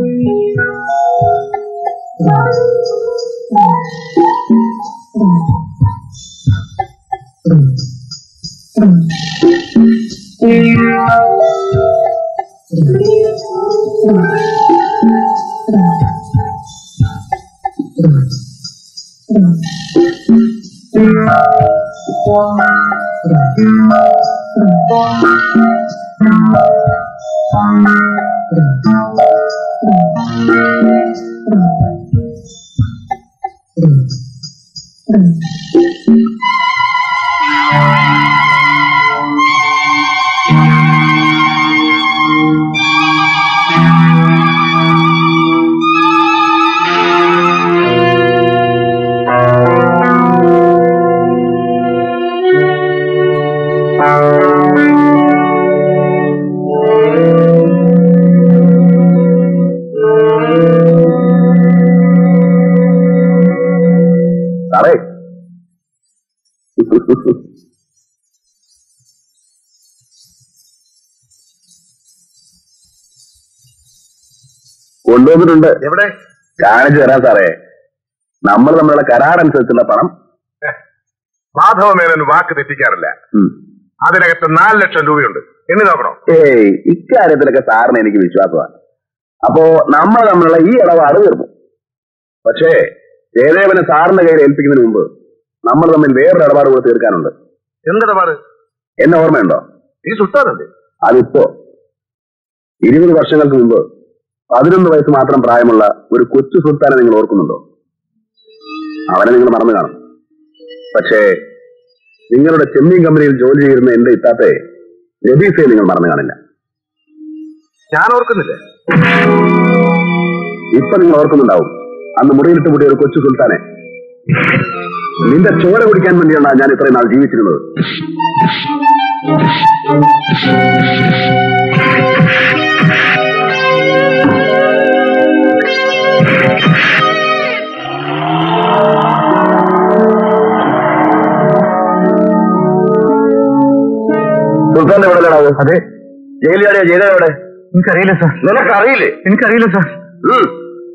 സാറേ കൊണ്ടുവന്നിട്ടുണ്ട് എവിടെ കാണിച്ചു തരാം സാറേ നമ്മൾ തമ്മിലുള്ള കരാർ അനുസരിച്ചുള്ള പണം മാധവ മേനോൻ വാക്ക് തെറ്റിക്കാറില്ല ഉം. അതിനകത്ത് നാല് ലക്ഷം രൂപയുണ്ട് എണ്ണി നോക്കണോ ഏയ് ഇക്കാര്യത്തിലൊക്കെ സാറിന് എനിക്ക് വിശ്വാസമാണ് അപ്പോ നമ്മൾ തമ്മിലുള്ള ഈ ഇടപാട് തീർന്നു പക്ഷേ ജയദേവനെ സാറിന്റെ കയ്യിൽ ഏൽപ്പിക്കുന്നതിന് മുമ്പ് നമ്മൾ തമ്മിൽ വേറൊരു ഇടപാട് കൂടെ തീർക്കാനുണ്ട് എന്തിടപാട് എന്നെ ഓർമ്മയുണ്ടോ ഈ സുൽത്താനല്ലേ അതിപ്പോ ഇരുപത് വർഷങ്ങൾക്ക് മുമ്പ് പതിനൊന്ന് വയസ്സ് മാത്രം പ്രായമുള്ള ഒരു കൊച്ചു സുൽത്താനെ നിങ്ങൾ ഓർക്കുന്നുണ്ടോ അവനെ നിങ്ങൾ മറന്നു കാണും പക്ഷേ നിങ്ങളുടെ ചെമ്മീൻ കമ്പനിയിൽ ജോലി ചെയ്യുന്ന എന്റെ ഇത്താത്തെ രബീസയെ നിങ്ങൾ മറന്നു കാണില്ല ഞാൻ ഓർക്കുന്നില്ല ഇപ്പൊ നിങ്ങൾ ഓർക്കുന്നുണ്ടാവും അന്ന് മുറിയിലിട്ട് കൂടിയ ഒരു കൊച്ചു സുൽത്താനെ നിന്റെ ചോര കുടിക്കാൻ വേണ്ടിയാണ് ഞാൻ ഇത്രയും നാൾ ജീവിച്ചിരുന്നത് സുൽത്താന്റെ എവിടെ ഇടാവോ അതെ ജയിലിയാടിയ ജയിലെ എവിടെ എനിക്കറിയില്ല സാർ നിനക്കറിയില്ലേ എനിക്കറിയില്ല സാർ ഉം.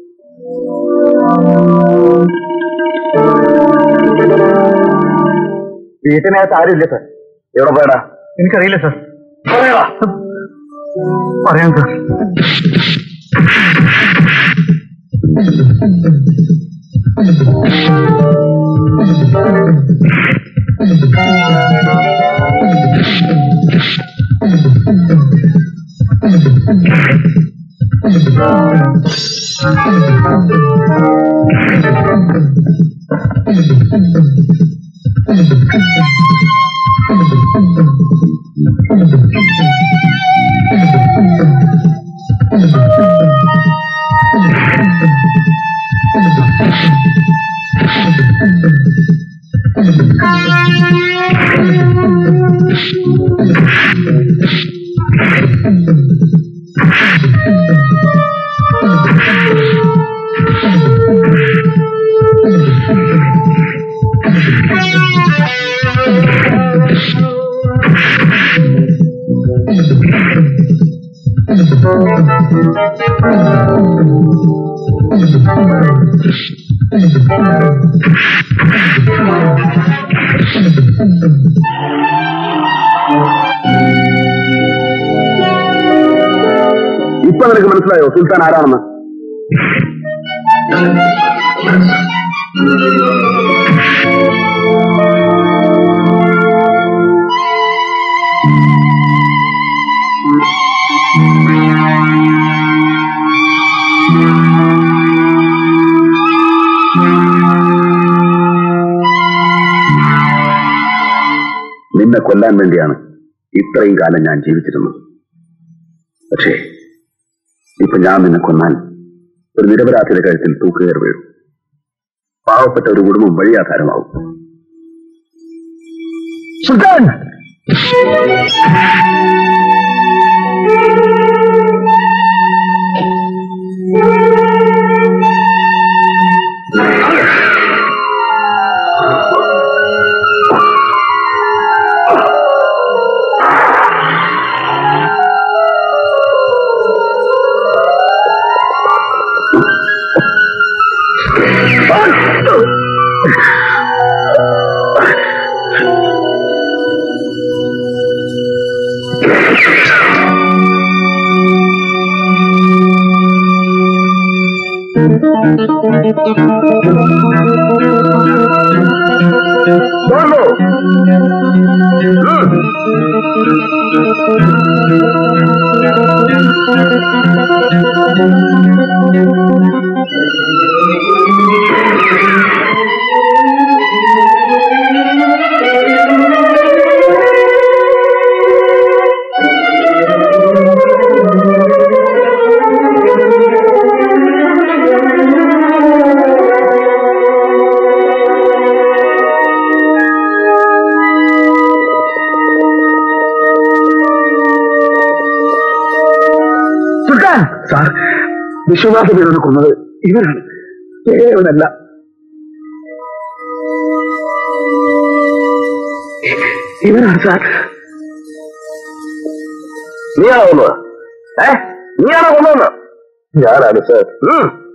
വീട്ടിനകത്ത് ആരുമില്ല സാർ എവിടെ പോയടാ എനിക്കറിയില്ല സാർ പറയടാ പറയാം സാർ ഇപ്പൊ നിനക്ക് മനസ്സിലായോ സുൽത്താൻ ആരാണെന്ന് നിന്നെ കൊല്ലാൻ വേണ്ടിയാണ് ഇത്രയും കാലം ഞാൻ ജീവിച്ചിരുന്നത് പക്ഷേ ഇപ്പൊ ഞാൻ നിന്നെ കൊന്നാൽ ഒരു നിരപരാധിയുടെ കഴുത്തിൽ തൂക്കുകയർ വീഴും പാവപ്പെട്ട ഒരു കുടുംബം വഴിയാധാരമാവും സുൽത്താൻ Dormo! സുൽത്താൻ സാർ വിശ്വനാഥ വീരനെ കൊന്നത് ഇവനാണ് ഇവനല്ല ഇവനാണ് സാർ നീയാണോ കൊന്നത് ഏ നീയാണോ കൊന്നതെന്ന് ഞാനാണ് സാർ ഉം